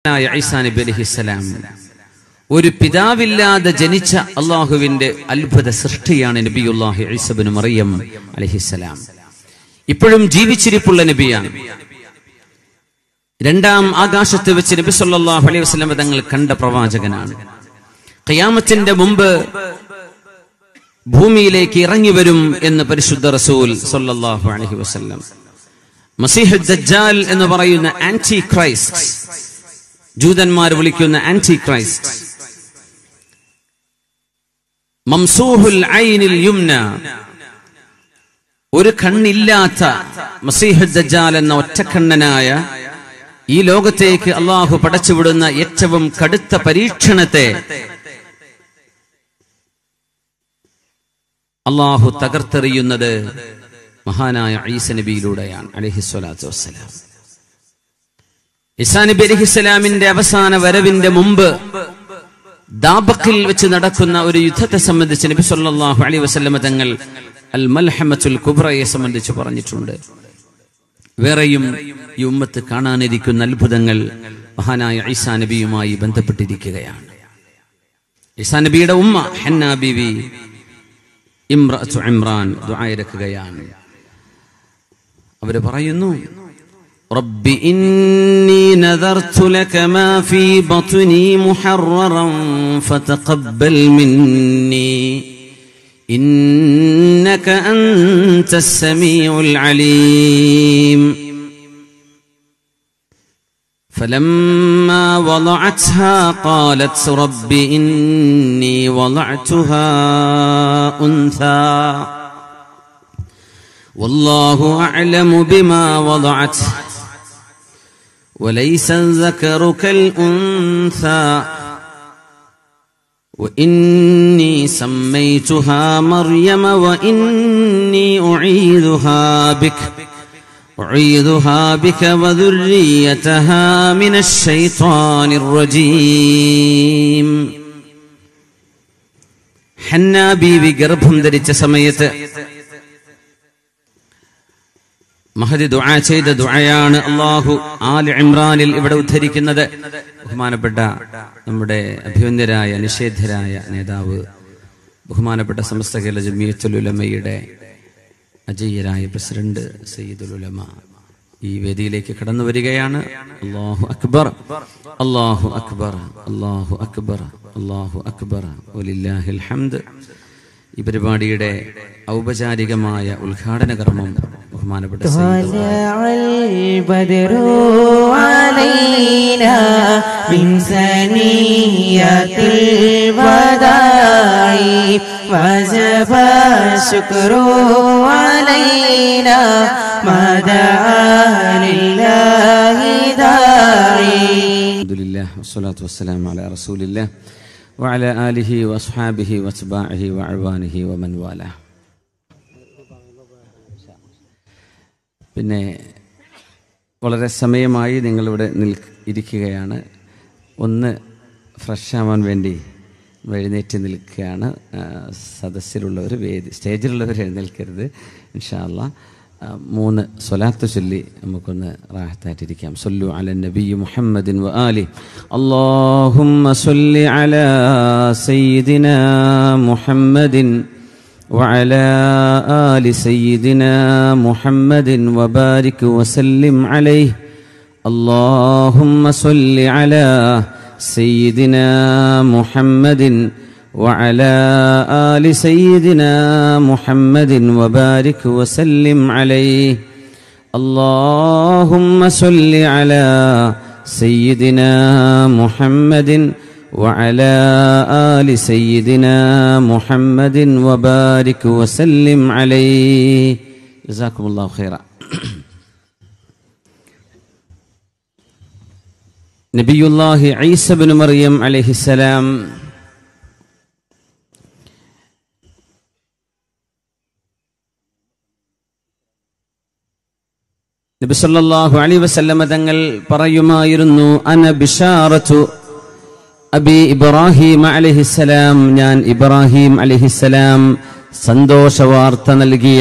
ആയ ഈസാ നബി അലൈഹിസ്സലാം ഒരു പിതാവില്ലാതെ ജനിച്ച അള്ളാഹുവിന്റെ അത്ഭുത സൃഷ്ടിയാണ് നബിയുല്ലാഹി ഈസബിന് മറിയം അലഹിസ്സലാം ഇപ്പോഴും ജീവിച്ചിരിപ്പുള്ള നബിയാണ് രണ്ടാം ആകാശത്ത് വെച്ച് നബി സല്ലല്ലാഹു അലൈഹി വസല്ലം തങ്ങൾ കണ്ട പ്രവാചകനാണ് ഖിയാമത്തിന്റെ മുമ്പ് ഭൂമിയിലേക്ക് ഇറങ്ങി വരും എന്ന് പരിശുദ്ധ റസൂൽ സല്ലല്ലാഹു അലൈഹി വസല്ലം മസീഹ് ദജ്ജാൽ എന്ന് പറയുന്ന ആന്റി ക്രൈസ്റ്റ് ജൂതന്മാർ വിളിക്കുന്ന ആന്റി ക്രൈസ്റ്റ് മംസൂഹുൽ ഐനിൽ യുംന ഒരു കണ്ണില്ലാത്ത മസീഹ് ദജ്ജാൽ എന്ന ഒറ്റക്കണ്ണനായ ഈ ലോകത്തേക്ക് അള്ളാഹു പടച്ചുവിടുന്ന ഏറ്റവും കടുത്ത പരീക്ഷണത്തെ അള്ളാഹു തകർത്തെറിയുന്നത് മഹാനായ ഈസ നബിയിലൂടെയാണ് അലഹിസ്വലാത്തു വസ്സലാം ഇസാ നബി അലഹിസ്സലാമിന്റെ അവസാന വരവിന്റെ മുമ്പ് ദാബക്കിൽ വെച്ച് നടക്കുന്ന ഒരു യുദ്ധത്തെ സംബന്ധിച്ച് നബി സല്ലല്ലാഹു അലൈഹി വസല്ലമ തങ്ങൾ അൽ മൽഹമത്തുൽ കുബ്രയെ സംബന്ധിച്ച് പറഞ്ഞിട്ടുണ്ട് വേറെയും ഈ ഉമ്മത്ത് കാണാനിരിക്കുന്ന അത്ഭുതങ്ങൾ മഹാനായ ഈസാ നബിയുമായി ബന്ധപ്പെട്ടിരിക്കുകയാണ് ഈസാ നബിയുടെ ഉമ്മ ഹന്ന ബിവി ഇമ്രഅത്തു ഇമ്രാൻ ദുആയിരക്കുകയാണ് അവര് പറയുന്നു رب إني نذرت لك ما في بطني محررا فتقبل مني إنك أنت السميع العليم فلما وضعتها قالت رب إني وضعتها أنثى والله أعلم بما وضعت وليس الذكر كالأنثى وإني سميتها مريم وإني أعيذها بك أعيذها بك وذريتها من الشيطان الرجيم حنا ബീവി ഗർഭം ധരിച്ച സമയത്ത് മഹദി ദുആ ചെയ്ത ദുആയാണ് അള്ളാഹു ആൽ ഇമ്രാനിൽ ഇവിടെ ഉദ്ധരിക്കുന്നത് ബഹുമാനപ്പെട്ട നമ്മുടെ അഭ്യന്തരായ നിഷേധരായ നേതാവ് ബഹുമാനപ്പെട്ട സമസ്ത കേരള ജമിയത്തുൽ ഉലമയുടെ അജയ്യരായ പ്രസിഡന്റ് സയ്യിദുൽ ഉലമ ഈ വേദിയിലേക്ക് കടന്നു വരികയാണ് അള്ളാഹു അക്ബർ അള്ളാഹു അക്ബർ അള്ളാഹു അക്ബർ അള്ളാഹു അക്ബർ വലില്ലാഹിൽ ഹംദ് ഈ പരിപാടിയുടെ ഔപചാരികമായ ഉദ്ഘാടന കർമ്മം ബഹുമാനപ്പെട്ട സയ്യിദ് طلع البدر علينا من ثنية الوداع وجب الشكر علينا ما دعا لله داعي الحمد لله والصلاة والسلام على رسول الله وعلى آله وأصحابه واتباعه وأعوانه ومن والاه പിന്നെ വളരെ സമയമായി നിങ്ങളിവിടെ നിൽ ഇരിക്കുകയാണ് ഒന്ന് ഫ്രഷ് ആവാൻ വേണ്ടി എഴുന്നേറ്റ് നിൽക്കുകയാണ് ആ, സദസ്സിലുള്ളവർ വേദി സ്റ്റേജിലുള്ളവർ എഴുന്നേൽക്കരുത് ഇൻഷാല്ല മൂന്ന് സ്വലാത്ത് ചൊല്ലി നമുക്കൊന്ന് റാഹത്തായിട്ടിരിക്കാം സൊല്ലു അല നബി മുഹമ്മദിൻ വ ആലി അല്ലാഹുമ്മ സൊല്ലി അല സയ്യിദിന മുഹമ്മദിൻ وعلى آل سيدنا محمد وبارك وسلم عليه اللهم صل على سيدنا محمد وعلى آل سيدنا محمد وبارك وسلم عليه اللهم صل على سيدنا محمد وعلى آل سيدنا محمد وبارك وسلم عليه جزاكم الله خيرا نبي الله عيسى بن مريم عليه السلام നബി സല്ലല്ലാഹു അലൈഹി വസല്ലമ തങ്ങൾ പറയുമായിരുന്നു അന ബിഷാറത്തു അബി ഇബ്രാഹിം അലഹിസലാം ഞാൻ ഇബ്രാഹിം അലഹിസലാം സന്തോഷ വാർത്ത നൽകിയ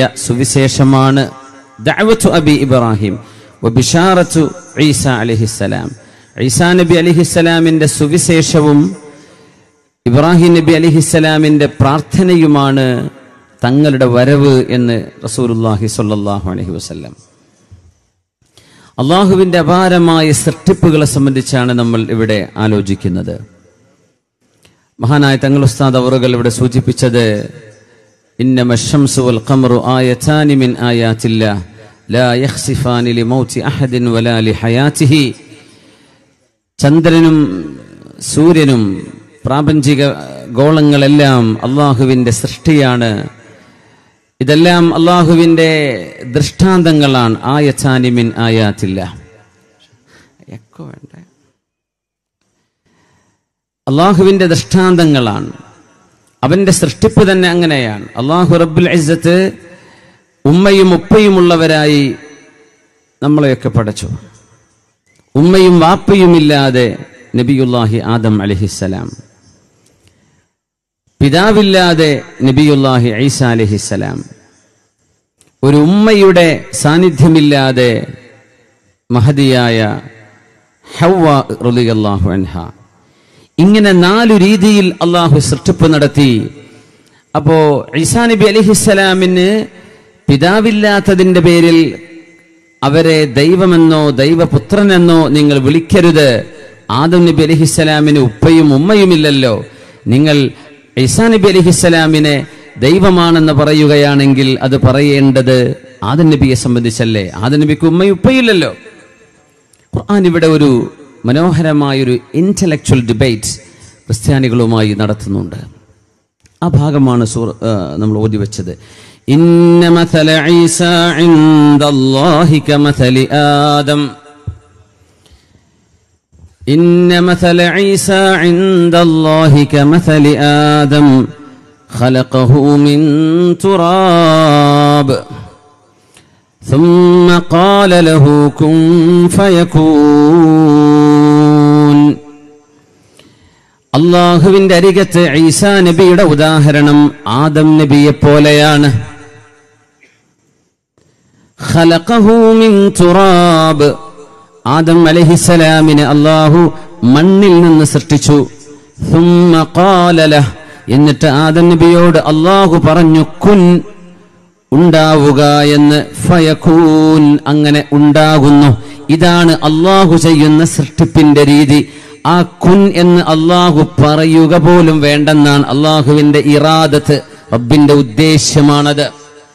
സുവിശേഷമാണ് ദഅവത്തു അബി ഇബ്രാഹിം വബിഷാറത്തു ഈസ അലഹിസലാം ഈസാ നബി അലിഹിസ്സലാമിന്റെ സുവിശേഷവും ഇബ്രാഹിം നബി അലിഹിസ്സലാമിന്റെ പ്രാർത്ഥനയുമാണ് തങ്ങളുടെ വരവ് എന്ന് റസൂലുല്ലാഹി സ്വല്ലല്ലാഹു അലൈഹി വസല്ലം അള്ളാഹുവിന്റെ അപാരമായ സൃഷ്ടിപ്പുകളെ സംബന്ധിച്ചാണ് നമ്മൾ ഇവിടെ ആലോചിക്കുന്നത് മഹാനായ തങ്ങൾ ഉസ്താദ് അവറുകൾ ഇവിടെ സൂചിപ്പിച്ചത് ഇന്നമ الشمس والقمر آيتان من آيات الله لا يخسفان لموت أحد ولا لحياته ചന്ദ്രനും സൂര്യനും പ്രാപഞ്ചിക ഗോളങ്ങളെല്ലാം അള്ളാഹുവിന്റെ സൃഷ്ടിയാണ് ഇതെല്ലാം അള്ളാഹുവിന്റെ ദൃഷ്ടാന്തങ്ങളാണ് ആയച്ചാനിമിൻ ആയാത്തില്ല എക്കോ വേണ്ടേ അള്ളാഹുവിന്റെ ദൃഷ്ടാന്തങ്ങളാണ് അവന്റെ സൃഷ്ടിപ്പ് തന്നെ അങ്ങനെയാണ് അള്ളാഹു റബ്ബുൽ ഇസ്സത്ത് ഉമ്മയും ഉപ്പയുമുള്ളവരായി നമ്മളെയൊക്കെ പടച്ചു ഉമ്മയും വാപ്പയുമില്ലാതെ നബിയുല്ലാഹി ആദം അലഹിസ്സലാം പിതാവില്ലാതെ നബിയുല്ലാഹി ഐസ അലഹിസ്സലാം ഒരു ഉമ്മയുടെ സാന്നിധ്യമില്ലാതെ മഹതിയായ ഹവ്വ റളിയല്ലാഹു അൻഹ ഇങ്ങനെ നാലു രീതിയിൽ അള്ളാഹു സൃഷ്ടിപ്പ് നടത്തി അപ്പോ ഈസാ നബി അലിഹിസ്സലാമിന് പിതാവില്ലാത്തതിന്റെ പേരിൽ അവരെ ദൈവമെന്നോ ദൈവപുത്രനെന്നോ നിങ്ങൾ വിളിക്കരുത് ആദം നബി അലിഹിസ്സലാമിന് ഉപ്പയും ഉമ്മയുമില്ലല്ലോ നിങ്ങൾ ഈസാ നബി അലിഹിസ്സലാമിനെ ദൈവമാണെന്ന് പറയുകയാണെങ്കിൽ അത് പറയേണ്ടത് ആദം നബിയെ സംബന്ധിച്ചല്ലേ ആദം നബിക്ക് ഉമ്മയും ഉപ്പയില്ലല്ലോ ഖുർആൻ ഇവിടെ ഒരു മനോഹരമായൊരു ഇന്റലക്ച്വൽ ഡിബേറ്റ് ക്രിസ്ത്യാനികളുമായി നടത്തുന്നുണ്ട് ആ ഭാഗമാണ് സൂർ ആ, നമ്മൾ ഓതി വെച്ചത് ഇന്ന മഥല ഈസ ഇൻദല്ലാഹി കമഥലി ആദം إن مثل عيسى عند الله كمثل آدم خلقه من تراب ثم قال له كن فيكون അള്ളാഹുവിന്റെ അരികത്ത് ഈസാ നബിയുടെ ഉദാഹരണം ആദം നബിയെ പോലെയാണ് ഖലഖഹു മിൻ തുറാബ് ആദം അലഹിസലാമിനെ അള്ളാഹു മണ്ണിൽ നിന്ന് സൃഷ്ടിച്ചു ثم قال له എന്നിട്ട് ആദം നബിയോട് അള്ളാഹു പറഞ്ഞു കുൻ ഉണ്ടാവുക എന്ന് ഫയക്കൂൻ അങ്ങനെ ഉണ്ടാകുന്നു ഇതാണ് അള്ളാഹു ചെയ്യുന്ന സൃഷ്ടിപ്പിന്റെ രീതി ആ കുൻ എന്ന് അള്ളാഹു പറയുക പോലും വേണ്ടെന്നാണ് അള്ളാഹുവിന്റെ ഇറാദത്ത് റബ്ബിന്റെ ഉദ്ദേശ്യമാണത്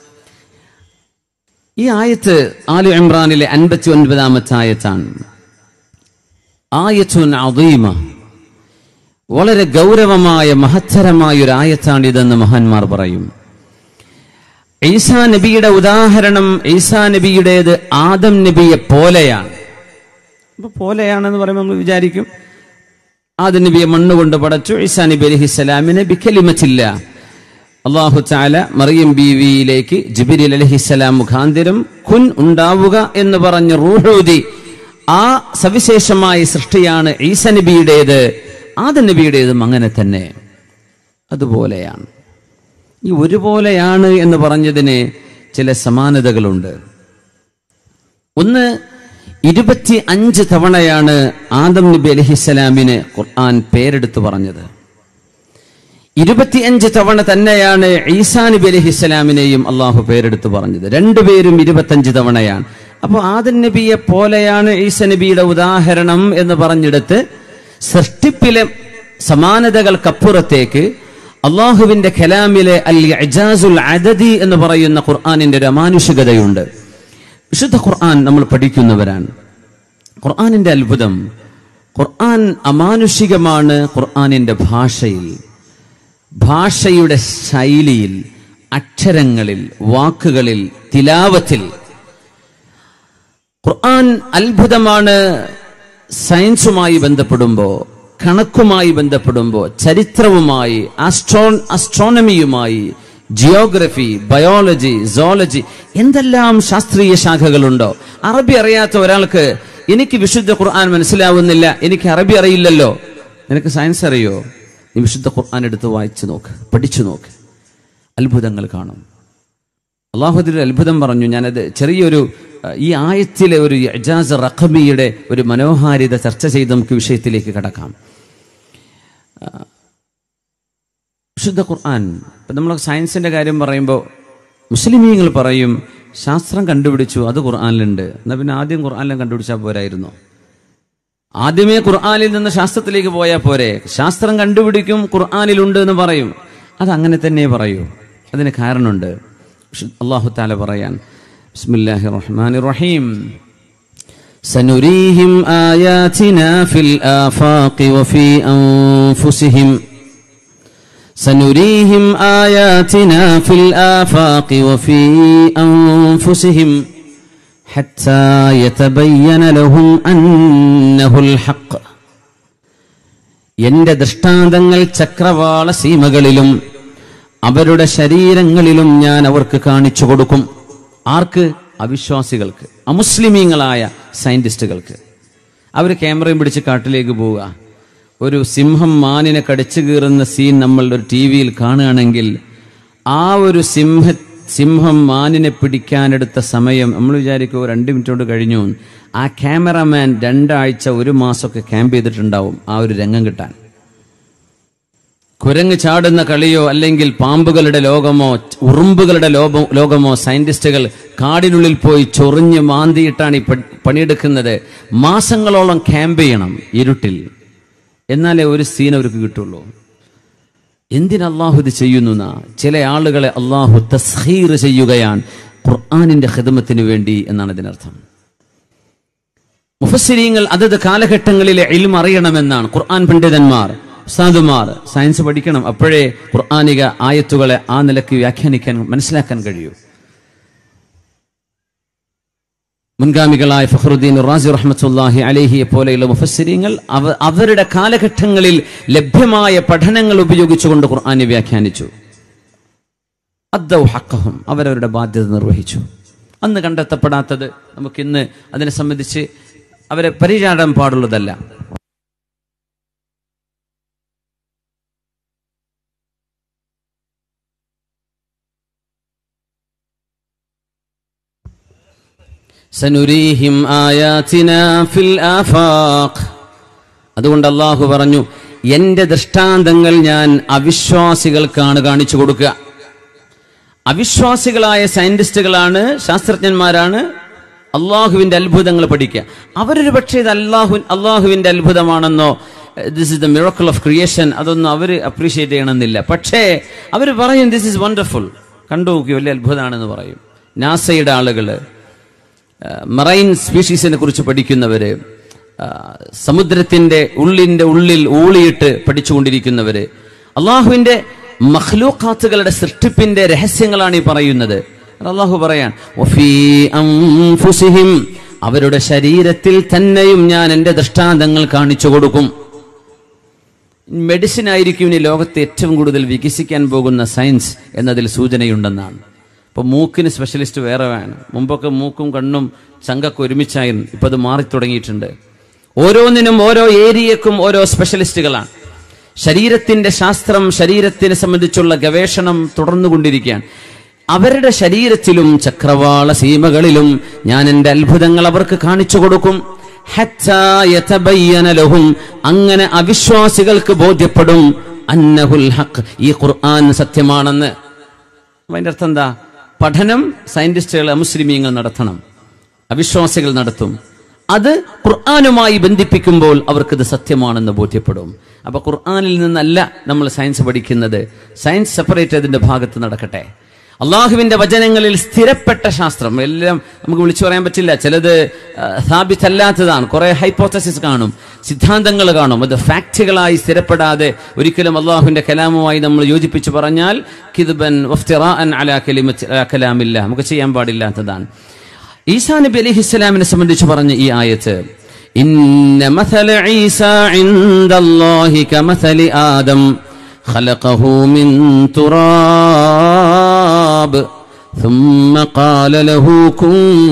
ഈ ആയത്ത് ആലു ഇമ്രാനിലെ അൻപത്തി ഒൻപതാമത്തെ ആയത്താണ് ആയത്തുൻ അദീമ വളരെ ഗൗരവമായ മഹത്തരമായ ഒരു ആയത്താണിതെന്ന് മഹാന്മാർ പറയും ഈസാ നബിയുടെ ഉദാഹരണം ഈസാ നബിയുടേത് ആദം നബിയെ പോലെയാണ് അപ്പൊ പോലെയാണെന്ന് പറയുമ്പോൾ നമ്മൾ വിചാരിക്കും ആദം നബിയെ മണ്ണുകൊണ്ട് പടച്ചു ഈസാ നബി അലഹിസ്സലാമിനെ ബിക്കലിമറ്റില്ല അള്ളാഹു ചാല മറിയം ബീവിയിലേക്ക് ജിബിരിൽ അലഹിസ്സലാം മുഖാന്തിരം കുൻ ഉണ്ടാവുക എന്ന് പറഞ്ഞ് റൂഹൂതി ആ സവിശേഷമായ സൃഷ്ടിയാണ് ഈസ നബിയുടേത് ആദ നബിയുടേതും അങ്ങനെ തന്നെ അതുപോലെയാണ് ഈ ഒരുപോലെയാണ് എന്ന് പറഞ്ഞതിന് ചില സമാനതകളുണ്ട് ഒന്ന് ഇരുപത്തി അഞ്ച് തവണയാണ് ആദം നബി അലഹിസ്സലാമിന് ഖുർആൻ പേരെടുത്ത് പറഞ്ഞത് ഇരുപത്തിയഞ്ച് തവണ തന്നെയാണ് ഈസാ നബി അലഹിസ്സലാമിനെയും അള്ളാഹു പേരെടുത്ത് പറഞ്ഞത് രണ്ടുപേരും ഇരുപത്തഞ്ച് തവണയാണ് അപ്പോൾ ആദൻ നബിയെ പോലെയാണ് ഈസ നബിയുടെ ഉദാഹരണം എന്ന് പറഞ്ഞെടുത്ത് സൃഷ്ടിപ്പിലെ സമാനതകൾക്കപ്പുറത്തേക്ക് അള്ളാഹുവിന്റെ ഖലാമിലെ അൽ അജാസുൽ അദദി എന്ന് പറയുന്ന ഖുർആാനിന്റെ ഒരു അമാനുഷികതയുണ്ട് വിശുദ്ധ ഖുർആൻ നമ്മൾ പഠിക്കുന്നവരാണ് ഖുർആാനിന്റെ അത്ഭുതം ഖുർആൻ അമാനുഷികമാണ് ഖുർആാനിന്റെ ഭാഷയിൽ ഭാഷയുടെ ശൈലിയിൽ അക്ഷരങ്ങളിൽ വാക്കുകളിൽ തിലാവത്തിൽ ഖുർആൻ അത്ഭുതമാണ് സയൻസുമായി ബന്ധപ്പെടുമ്പോൾ കണക്കുമായി ബന്ധപ്പെടുമ്പോൾ ചരിത്രവുമായി ആസ്ട്രോ അസ്ട്രോണമിയുമായി ജിയോഗ്രഫി ബയോളജി സോളജി എന്തെല്ലാം ശാസ്ത്രീയ ശാഖകളുണ്ടോ അറബി അറിയാത്ത ഒരാൾക്ക് എനിക്ക് വിശുദ്ധ ഖുർആൻ മനസ്സിലാവുന്നില്ല എനിക്ക് അറബി അറിയില്ലല്ലോ നിനക്ക് സയൻസ് അറിയോ നീ വിശുദ്ധ ഖുർആൻ എടുത്ത് വായിച്ചു നോക്ക് പഠിച്ചു നോക്ക് അത്ഭുതങ്ങൾ കാണും അള്ളാഹുദിൽ അത്ഭുതം പറഞ്ഞു ഞാനത് ചെറിയൊരു അഹ്, ഈ ആയത്തിലെ ഒരു ഇജാസ് റഖബിയുടെ ഒരു മനോഹാരിത ചർച്ച ചെയ്ത് നമുക്ക് വിഷയത്തിലേക്ക് കടക്കാം വിശുദ്ധ ഖുർആൻ ഇപ്പം നമ്മൾ സയൻസിന്റെ കാര്യം പറയുമ്പോൾ മുസ്ലിമീങ്ങൾ പറയും ശാസ്ത്രം കണ്ടുപിടിച്ചു അത് ഖുർആനിലുണ്ട് എന്നാൽ പിന്നെ ആദ്യം ഖുർആനിലും കണ്ടുപിടിച്ചാൽ പോരായിരുന്നോ ആദ്യമേ ഖുർആനിൽ നിന്ന് ശാസ്ത്രത്തിലേക്ക് പോയാൽ പോരെ ശാസ്ത്രം കണ്ടുപിടിക്കും ഖുർആനിലുണ്ട് എന്ന് പറയും അത് അങ്ങനെ തന്നെ പറയൂ അതിന് കാരണമുണ്ട് വിശു- അള്ളാഹു താല പറയാൻ ബിസ്മില്ലാഹി റഹ്മാൻ റഹീം سنريهم آياتنا في الآفاق وفي أنفسهم سنريهم آياتنا في الآفاق وفي أنفسهم حتى يتبين لهم أنه الحق എന്റെ ദൃഷ്ടാന്തങ്ങൾ ചക്രവാള സീമകളിലും അവരുടെ ശരീരങ്ങളിലും ഞാൻ അവർക്ക് കാണിച്ചു കൊടുക്കും ആർക്ക് അവിശ്വാസികൾക്ക് അമുസ്ലിമീങ്ങളായ സയന്റിസ്റ്റുകൾക്ക് അവർ ക്യാമറയും പിടിച്ച് കാട്ടിലേക്ക് പോവുക ഒരു സിംഹം മാനിനെ കടിച്ചു കീറുന്ന സീൻ നമ്മൾ ഒരു ടി വിയിൽ കാണുകയാണെങ്കിൽ ആ ഒരു സിംഹ സിംഹം മാനിനെ പിടിക്കാനെടുത്ത സമയം നമ്മൾ വിചാരിക്കുമോ രണ്ട് മിനിറ്റ് കൊണ്ട് കഴിഞ്ഞു എന്ന്. ആ ക്യാമറമാൻ രണ്ടാഴ്ച ഒരു മാസമൊക്കെ ക്യാമ്പ് ചെയ്തിട്ടുണ്ടാവും ആ ഒരു രംഗം കിട്ടാൻ കുരങ്ങ് ചാടുന്ന കളിയോ അല്ലെങ്കിൽ പാമ്പുകളുടെ ലോകമോ ഉറുമ്പുകളുടെ ലോകമോ ലോകമോ സയന്റിസ്റ്റുകൾ കാടിനുള്ളിൽ പോയി ചൊറിഞ്ഞ് മാന്തിയിട്ടാണ് ഈ പ- പണിയെടുക്കുന്നത് മാസങ്ങളോളം ക്യാമ്പ് ചെയ്യണം ഇരുട്ടിൽ എന്നാലേ ഒരു സീൻ അവർക്ക് കിട്ടുള്ളൂ എന്തിന് അള്ളാഹു ഇത് ചെയ്യുന്നു എന്നാ? ചില ആളുകളെ അള്ളാഹു തസ്ഹീർ ചെയ്യുകയാണ് ഖുർആാനിന്റെ ഹിദമത്തിന് വേണ്ടി എന്നാണ് ഇതിനർത്ഥം മുഫസ്സിരീങ്ങൾ അതത് കാലഘട്ടങ്ങളിലെ ഇൽമ അറിയണമെന്നാണ് ഖുർആൻ പണ്ഡിതന്മാർ ഉസ്താദുമാർ സയൻസ് പഠിക്കണം അപ്പോഴേ ഖുർആാനിക ആയത്തുകളെ ആ നിലയ്ക്ക് വ്യാഖ്യാനിക്കാൻ മനസ്സിലാക്കാൻ കഴിയൂ മുൻഗാമികളായ ഫഖറുദ്ദീൻ റാസി റഹ്മത്തുല്ലാഹി അലേഹിയെ പോലെയുള്ള മുഫസ്സിരിങ്ങൾ അവ അവരുടെ കാലഘട്ടങ്ങളിൽ ലഭ്യമായ പഠനങ്ങൾ ഉപയോഗിച്ചുകൊണ്ട് ഖുർആനെ വ്യാഖ്യാനിച്ചു അദ്ദൗ ഹക്കഹും അവരവരുടെ ബാധ്യത നിർവഹിച്ചു അന്ന് കണ്ടെത്തപ്പെടാത്തത് നമുക്കിന്ന് അതിനെ സംബന്ധിച്ച് അവരെ പരിചാടാൻ പാടുള്ളതല്ല സനുരീഹിം ആയാതിനാ ഫിൽ ആഫാഖ് അതുകൊണ്ട് അള്ളാഹു പറഞ്ഞു എന്റെ ദൃഷ്ടാന്തങ്ങൾ ഞാൻ അവിശ്വാസികൾക്കാണ് കാണിച്ചു കൊടുക്കുക അവിശ്വാസികളായ സയന്റിസ്റ്റുകളാണ് ശാസ്ത്രജ്ഞന്മാരാണ് അള്ളാഹുവിന്റെ അത്ഭുതങ്ങൾ പഠിക്കുക അവരൊരു പക്ഷേ ഇത് അള്ളാഹു അള്ളാഹുവിന്റെ അത്ഭുതമാണെന്നോ this is the miracle of creation അതൊന്നും അവർ അപ്രീഷിയേറ്റ് ചെയ്യണമെന്നില്ല പക്ഷേ അവർ പറയും ദിസ് ഇസ് വണ്ടർഫുൾ കണ്ടു നോക്കി വലിയ അത്ഭുതമാണെന്ന് പറയും നാസയുടെ ആളുകള് മറൈൻ സ്പീഷീസിനെ കുറിച്ച് പഠിക്കുന്നവര് ആ, സമുദ്രത്തിന്റെ ഉള്ളിന്റെ ഉള്ളിൽ ഊളിയിട്ട് പഠിച്ചുകൊണ്ടിരിക്കുന്നവര് അള്ളാഹുവിന്റെ മഖ്ലൂഖാത്തുകളുടെ സൃഷ്ടിപ്പിന്റെ രഹസ്യങ്ങളാണ് ഈ പറയുന്നത് അള്ളാഹു പറയാൻ "വഫീ അൻഫുസിഹിം", അവരുടെ ശരീരത്തിൽ തന്നെയും ഞാൻ എന്റെ ദൃഷ്ടാന്തങ്ങൾ കാണിച്ചു കൊടുക്കും മെഡിസിൻ ആയിരിക്കും ഇനി ലോകത്ത് ഏറ്റവും കൂടുതൽ വികസിക്കാൻ പോകുന്ന സയൻസ് എന്നതിൽ സൂചനയുണ്ടെന്നാണ് ഇപ്പൊ മൂക്കിന് സ്പെഷ്യലിസ്റ്റ് വേറെ വേണം മുമ്പൊക്കെ മൂക്കും കണ്ണും ചങ്കൊക്കെ ഒരുമിച്ചായിരുന്നു ഇപ്പൊ അത് മാറി തുടങ്ങിയിട്ടുണ്ട് ഓരോന്നിനും ഓരോ ഏരിയക്കും ഓരോ സ്പെഷ്യലിസ്റ്റുകളാണ് ശരീരത്തിന്റെ ശാസ്ത്രം ശരീരത്തിനെ സംബന്ധിച്ചുള്ള ഗവേഷണം തുടർന്നുകൊണ്ടിരിക്കുകയാണ് അവരുടെ ശരീരത്തിലും ചക്രവാള സീമകളിലും ഞാൻ എന്റെ അത്ഭുതങ്ങൾ അവർക്ക് കാണിച്ചു കൊടുക്കും ഹത്താ യതബയ്യന ലഹും അങ്ങനെ അവിശ്വാസികൾക്ക് ബോധ്യപ്പെടും അന്നഹുൽ ഹഖ് ഈ ഖുർആൻ സത്യമാണെന്ന് അപ്പൊ അതിന്റെ അർത്ഥം എന്താ പഠനം സയന്റിസ്റ്റുകൾ അമുസ്ലിമീങ്ങൾ നടത്തണം അവിശ്വാസികൾ നടത്തും അത് ഖുർആാനുമായി ബന്ധിപ്പിക്കുമ്പോൾ അവർക്കിത് സത്യമാണെന്ന് ബോധ്യപ്പെടും അപ്പൊ ഖുർആാനിൽ നിന്നല്ല നമ്മൾ സയൻസ് പഠിക്കുന്നത് സയൻസ് സെപ്പറേറ്റ് അതിന്റെ ഭാഗത്ത് നടക്കട്ടെ അള്ളാഹുവിന്റെ വചനങ്ങളിൽ സ്ഥിരപ്പെട്ട ശാസ്ത്രം എല്ലാം നമുക്ക് വിളിച്ചു പറയാൻ പറ്റില്ല ചിലത് സ്ഥാപിച്ചല്ലാത്തതാണ് കുറെ ഹൈപ്പോത്തസിസ് കാണും സിദ്ധാന്തങ്ങൾ കാണും അത് ഫാക്റ്റുകളായി സ്ഥിരപ്പെടാതെ ഒരിക്കലും അള്ളാഹുവിന്റെ കലാമുമായി നമ്മൾ യോജിപ്പിച്ച് പറഞ്ഞാൽ കിദ്ബൻ വഫ്തിറാഅൻ അലാ കലിമത്തി അലാ കലാമില്ല നമുക്ക് ചെയ്യാൻ പാടില്ലാത്തതാണ് ഈസാ നബി അലൈഹി ഇസ്ലാമിനെ സംബന്ധിച്ച് പറഞ്ഞ ഈ ആയത്ത് ഇന്ന മഥല ഈസ ഇൻദല്ലാഹി കമഥലി ആദം خلقه من تراب ثم قال له كن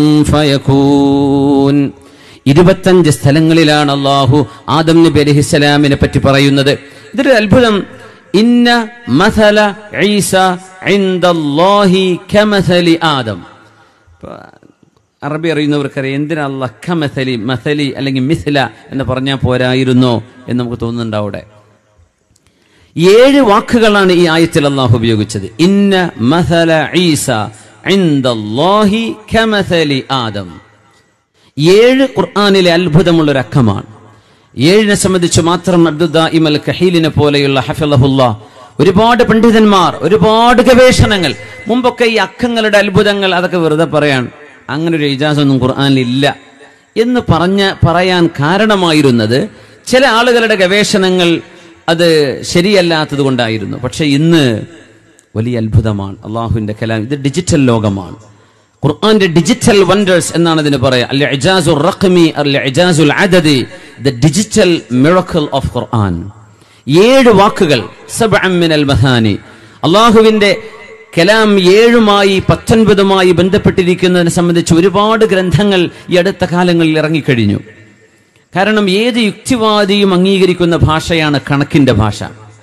فيكون ഇരുപത്തഞ്ച് സ്ഥലങ്ങളിലാണ് അള്ളാഹു ആദം നബി അലഹിസ്സലാമിനെ പറ്റി പറയുന്നത് ഇതൊരു അത്ഭുതം ഇന്ന മഥല ഈസ ഇൻദല്ലാഹി കമഥലി ആദം അറബി അറിയുന്നവർക്കറിയാം എന്തിനാ അല്ല ഖമഥലി മഥലി അല്ലെങ്കിൽ മിഥില എന്ന് പറഞ്ഞാൽ പോരായിരുന്നോ എന്ന് നമുക്ക് തോന്നുന്നുണ്ട് അവിടെ ഏഴ് വാക്കുകളാണ് ഈ ആയത്തിൽ അള്ളാഹു ഉപയോഗിച്ചത് ഇന്ന മഥല ഈസ ഇൻദല്ലാഹി കമഥലി ആദം ഏഴ് ഖുർആാനിലെ അത്ഭുതമുള്ള ഒരു അക്കമാണ് ഏഴിനെ സംബന്ധിച്ച് മാത്രം അബ്ദുദ്ദ ഇമൽ കഹീലിനെ പോലെയുള്ള ഹഫിളഹുല്ല ഒരുപാട് പണ്ഡിതന്മാർ ഒരുപാട് ഗവേഷണങ്ങൾ മുമ്പൊക്കെ ഈ അക്കങ്ങളുടെ അത്ഭുതങ്ങൾ അതൊക്കെ വെറുതെ പറയാൻ അങ്ങനെ ഒരു ഇജാസൊന്നും ഖുർആാനിൽ ഇല്ല എന്ന് പറഞ്ഞ പറയാൻ കാരണമായിരുന്നത് ചില ആളുകളുടെ ഗവേഷണങ്ങൾ അത് ശരിയല്ലാത്തത് കൊണ്ടായിരുന്നു പക്ഷെ ഇന്ന് വലിയ അത്ഭുതമാണ് അള്ളാഹുവിന്റെ കലാം ഇത് ഡിജിറ്റൽ ലോകമാണ് ഖുർആന്റെ ഡിജിറ്റൽ വണ്ടേഴ്സ് എന്നാണ് ഇതിന് പറയാ അല്ലെ ഇജാസുൽ റഖ്മി അല്ലെ ഇജാസുൽ അദദി the digital miracle of Quran ഏഴ് വാക്കുകൾ സബ്അം മിനൽ മഹാനി അള്ളാഹുവിന്റെ കലാം ഏഴുമായി പത്തൊൻപതുമായി ബന്ധപ്പെട്ടിരിക്കുന്നതിനെ സംബന്ധിച്ച് ഒരുപാട് ഗ്രന്ഥങ്ങൾ ഈ അടുത്ത കാലങ്ങളിൽ ഇറങ്ങിക്കഴിഞ്ഞു കാരണം ഏത് യുക്തിവാദിയും അംഗീകരിക്കുന്ന ഭാഷയാണ് കണക്കിന്റെ ഭാഷ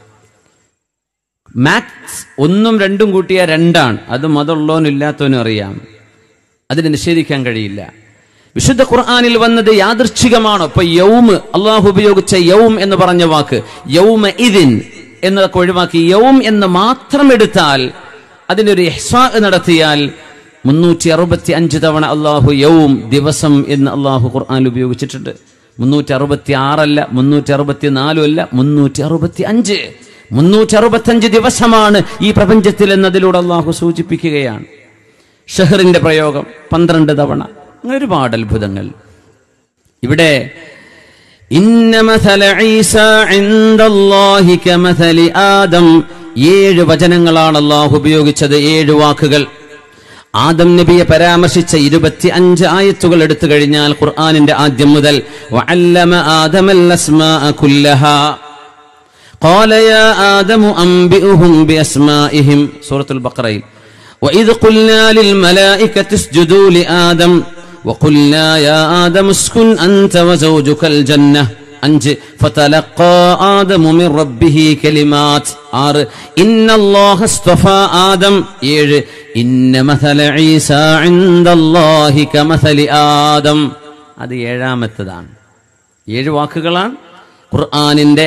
മാത്സ് ഒന്നും രണ്ടും കൂട്ടിയ രണ്ടാണ് അത് മതമുള്ളവനും ഇല്ലാത്തവനും അറിയാം അതിനെ നിഷേധിക്കാൻ കഴിയില്ല വിശുദ്ധ ഖുർആാനിൽ വന്നത് യാദൃച്ഛികമാണോ ഇപ്പൊ യൗമ് അള്ളാഹു ഉപയോഗിച്ച യൗം എന്ന് പറഞ്ഞ വാക്ക് യൗമ ഇതിൻ എന്നതൊക്കെ ഒഴിവാക്കി യൗം എന്ന് മാത്രം എടുത്താൽ അതിനൊരു ഇഹ്സാ നടത്തിയാൽ മുന്നൂറ്റി അറുപത്തി അഞ്ച് തവണ അള്ളാഹു യൗം ദിവസം എന്ന് അള്ളാഹു ഖുർആൻ ഉപയോഗിച്ചിട്ടുണ്ട് മുന്നൂറ്റി അറുപത്തി ആറല്ല മുന്നൂറ്റി അറുപത്തി നാലും അല്ല മുന്നൂറ്റി അറുപത്തി അഞ്ച് മുന്നൂറ്റി അറുപത്തഞ്ച് ദിവസമാണ് ഈ പ്രപഞ്ചത്തിൽ എന്നതിലൂടെ അള്ളാഹു സൂചിപ്പിക്കുകയാണ് ഷെഹറിന്റെ പ്രയോഗം പന്ത്രണ്ട് തവണ അങ്ങനെ ഒരുപാട് അത്ഭുതങ്ങൾ ഇവിടെ ഇന്ന മഥല ഈസ ഇൻദല്ലാഹി കമഥലി ആദം ഏഴ് വചനങ്ങളാണ് അള്ളാഹു ഉപയോഗിച്ചത് ഏഴ് വാക്കുകൾ ആദം നബിയെ പരാമർശിച്ച ഇരുപത്തി അഞ്ച് ആയത്തുകൾ എടുത്തു കഴിഞ്ഞാൽ ഖുർആാനിന്റെ ആദ്യം മുതൽ വഅല്ലമ ആദമൽ അസ്മാഅ കുല്ലഹാ قال يا آدم أنبئهم بأسمائهم سورة البقرة وإذ قلنا للملائكة اسجدوا لآدم وقلنا يا آدم اسكن أنت وزوجك الجنة അഞ്ച് فتلقى آدم من ربه كلمات ആറ് إن الله اصطفى آدم ഏഴ് إن مثل عيسى عند الله كمثل آدم അത് ഏഴാമത്തതാണ് ഏഴ് വാക്കുകളാണ് ഖുർആാനിന്റെ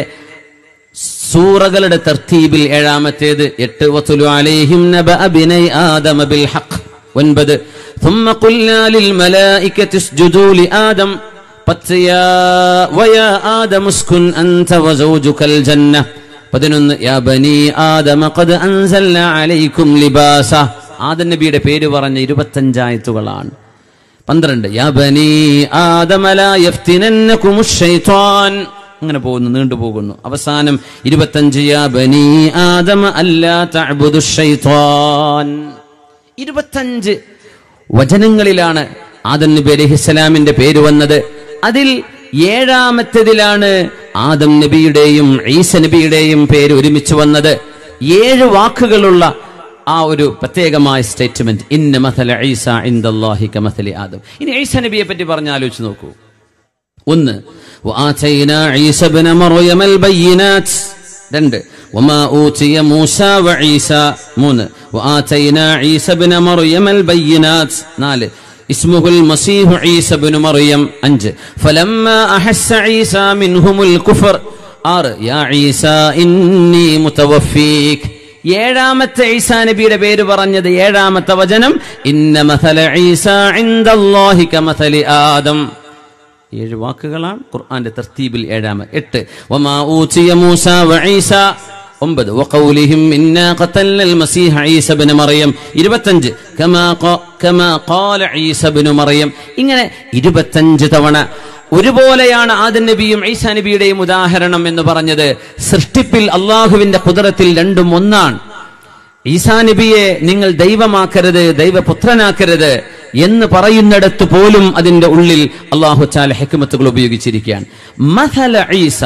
സൂറകളുടെ തർത്തീബിൽ ഏഴാമത്തേത് എട്ട് വത്തുലു അലൈഹിം നബ അബിനൈ ആദമ ബിൽ ഹഖ് ഒൻപത് ثم قلنا للملائكة اسجدوا لآدم പത്ത് യാ വയാ ആദം ഉസ്കുൻ അൻത വസൗജുക الجنة പതിനൊന്ന് യാ ബനി ആദമ ഖദ് അൻസൽന അലൈക്കും ലിബാസ ആദം നബിയുടെ പേര് പറഞ്ഞ ഇരുപത്തഞ്ചായത്തുകളാണ് പന്ത്രണ്ട് യാ ബനി ആദമ ലാ യഫ്തിനന്നകും الشيطان അങ്ങനെ പോകുന്നു നീണ്ടുപോകുന്നു അവസാനം ഇരുപത്തഞ്ച് യാ ബനി ആദമ അല്ലാ തഅബുദു الشيطان ഇരുപത്തഞ്ച് വചനങ്ങളിലാണ് ആദം നബി അലൈഹിസ്സലാമിന്റെ പേര് വന്നത് അതിൽ ഏഴാമത്തതിലാണ് ആദം നബിയുടെയും ഈസ നബിയുടെയും പേര് ഒരുമിച്ച് വന്നത് ഏഴ് വാക്കുകളുള്ള ആ ഒരു പ്രത്യേകമായ സ്റ്റേറ്റ്മെന്റ് ഇന്ന മഥല ഈസ ഇൻദല്ലാഹി കമഥലി ആദം ഇനി ഈസ നബിയെ പറ്റി പറഞ്ഞാലോചിച്ച് നോക്കൂ ഒന്ന് وآتينا عيسى ابن مريم البينات രണ്ട് وما أوتي موسى وعيسى മൂന്ന് وآتينا عيسى ابن مريم البينات നാല് اسمه المسيح عيسى بن مريم അഞ്ച് فلما أحس عيسى منهم الكفر ആറ് يا عيسى إني متوفيك ഏഴാമത്തെ ഈസാ നബിയുടെ പേര് പറഞ്ഞത് ഏഴാമത്തെ വചനം ഇന്ന മഥല ഈസ ഇൻദല്ലാഹി കമഥലി ആദം ഏഴ് വാക്കുകളാണ് ഖുർആന്റെ തർത്തീബിൽ ഏഴാമ എട്ട് വമാ ഊതിയ മൂസ വഈസ ഒമ്പത് വഖൗലിഹിം ഇന്നാ ഖതൽന المسيح ഈസ ഇബ്നു മറിയം 25 കമാ കമാ ഖാല ഈസ ഇബ്നു മറിയം ഇങ്ങനെ 25 തവണ ഒരുപോലെയാണ് ആദം നബിയും ഈസാ നബിയുടെയും ഉദാഹരണം എന്ന് പറഞ്ഞത് സൃഷ്ടിപ്പിൽ അള്ളാഹുവിന്റെ കുതിരത്തിൽ രണ്ടും ഒന്നാണ് ഈസാ നബിയെ നിങ്ങൾ ദൈവമാക്കരുത് ദൈവപുത്രനാക്കരുത് എന്ന് പറയുന്നിടത്ത് പോലും അതിന്റെ ഉള്ളിൽ അള്ളാഹു ചാല ഹെക്കുമത്തുകൾ ഉപയോഗിച്ചിരിക്കുകയാണ് മഥല ഈസ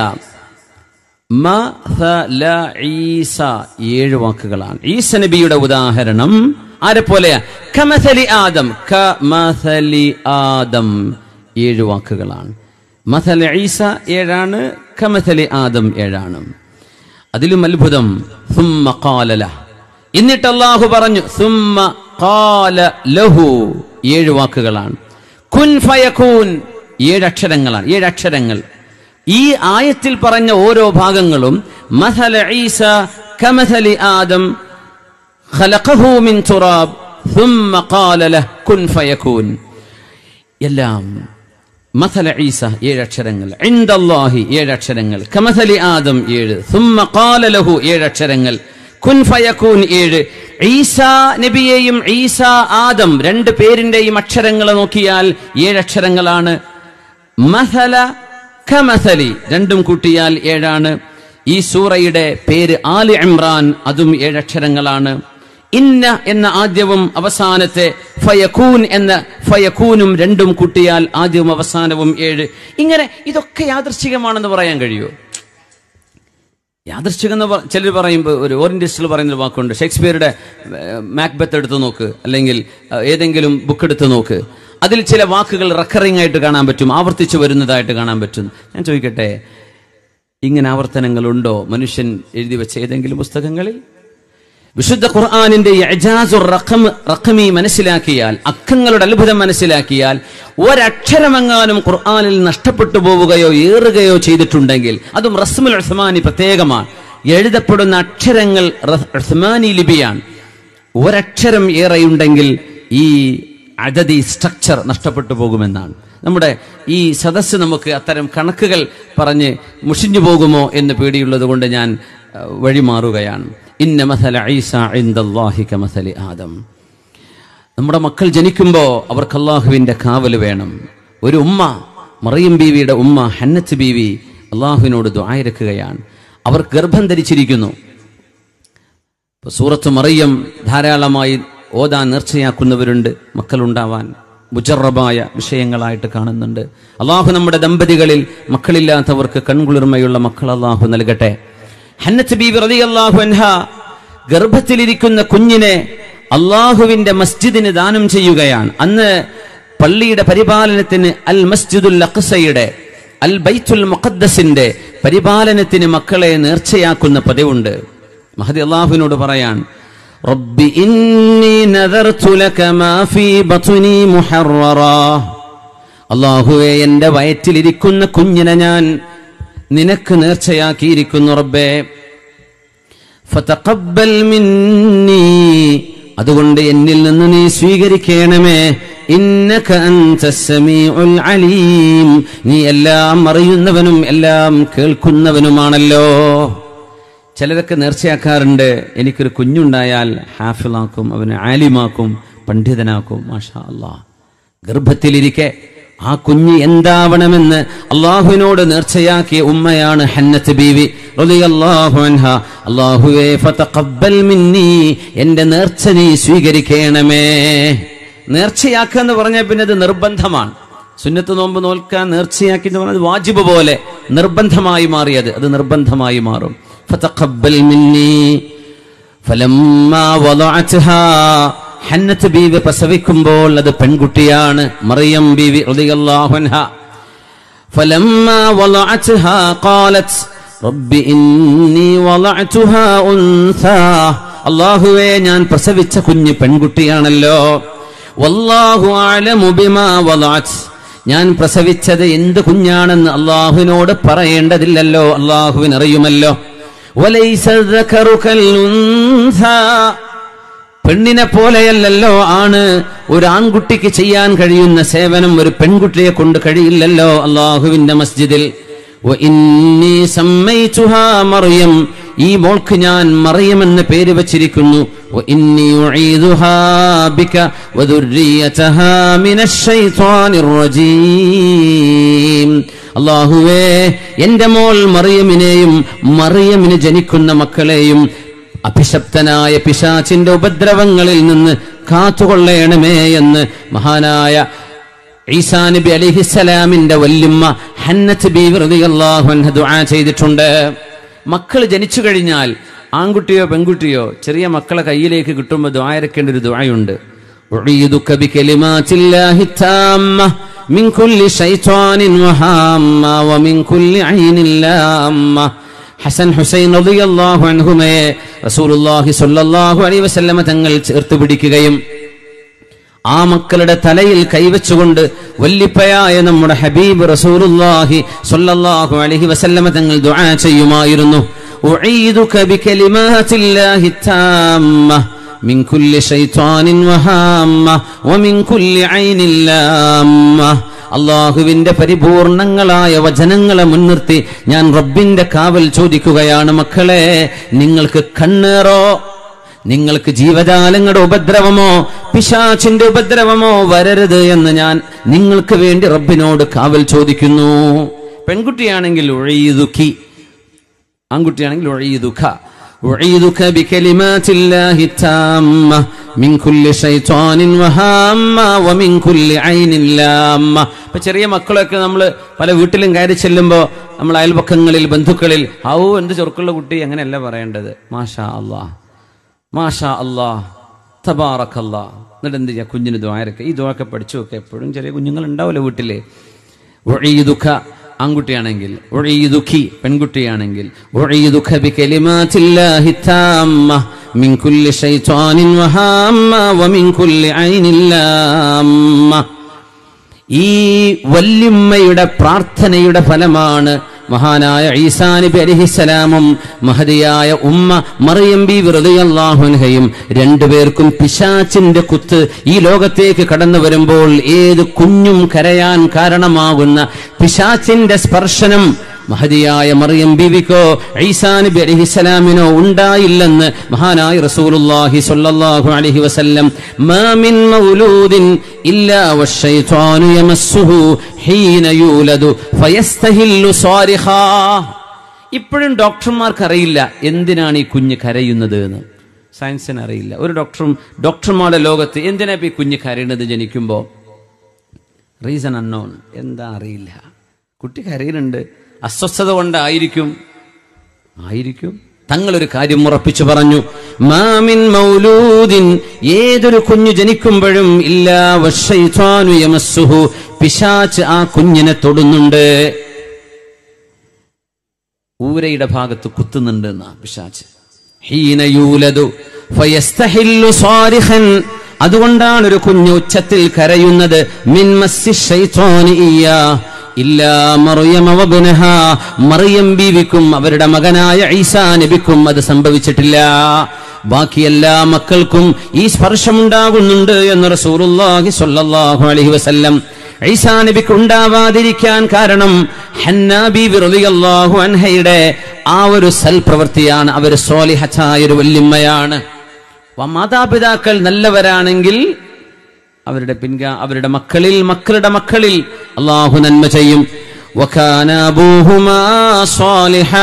മഥല ഈസ ഏഴ് വാക്കുകളാണ് ഈസ നബിയുടെ ഉദാഹരണം ആരെ പോലെയാ കമഥലി ആദം കമഥലി ആദം ഏഴ് വാക്കുകളാണ് മഥല ഈസ ഏഴാണ് കമഥലി ആദം ഏഴാണ് അതിലും അത്ഭുതം സുമ്മ കാലല എന്നിട്ട് അള്ളാഹു പറഞ്ഞു സുമ്മ കാല ലഹു ഏഴ് വാക്കുകളാണ് കുൻ ഫയക്കൂൻ ഏഴ് അക്ഷരങ്ങളാണ് ഏഴ് അക്ഷരങ്ങൾ ഈ ആയത്തിൽ പറഞ്ഞ ഓരോ ഭാഗങ്ങളും മഥല ഈസ കമഥലി ആദം خلقه من تراب ثم قال له كن فيكون എല്ലാം മഥല ഈസ ഏഴ് അക്ഷരങ്ങൾ ഇൻദല്ലാഹി ഏഴ് അക്ഷരങ്ങൾ കമഥലി ആദം ഏഴ് ثم قال له ഏഴ് അക്ഷരങ്ങൾ കുൻ ഫയക്കൂൻ ഏഴ് ഈസ നബിയെയും ഈസ ആദം രണ്ട് പേരിന്റെയും അക്ഷരങ്ങൾ നോക്കിയാൽ ഏഴ് അക്ഷരങ്ങളാണ് മഥല കമഥലി രണ്ടും കൂട്ടിയാൽ ഏഴാണ് ഈ സൂറയുടെ പേര് ആലി ഇമ്രാൻ അതും ഏഴക്ഷരങ്ങളാണ് ഇന്ന എന്ന ആദ്യവും അവസാനത്തെ ഫയക്കൂൻ എന്ന ഫയക്കൂനും രണ്ടും കൂട്ടിയാൽ ആദ്യവും അവസാനവും ഏഴ് ഇങ്ങനെ ഇതൊക്കെ യാദൃശ്ചികമാണെന്ന് പറയാൻ കഴിയുമോ യാദൃശ്ചികം എന്ന് ചിലർ പറയുമ്പോൾ ഒരു ഓറിയന്റിസ്റ്റിൽ പറയുന്ന ഒരു വാക്കുണ്ട് ഷേക്സ്പിയറുടെ മാക്ബത്ത് എടുത്ത് നോക്ക് അല്ലെങ്കിൽ ഏഹ്, ഏതെങ്കിലും ബുക്ക് എടുത്ത് നോക്ക് അതിൽ ചില വാക്കുകൾ റക്കറിംഗ് ആയിട്ട് കാണാൻ പറ്റും ആവർത്തിച്ചു വരുന്നതായിട്ട് കാണാൻ പറ്റും ഞാൻ ചോദിക്കട്ടെ ഇങ്ങനെ ആവർത്തനങ്ങളുണ്ടോ മനുഷ്യൻ എഴുതി വെച്ച ഏതെങ്കിലും പുസ്തകങ്ങളിൽ വിശുദ്ധ ഖുർആാനിന്റെ ഇഅ്ജാസുർ റഖം റഖമി മനസ്സിലാക്കിയാൽ അക്കങ്ങളുടെ അത്ഭുതം മനസ്സിലാക്കിയാൽ ഒരക്ഷരമെങ്ങാനും ഖുർആാനിൽ നഷ്ടപ്പെട്ടു പോവുകയോ ഏറുകയോ ചെയ്തിട്ടുണ്ടെങ്കിൽ അതും റസ്മുൽ ഉസ്മാനി പ്രത്യേകമാണ് എഴുതപ്പെടുന്ന അക്ഷരങ്ങൾ റസ്- ഉസ്മാനി ലിപിയാണ് ഒരക്ഷരം ഏറെയുണ്ടെങ്കിൽ ഈ അദതി സ്ട്രക്ചർ നഷ്ടപ്പെട്ടു പോകുമെന്നാണ് നമ്മുടെ ഈ സദസ്സ് നമുക്ക് അത്തരം കണക്കുകൾ പറഞ്ഞ് മുഷിഞ്ഞു പോകുമോ എന്ന് പേടിയുള്ളത് കൊണ്ട് ഞാൻ അഹ്, വഴിമാറുകയാണ് ഇന്ന മസല ഈസ ഇൻദല്ലാഹി കമസലി ആദം നമ്മുടെ മക്കൾ ജനിക്കുമ്പോൾ അവർക്ക് അള്ളാഹുവിന്റെ കാവല് വേണം ഒരു ഉമ്മ മറിയം ബീവിയുടെ ഉമ്മ ഹന്നത്ത് ബീവി അള്ളാഹുവിനോട് ദ്വായരക്കുകയാണ് അവർ ഗർഭം ധരിച്ചിരിക്കുന്നു ഇപ്പൊ സൂറത്ത് മറിയം ധാരാളമായി ഓതാൻ നേർച്ചയാക്കുന്നവരുണ്ട് മക്കളുണ്ടാവാൻ മുജറബായ വിഷയങ്ങളായിട്ട് കാണുന്നുണ്ട് അള്ളാഹു നമ്മുടെ ദമ്പതികളിൽ മക്കളില്ലാത്തവർക്ക് കൺകുളിർമയുള്ള മക്കൾ അള്ളാഹു നൽകട്ടെ ഹന്നത്ത് ബീബി റതി അള്ളാഹു അൻഹ ഗർഭത്തിലിരിക്കുന്ന കുഞ്ഞിനെ അള്ളാഹുവിന്റെ മസ്ജിദിന് ദാനം ചെയ്യുകയാണ് അന്ന് പള്ളിയുടെ പരിപാലനത്തിന് അൽ മസ്ജിദുൽ അഖ്സയുടെ അൽ ബൈത്തുൽ മുഖദ്ദസിന്റെ പരിപാലനത്തിന് മക്കളെ നേർച്ചയാക്കുന്ന പതിവുണ്ട് മഹദി അള്ളാഹുവിനോട് പറയാൻ റബ്ബി ഇന്നി നദർതു ലക മാ ഫീ ബത്നി മുഹററാ അള്ളാഹുവെ എന്റെ വയറ്റിലിരിക്കുന്ന കുഞ്ഞിനെ ഞാൻ നിനക്ക് നേർച്ചയാക്കിയിരിക്കുന്നു റബ്ബേ ഫതഖബ്ബൽ മിന്നി അതുകൊണ്ട് എന്നിൽ നിന്ന് നീ സ്വീകരിക്കണമേ ഇന്നക അൻത സമീഉൽ അലീം നീ എല്ലാം അറിയുന്നവനും എല്ലാം കേൾക്കുന്നവനുമാണല്ലോ ചിലരൊക്കെ നേർച്ചയാക്കാറുണ്ട് എനിക്കൊരു കുഞ്ഞുണ്ടായാൽ ഹാഫിളാക്കും അവനെ ആലിമാക്കും പണ്ഡിതനാക്കും മാഷാ അല്ലാ ഗർഭത്തിലിരിക്കെ ആ കുഞ്ഞ് എന്താവണമെന്ന് അള്ളാഹുവിനോട് നേർച്ചയാക്കിയ ഉമ്മയാണ് ഹന്നത്ത് ബീവി റളിയല്ലാഹു അൻഹ അള്ളാഹുവേ ഫതഖബ്ബൽ മിന്നി എന്റെ നേർച്ച നീ സ്വീകരിക്കണമേ നേർച്ചയാക്കുക എന്ന് പറഞ്ഞാൽ പിന്നെ അത് നിർബന്ധമാണ് സുന്നത്ത് നോമ്പ് നോൽക്കാൻ നേർച്ചയാക്കി എന്ന് പറഞ്ഞത് വാജിബ് പോലെ നിർബന്ധമായി മാറിയത് അത് നിർബന്ധമായി മാറും ഫതഖബ്ബൽ മിന്നി ഫലമ്മാ വദഅത്ഹാ ഹന്നത്ത് ബീവി പ്രസവിക്കുമ്പോൾ അത് പെൺകുട്ടിയാണ് മറിയം ബീവി റളിയല്ലാഹു അൻഹ فلما وضعتها قالت رب إني وضعتها أنثى അള്ളാഹുവേ ഞാൻ പ്രസവിച്ച കുഞ്ഞ് പെൺകുട്ടിയാണല്ലോ വല്ലാഹു അലമു ബിമാ വളഅത് ഞാൻ പ്രസവിച്ചത് എന്ത് കുഞ്ഞാണെന്ന് അള്ളാഹുവിനോട് പറയേണ്ടതില്ലല്ലോ അള്ളാഹുവിന് അറിയുമല്ലോ വലൈസ الذكر كالأنثى പെണ്ണിനെ പോലെയല്ലല്ലോ ആണ് ഒരു ആൺകുട്ടിക്ക് ചെയ്യാൻ കഴിയുന്ന സേവനം ഒരു പെൺകുട്ടിയെ കൊണ്ട് കഴിയില്ലല്ലോ അള്ളാഹുവിന്റെ മസ്ജിദിൽ وإني سميتها مريم ഈ മോൾക്ക് ഞാൻ മറിയം എന്ന് പേര് വച്ചിരിക്കുന്നു وإني أعيذها بك وذريتها من الشيطان الرجيم അള്ളാഹുവേ എന്റെ മോൾ മറിയമിനെയും മറിയമിന് ജനിക്കുന്ന മക്കളെയും അഭിശപ്തനായ പിശാച്ചിന്റെ ഉപദ്രവങ്ങളിൽ നിന്ന് കാത്തുകൊള്ളണമേ എന്ന് മഹാനായ ഈസാ നബി അലിഹിസലാമിന്റെ വല്യമ്മ ഹന്നത്ത് ബി റളിയല്ലാഹു അൻഹ ദുആ ചെയ്തിട്ടുണ്ട് മക്കൾ ജനിച്ചു കഴിഞ്ഞാൽ ആൺകുട്ടിയോ പെൺകുട്ടിയോ ചെറിയ മക്കളെ കയ്യിലേക്ക് കിട്ടുമ്പോൾ ദ്വായരക്കേണ്ട ഒരു ദ്വായുണ്ട് أعيذك بكلمات الله التامة من كل شيطان وهامة ومن كل عين لامة ഹസൻ ഹുസൈൻ റളിയല്ലാഹു അൻഹുമയെ റസൂലുള്ളാഹി സ്വല്ലല്ലാഹു അലൈഹി വസല്ലമ തങ്ങൾ ചേർത്ത് പിടിക്കുകയും ആ മക്കളുടെ തലയിൽ കൈവച്ചുകൊണ്ട് വല്ലിപ്പയായ നമ്മുടെ ഹബീബ് റസൂലുള്ളാഹി സ്വല്ലല്ലാഹു അലൈഹി വസല്ലമ തങ്ങൾ ദുആ ചെയ്യുമായിരുന്നു ഉഈദുക ബികലിമാത്തില്ലാഹി التامة من كل شيطان وهامة ومن كل عين لامة അള്ളാഹുവിന്റെ പരിപൂർണങ്ങളായ വചനങ്ങളെ മുൻനിർത്തി ഞാൻ റബ്ബിന്റെ കാവൽ ചോദിക്കുകയാണ് മക്കളെ നിങ്ങൾക്ക് കണ്ണേറോ നിങ്ങൾക്ക് ജീവജാലങ്ങളുടെ ഉപദ്രവമോ പിശാച്ചിന്റെ ഉപദ്രവമോ വരരുത് എന്ന് ഞാൻ നിങ്ങൾക്ക് വേണ്ടി റബ്ബിനോട് കാവൽ ചോദിക്കുന്നു പെൺകുട്ടിയാണെങ്കിൽ ഒഴിയുതുക്കി ആൺകുട്ടിയാണെങ്കിൽ ഒഴിയുതുഖ أعيذك بكلمات الله التامة من كل شيطان وهامة ومن كل عين لامة ഇപ്പൊ ചെറിയ മക്കളൊക്കെ നമ്മൾ പല വീട്ടിലും കയറി ചെല്ലുമ്പോൾ നമ്മൾ അയൽപക്കങ്ങളിൽ ബന്ധുക്കളിൽ ഔ എന്ത് ചെറുക്കുള്ള കുട്ടി അങ്ങനെയല്ല പറയേണ്ടത് മാഷാ അള്ളാഹ് മാഷാ അള്ളാഹ് തബാറക്കല്ലാ എന്നിട്ട് എന്ത് ചെയ്യാ കുഞ്ഞിന് ദ്വാരക്ക ഈ ദ്വാരൊക്കെ പഠിച്ചു വെക്കുക എപ്പോഴും ചെറിയ കുഞ്ഞുങ്ങൾ ഉണ്ടാവില്ല വീട്ടില് ഒഴിയുതുഖ ആൺകുട്ടിയാണെങ്കിൽ ഒഴിയുതുഖി പെൺകുട്ടിയാണെങ്കിൽ ഒഴിയുതുഖ ബികലിമാത്തില്ലാഹി താമ്മ മിൻ കുല്ലി ശൈത്വാനിൻ വഹാമ്മ വമിൻ കുല്ലി ഐനിൻ ലാമ്മ ഈ വല്യമ്മയുടെ പ്രാർത്ഥനയുടെ ഫലമാണ് മഹാനായ ഈസാ നബി അലഹിസലാമും മഹതിയായ ഉമ്മ മറിയം ബി വെറുതെയല്ലാഹുൻഹയും രണ്ടുപേർക്കും പിശാച്ചിന്റെ കുത്ത് ഈ ലോകത്തേക്ക് കടന്നു വരുമ്പോൾ ഏത് കുഞ്ഞും കരയാൻ കാരണമാകുന്ന പിശാച്ചിന്റെ സ്പർശനം മഹതിയായ മറിയം ബീവിക്കോ ഈസാ നബി അലഹിസലാമിനോ ഉണ്ടായില്ലെന്ന് മഹാനായ റസൂലുള്ളാഹി സ്വല്ലല്ലാഹു അലൈഹി വസല്ലം മാ മിൻ മൗലൂദിൻ ഇല്ലാ വശൈത്വാനു യമസ്സുഹു ഹീന യൂലദു ഫയസ്തഹില്ലു സ്വാരിഖാ ഇപ്പോഴും ഡോക്ടർമാർക്ക് അറിയില്ല എന്തിനാണ് ഈ കുഞ്ഞ് കരയുന്നത് എന്ന് സയൻസിന് അറിയില്ല ഒരു ഡോക്ടറും ഡോക്ടർമാരുടെ ലോകത്ത് എന്തിനാ ഇപ്പൊ ഈ കുഞ്ഞ് കരയുന്നത് ജനിക്കുമ്പോൾ റീസൺ അൺനോൺ എന്താ അറിയില്ല കുട്ടി കരയുന്നുണ്ട് അസ്വസ്ഥത കൊണ്ടായിരിക്കും ആയിരിക്കും തങ്ങളൊരു കാര്യം ഉറപ്പിച്ചു പറഞ്ഞു മാമിൻ മൗലൂദിൻ ഏതൊരു കുഞ്ഞു ജനിക്കുമ്പോഴും ഇല്ലാ വശൈത്വാനു യമസ്സുഹു പിശാച്ച് ആ കുഞ്ഞിനെ തൊടുന്നുണ്ട് ഊരയുടെ ഭാഗത്ത് കുത്തുന്നുണ്ട് എന്നാ പിശാച്ച് ഹീന യൂലതു ഫയസ്തഹില്ലു സ്വാരിഖൻ അതുകൊണ്ടാണ് ഒരു കുഞ്ഞു ഉച്ചത്തിൽ കരയുന്നത് മിൻ മസ്സി ശൈത്വാനി ഇയ്യാ ഇല്ലാ മറിയം വബ്നഹ മറിയം ബീവിക്കും അവരുടെ മകനായ ഈസാ നബിക്കും അത് സംഭവിച്ചിട്ടില്ല ബാക്കി എല്ലാ മക്കൾക്കും ഈ സ്പർശമുണ്ടാകുന്നുണ്ട് എന്ന് റസൂലുള്ളാഹി സ്വല്ലല്ലാഹു അലൈഹി വസല്ലം ഈസാ നബിക്ക് ഉണ്ടാവാതിരിക്കാൻ കാരണം ഹന്നാ ബീവി റളിയല്ലാഹു അൻഹയുടെ ആ ഒരു സൽപ്രവൃത്തിയാണ് അവർ സ്വാലിഹത്തായ ഒരു വല്യമ്മയാണ് മാതാപിതാക്കൾ നല്ലവരാണെങ്കിൽ അവരുടെ പിൻഗാ അവരുടെ മക്കളിൽ മക്കളുടെ മക്കളിൽ അള്ളാഹു നന്മ ചെയ്യും വകാന അബൂഹുമാ സ്വാലിഹാ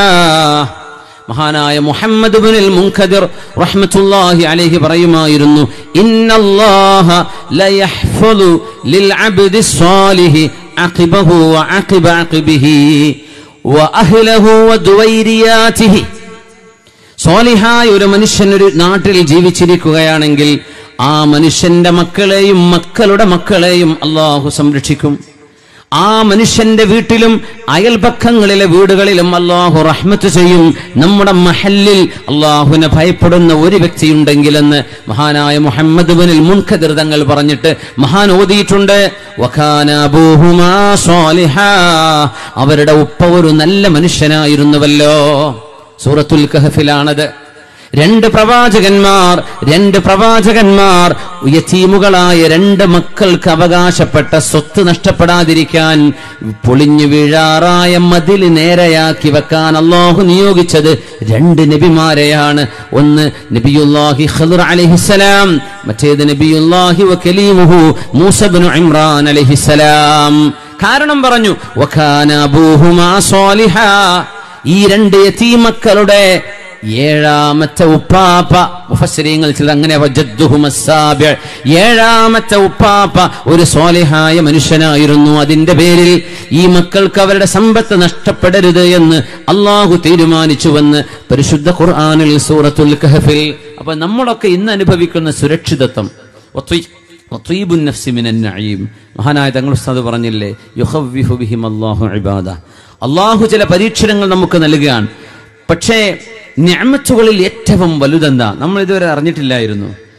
മഹാനായ മുഹമ്മദ് ബിനുൽ മുൻഖദിർ റഹ്മത്തുള്ളാഹി അലൈഹി പറയുമായിരുന്നു ഇന്നല്ലാഹ ലയഹ്ഫദു ലിൽ അബ്ദി സ്വാലിഹി അഖിബഹു വഅഖിബ അഖിബിഹി വഅഹ്ലഹു വദുവൈരിയാതിഹി സ്വാലിഹായ ഒരു മനുഷ്യൻ ഒരു നാട്ടിൽ ജീവിച്ചിരിക്കുകയാണെങ്കിൽ ആ മനുഷ്യന്റെ മക്കളെയും മക്കളുടെ മക്കളെയും അള്ളാഹു സംരക്ഷിക്കും ആ മനുഷ്യന്റെ വീട്ടിലും അയൽപക്കങ്ങളിലെ വീടുകളിലും അള്ളാഹു റഹ്മത്ത് ചെയ്യും നമ്മുടെ മഹല്ലിൽ അള്ളാഹുവിനെ ഭയപ്പെടുന്ന ഒരു വ്യക്തിയുണ്ടെങ്കിലെന്ന് മഹാനായ മുഹമ്മദ് ബിനിൽ മുൻഖദിർ തങ്ങൾ പറഞ്ഞിട്ട് മഹാൻ ഓതിയിട്ടുണ്ട് വഖാന അബൂഹുമാ സ്വാലിഹാ. അവരുടെ ഉപ്പ ഒരു നല്ല മനുഷ്യനായിരുന്നുവല്ലോ സൂറത്തുൽ കഹഫിലാണത് രണ്ട് പ്രവാചകന്മാർ രണ്ട് പ്രവാചകന്മാർ യതീമുകളായ രണ്ട് മക്കൾക്ക് അവകാശപ്പെട്ട സ്വത്ത് നഷ്ടപ്പെടാതിരിക്കാൻ പൊളിഞ്ഞു വീഴാറായ മതിൽ നേരെയാക്കി വെക്കാൻ അള്ളാഹു നിയോഗിച്ചത് രണ്ട് നബിമാരെയാണ് ഒന്ന് നബിയുല്ലാഹി ഖദർ അലൈഹിസ്സലാം മറ്റേത് നബിയുല്ലാഹി വകലീമുഹു മൂസബ്നു ഇമ്രാൻ അലൈഹിസ്സലാം കാരണം പറഞ്ഞു വകാന അബൂഹുമാ സ്വാലിഹാ ഈ രണ്ട് യതീമക്കളുടെ ഏഴാമത്തെ ഉപ്പാപ്പ മുഫസ്സിരീങ്ങൾ ചില അങ്ങനെ വജദ്ദുഹുമസ്സാബിഅ്. ഏഴാമത്തെ ഉപ്പാപ്പ ഒരു സ്വാലിഹായ മനുഷ്യനായിരുന്നു അതിന്റെ പേരിൽ ഈ മക്കൾക്ക് അവരുടെ സമ്പത്ത് നഷ്ടപ്പെടരുത് എന്ന് അള്ളാഹു തീരുമാനിച്ചുവെന്ന് പരിശുദ്ധ ഖുർആനിൽ സൂറത്തുൽ കഹഫിൽ അപ്പൊ നമ്മളൊക്കെ ഇന്ന് അനുഭവിക്കുന്ന സുരക്ഷിതത്വം വത്വി- വത്വീബുൻ നഫ്സി മിനൻ നഈം. മഹാനായ തങ്ങൾ ഉസ്താദ് പറഞ്ഞില്ലേ യുഹവ്വിഹു ബിഹിം അല്ലാഹു ഇബാദ അള്ളാഹു ചില പരീക്ഷണങ്ങൾ നമുക്ക് നൽകുകയാണ് പക്ഷേ ഞാമത്തുകളിൽ ഏറ്റവും വലുതെന്താ നമ്മൾ ഇതുവരെ അറിഞ്ഞിട്ടില്ലായിരുന്നു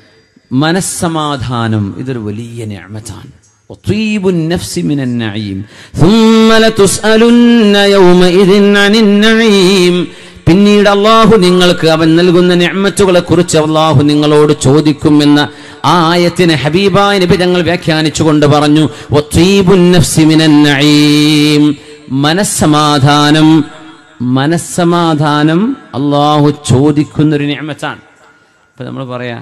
മനസ്സമാധാനം ഇതൊരു വലിയ ഞാമത്താണ് وطيب النفس من النعيم ثم لتسألن يومئذ عن النعيم പിന്നീട് അള്ളാഹു നിങ്ങൾക്ക് അവൻ നൽകുന്ന ഞമ്മത്തുകളെ കുറിച്ച് അള്ളാഹു നിങ്ങളോട് ചോദിക്കുമെന്ന ആ ആയത്തിന് ഹബീബായ നബി ഞങ്ങൾ വ്യാഖ്യാനിച്ചുകൊണ്ട് പറഞ്ഞു "വത്വീബുൻ നഫ്സി മിനൻ നഈം." മനസ്സമാധാനം മനസ്സമാധാനം അള്ളാഹു ചോദിക്കുന്നൊരു ഞാമത്താണ് ഇപ്പൊ നമ്മൾ പറയാ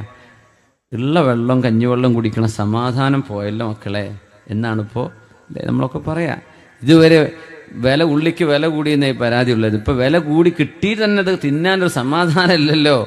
ഉള്ള വെള്ളം കഞ്ഞിവെള്ളം കുടിക്കണം സമാധാനം പോയല്ലോ മക്കളെ എന്നാണ് ഇപ്പോൾ നമ്മളൊക്കെ പറയാ ഇതുവരെ വില ഉള്ളിക്ക് വില കൂടിയെന്നേ പരാതി ഉള്ളത് ഇപ്പൊ വില കൂടി കിട്ടി തന്നെ അത് തിന്നാനൊരു സമാധാനം ഇല്ലല്ലോ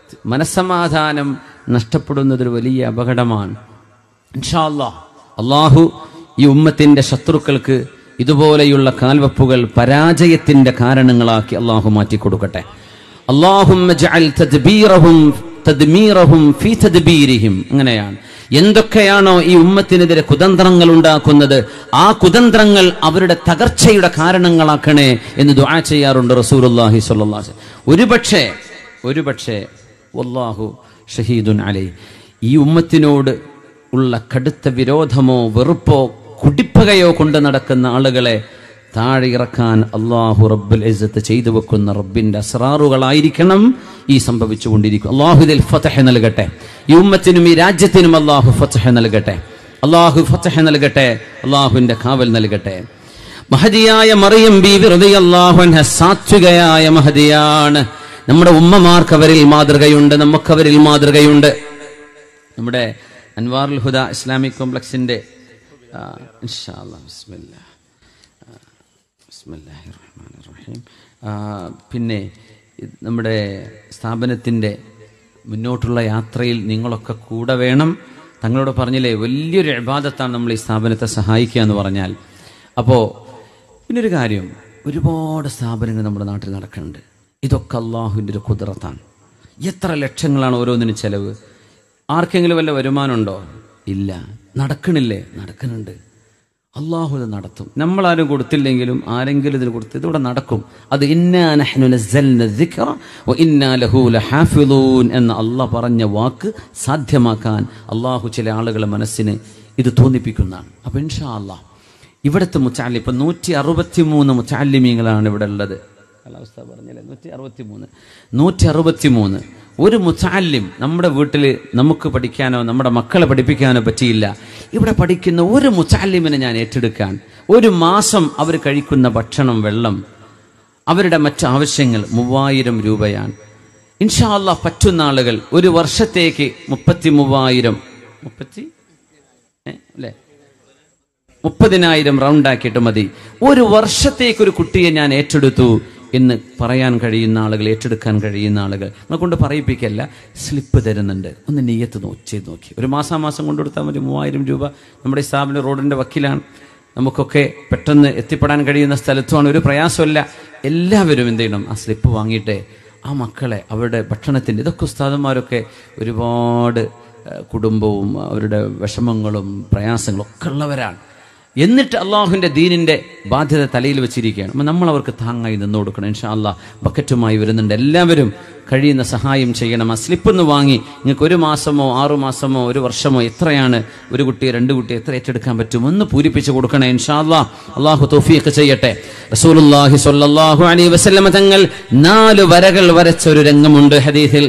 മനസ്സമാധാനം നഷ്ടപ്പെടുന്നതൊരു വലിയ അപകടമാണ് ഇൻഷാ അല്ലാ അള്ളാഹു ഈ ഉമ്മത്തിന്റെ ശത്രുക്കൾക്ക് ഇതുപോലെയുള്ള കാൽവപ്പുകൾ പരാജയത്തിന്റെ കാരണങ്ങളാക്കി അള്ളാഹു മാറ്റിക്കൊടുക്കട്ടെ അള്ളാഹുമ്മ ജഅൽ തദ്ബീറഹും തദ്മീറഹും ഫീ തദ്ബീരിഹിം അങ്ങനെയാണ് എന്തൊക്കെയാണോ ഈ ഉമ്മത്തിനെതിരെ കുതന്ത്രങ്ങൾ ഉണ്ടാക്കുന്നത് ആ കുതന്ത്രങ്ങൾ അവരുടെ തകർച്ചയുടെ കാരണങ്ങളാക്കണേ എന്ന് ദുആ ചെയ്യാറുണ്ട് റസൂലുള്ളാഹി സ്വല്ലല്ലാഹു അലൈഹി വസല്ലം. ഒരുപക്ഷേ ഒരുപക്ഷേ വല്ലാഹു ഷഹീദുൻ അലൈ ഈ ഉമ്മത്തിനോട് ഉള്ള കടുത്ത വിരോധമോ വെറുപ്പോ കുടിപ്പകയോ കൊണ്ട് നടക്കുന്ന ആളുകളെ താഴെ ഇറക്കാൻ അള്ളാഹു റബ്ബുൽ ഇസ്സത്ത് ചെയ്തു വെക്കുന്ന റബ്ബിന്റെ അസ്രാറുകളായിരിക്കണം ഈ സംഭവിച്ചുകൊണ്ടിരിക്കും അള്ളാഹു ഇതിൽ ഫതഹ നൽകട്ടെ ഈ ഉമ്മത്തിനും ഈ രാജ്യത്തിനും അള്ളാഹു ഫതഹ നൽകട്ടെ അള്ളാഹു ഫതഹ നൽകട്ടെ അള്ളാഹുവിന്റെ കാവൽ നൽകട്ടെ മഹദിയായ മറിയം ബീവി റളിയല്ലാഹു അൻഹ സാത്വികയായ മഹദിയാണ് നമ്മുടെ ഉമ്മമാർക്ക് അവരിൽ മാതൃകയുണ്ട് നമുക്കവരിൽ മാതൃകയുണ്ട് നമ്മുടെ അൻവാറുൽ ഹുദ ഇസ്ലാമിക് കോംപ്ലക്സിന്റെ ആ, ഇൻഷാ അല്ലാ, ബിസ്മില്ലാ. ആ, ബിസ്മില്ലാഹിർ റഹ്മാനിർ റഹീം. ആ, പിന്നെ ഇത് നമ്മുടെ സ്ഥാപനത്തിന്റെ മുന്നോട്ടുള്ള യാത്രയിൽ നിങ്ങളൊക്കെ കൂടെ വേണം തങ്ങളോട് പറഞ്ഞില്ലേ വലിയൊരു ഇബാദത്താണ് നമ്മൾ ഈ സ്ഥാപനത്തെ സഹായിക്കുക എന്ന് പറഞ്ഞാൽ അപ്പോൾ പിന്നൊരു കാര്യം ഒരുപാട് സ്ഥാപനങ്ങൾ നമ്മുടെ നാട്ടിൽ നടക്കുന്നുണ്ട് ഇതൊക്കെ അള്ളാഹുവിൻ്റെ ഒരു കുതിരത്താണ് എത്ര ലക്ഷങ്ങളാണ് ഓരോന്നിനും ചെലവ് ആർക്കെങ്കിലും വല്ല വരുമാനമുണ്ടോ ഇല്ല നടക്കണില്ലേ നടക്കുന്നുണ്ട് അള്ളാഹു ഇത് നടത്തും നമ്മളാരും കൊടുത്തില്ലെങ്കിലും ആരെങ്കിലും ഇതിന് കൊടുത്ത് ഇതിവിടെ നടക്കും അത് ഇന്നാ നഹ്നു നസ്സൽന ദിക്റ വ ഇന്നാ ലഹു ലഹാഫിളൂൻ എന്ന അള്ളാഹ് പറഞ്ഞ വാക്ക് സാധ്യമാക്കാൻ അള്ളാഹു ചില ആളുകളെ മനസ്സിന് ഇത് തോന്നിപ്പിക്കുന്നതാണ് അപ്പൊ ഇൻഷാ അള്ളാഹ് ഇവിടുത്തെ മുച്ചാലി ഇപ്പൊ നൂറ്റി അറുപത്തി മൂന്ന് മുച്ചാലിമീങ്ങളാണ് ഇവിടെ ഉള്ളത് കാലാവസ്ഥ പറഞ്ഞല്ലേ നൂറ്റി അറുപത്തി മൂന്ന് നൂറ്റി അറുപത്തി മൂന്ന് ഒരു മുത്താലിം നമ്മുടെ വീട്ടിൽ നമുക്ക് പഠിക്കാനോ നമ്മുടെ മക്കളെ പഠിപ്പിക്കാനോ പറ്റിയില്ല ഇവിടെ പഠിക്കുന്ന ഒരു മുത്താലിമിനെ ഞാൻ ഏറ്റെടുക്കാൻ ഒരു മാസം അവർ കഴിക്കുന്ന ഭക്ഷണം വെള്ളം അവരുടെ മറ്റ് ആവശ്യങ്ങൾ മൂവായിരം രൂപയാണ് ഇൻഷാ അല്ലാ പറ്റുന്ന ആളുകൾ ഒരു വർഷത്തേക്ക് മുപ്പത്തി മൂവായിരം മുപ്പത്തി ഏ, അല്ലേ മുപ്പതിനായിരം റൗണ്ട് ആക്കിയിട്ട് മതി ഒരു വർഷത്തേക്ക് ഒരു കുട്ടിയെ ഞാൻ ഏറ്റെടുത്തു എന്ന് പറയാൻ കഴിയുന്ന ആളുകൾ ഏറ്റെടുക്കാൻ കഴിയുന്ന ആളുകൾ നമ്മളെ കൊണ്ട് പറയിപ്പിക്കല്ല സ്ലിപ്പ് തരുന്നുണ്ട് ഒന്ന് നെയ്യത്ത് നോ ചെയ്ത് നോക്കി ഒരു മാസാമാസം കൊണ്ടു കൊടുത്താൽ മതി മൂവായിരം രൂപ നമ്മുടെ ഈ സ്ഥാപനം റോഡിന്റെ വക്കിലാണ് നമുക്കൊക്കെ പെട്ടെന്ന് എത്തിപ്പെടാൻ കഴിയുന്ന സ്ഥലത്തുമാണ് ഒരു പ്രയാസമല്ല എല്ലാവരും എന്ത് ചെയ്യണം ആ സ്ലിപ്പ് വാങ്ങിയിട്ട് ആ മക്കളെ അവരുടെ ഭക്ഷണത്തിൻ്റെ ഇതൊക്കെ ഉസ്താദന്മാരൊക്കെ ഒരുപാട് ഏഹ്, കുടുംബവും അവരുടെ വിഷമങ്ങളും പ്രയാസങ്ങളും ഒക്കെ ഉള്ളവരാണ് എന്നിട്ട് അള്ളാഹുവിന്റെ ദീനിന്റെ ബാധ്യത തലയിൽ വെച്ചിരിക്കുകയാണ് അപ്പൊ നമ്മൾ അവർക്ക് താങ്ങായി നിന്ന് കൊടുക്കണം ഇൻഷാ അള്ളാഹ് ബക്കറ്റുമായി വരുന്നുണ്ട് എല്ലാവരും കഴിയുന്ന സഹായം ചെയ്യണം ആ സ്ലിപ്പ് ഒന്ന് വാങ്ങി നിങ്ങൾക്ക് ഒരു മാസമോ ആറു മാസമോ ഒരു വർഷമോ എത്രയാണ് ഒരു കുട്ടിയെ രണ്ട് കുട്ടിയെ എത്ര ഏറ്റെടുക്കാൻ പറ്റും ഒന്ന് പൂരിപ്പിച്ച് കൊടുക്കണേ ഇൻഷാ അള്ളാഹ് അള്ളാഹു തോഫിയൊക്കെ ചെയ്യട്ടെ റസൂലുള്ളാഹി സ്വല്ലല്ലാഹു അലൈഹി വസല്ലമ തങ്ങൾ നാല് വരകൾ വരച്ച ഒരു രംഗമുണ്ട് ഹദീസിൽ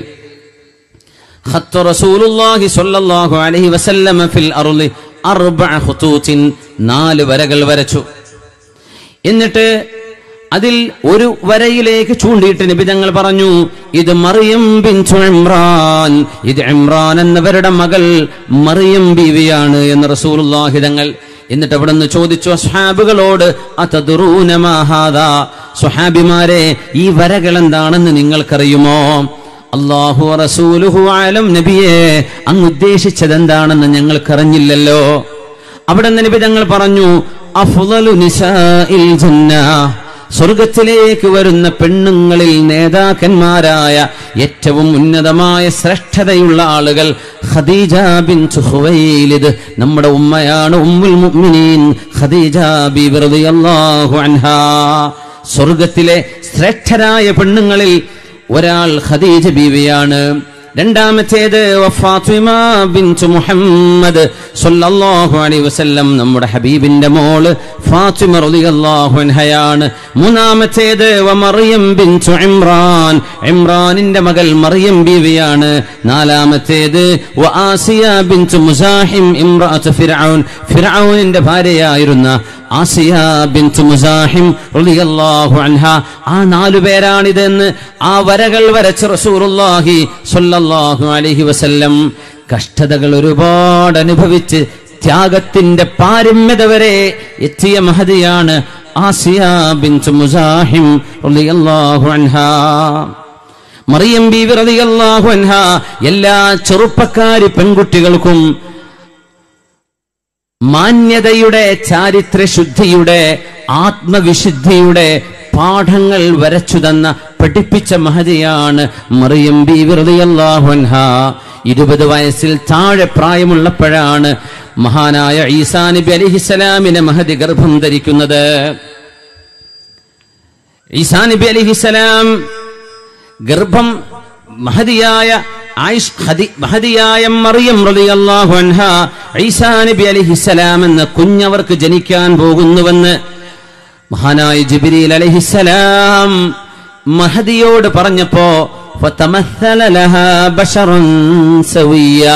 خط رسول الله صلى الله عليه وسلم في الأرض أربع خطوط നാല് വരകൾ വരച്ചു എന്നിട്ട് അതിൽ ഒരു വരയിലേക്ക് ചൂണ്ടിയിട്ട് നബി തങ്ങൾ പറഞ്ഞു ഇത് മറിയം ബിൻതു ഇമ്രാൻ ഇത് ഇമ്രാൻ എന്നവരുടെ മകൾ മറിയം ബീവിയാണ് എന്ന് റസൂലുള്ളാഹി തങ്ങൾ എന്നിട്ട് അവിടെ നിന്ന് ചോദിച്ചു അസ്ഹാബുകളോട് അതദ്റൂന മാ ഹാദാ സ്വഹാബിമാരെ ഈ വരകൾ എന്താണെന്ന് നിങ്ങൾക്കറിയുമോ അള്ളാഹു റസൂലുഹു ആലം നബിയെ അങ്ങ് ഉദ്ദേശിച്ചത് എന്താണെന്ന് ഞങ്ങൾക്കറിഞ്ഞില്ലല്ലോ അവിടെ നിന്ന് നബി തങ്ങൾ പറഞ്ഞു അഫ്ളലു നിസാഇൽ ജന്ന സ്വർഗത്തിലേക്ക് വരുന്ന പെണ്ണുങ്ങളിൽ നേതാക്കന്മാരായ ഏറ്റവും ഉന്നതമായ ശ്രേഷ്ഠതയുള്ള ആളുകൾ ഖദീജ ബിൻ ഖുവൈലിദ് നമ്മുടെ ഉമ്മയാണ് ഉമ്മുൽ മുഅ്മിനീൻ ഖദീജ ബിബി റളിയല്ലാഹു അൻഹാ സ്വർഗത്തിലെ ശ്രേഷ്ഠരായ പെണ്ണുങ്ങളിൽ ഒരാൾ ഖദീജ ബീവിയാണ് രണ്ടാമത്തേത് വഫാത്തിമ ബിൻതു മുഹമ്മദ് സല്ലല്ലാഹു അലൈഹി വസല്ലം നമ്മുടെ ഹബീബിന്റെ മോള് ഫാത്തിമ റളിയല്ലാഹു അൻഹയാണ് മൂന്നാമത്തേത് വമറിയം ബിൻതു ഇമ്രാൻ ഇമ്രാനിന്റെ മകൾ മറിയം ബീവിയാണ് നാലാമത്തേത് വആസിയ ബിൻതു മുസാഹിം ഇംറഅത്ത് ഫിർഔൻ ഫിർഔനിന്റെ ഭാര്യയായിരുന്ന ആസിയ ബിൻതു മുസാഹിം റളിയല്ലാഹു അൻഹ ആ നാലു പേരാണിതെന്ന് ആ വരകൾ വരച്ച റസൂലുള്ളാഹി സ്വല്ലല്ലാഹു അലൈഹി വസല്ലം കഷ്ടതകൾ ഒരുപാട് അനുഭവിച്ച് ത്യാഗത്തിന്റെ പാരമ്യത വരെ എത്തിയ മഹതിയാണ് ആസിയ ബിൻതു മുസാഹിം റളിയല്ലാഹു അൻഹ മറിയം ബീവി റളിയല്ലാഹു അൻഹ എല്ലാ ചെറുപ്പക്കാരി പെൺകുട്ടികൾക്കും മാന്യതയുടെ ചാരിത്രശുദ്ധിയുടെ ആത്മവിശുദ്ധിയുടെ പാഠങ്ങൾ വരച്ചു തന്ന പഠിപ്പിച്ച മഹതിയാണ് മറിയം ബീവി റളിയല്ലാഹു അൻഹ ഇരുപത് വയസ്സിൽ താഴെ പ്രായമുള്ളപ്പോഴാണ് മഹാനായ ഈസാ നബി അലിഹിസലാമിനെ മഹതി ഗർഭം ധരിക്കുന്നത് ഈസാ നബി അലിഹിസലാം ഗർഭം മഹതിയായ ആയിഷ് ഖദി- മഹതിയായ മറിയം റളിയല്ലാഹു അൻഹ ഈസാ നബി അലിഹിസലാം എന്ന കുഞ്ഞവർക്ക് ജനിക്കാൻ പോകുന്നുവെന്ന് മഹാനായ ജിബ്രീൽ അലൈഹിസ്സലാം മഹദിയോട് പറഞ്ഞപ്പോ ഫതമസ്സല ലഹാ ബശറൻ സവിയ്യാ.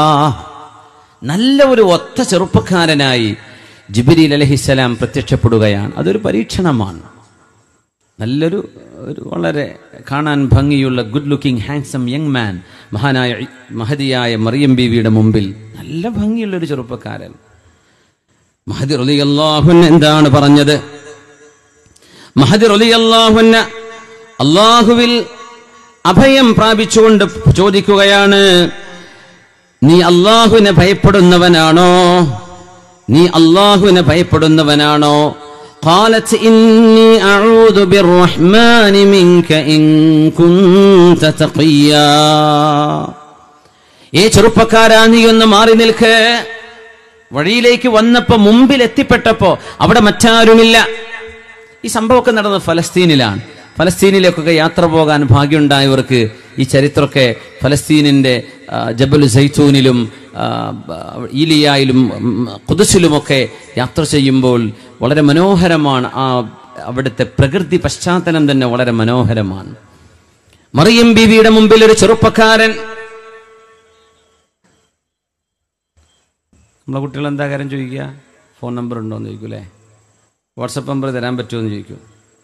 നല്ല ഒരു ഒത്ത ചെറുപ്പക്കാരനായി ജിബ്രീൽ അലഹിസ്സലാം പ്രത്യക്ഷപ്പെടുകയാണ് അതൊരു പരീക്ഷണമാണ് നല്ലൊരു ഒരു വളരെ കാണാൻ ഭംഗിയുള്ള good looking handsome young man മഹാനായ ഇ- മഹതിയായ മറിയം ബീവിയുടെ മുമ്പിൽ നല്ല ഭംഗിയുള്ള ഒരു ചെറുപ്പക്കാരൻ മഹദി റളിയല്ലാഹുൻ എന്താണ് പറഞ്ഞത് മഹദി റളിയല്ലാഹുന്ന അള്ളാഹുവിൽ അഭയം പ്രാപിച്ചുകൊണ്ട് ചോദിക്കുകയാണ് നീ അള്ളാഹുവിനെ ഭയപ്പെടുന്നവനാണോ നീ അള്ളാഹുവിനെ ഭയപ്പെടുന്നവനാണോ قالت إني أعوذ بالرحمن منك إن كنت تقيا ഏ ചെറുപ്പക്കാരാ നീ ഒന്ന് മാറി നിൽക്ക് വഴിയിലേക്ക് വന്നപ്പോ മുമ്പിൽ എത്തിപ്പെട്ടപ്പോ അവിടെ മറ്റാരുമില്ല ഈ സംഭവമൊക്കെ നടന്നത് ഫലസ്തീനിലാണ് ഫലസ്തീനിലേക്കൊക്കെ യാത്ര പോകാൻ ഭാഗ്യമുണ്ടായവർക്ക് ഈ ചരിത്രമൊക്കെ ഫലസ്തീനിന്റെ ആ, ജബൽ സൈത്തൂനിലും ആ, ബ- ഈലിയായിലും ഉം, ഖുദ്സിലുമൊക്കെ യാത്ര ചെയ്യുമ്പോൾ വളരെ മനോഹരമാണ് ആ അവിടുത്തെ പ്രകൃതി പശ്ചാത്തലം തന്നെ വളരെ മനോഹരമാണ് മറിയം ബീവിയുടെ മുമ്പിൽ ഒരു ചെറുപ്പക്കാരൻ നമ്മളെ കുട്ടികൾ എന്താ കാര്യം ചോദിക്കുക ഫോൺ നമ്പർ ഉണ്ടോ എന്ന് ചോദിക്കൂലേ വാട്സപ്പ് നമ്പർ തരാൻ പറ്റുമോ എന്ന് ചോദിക്കും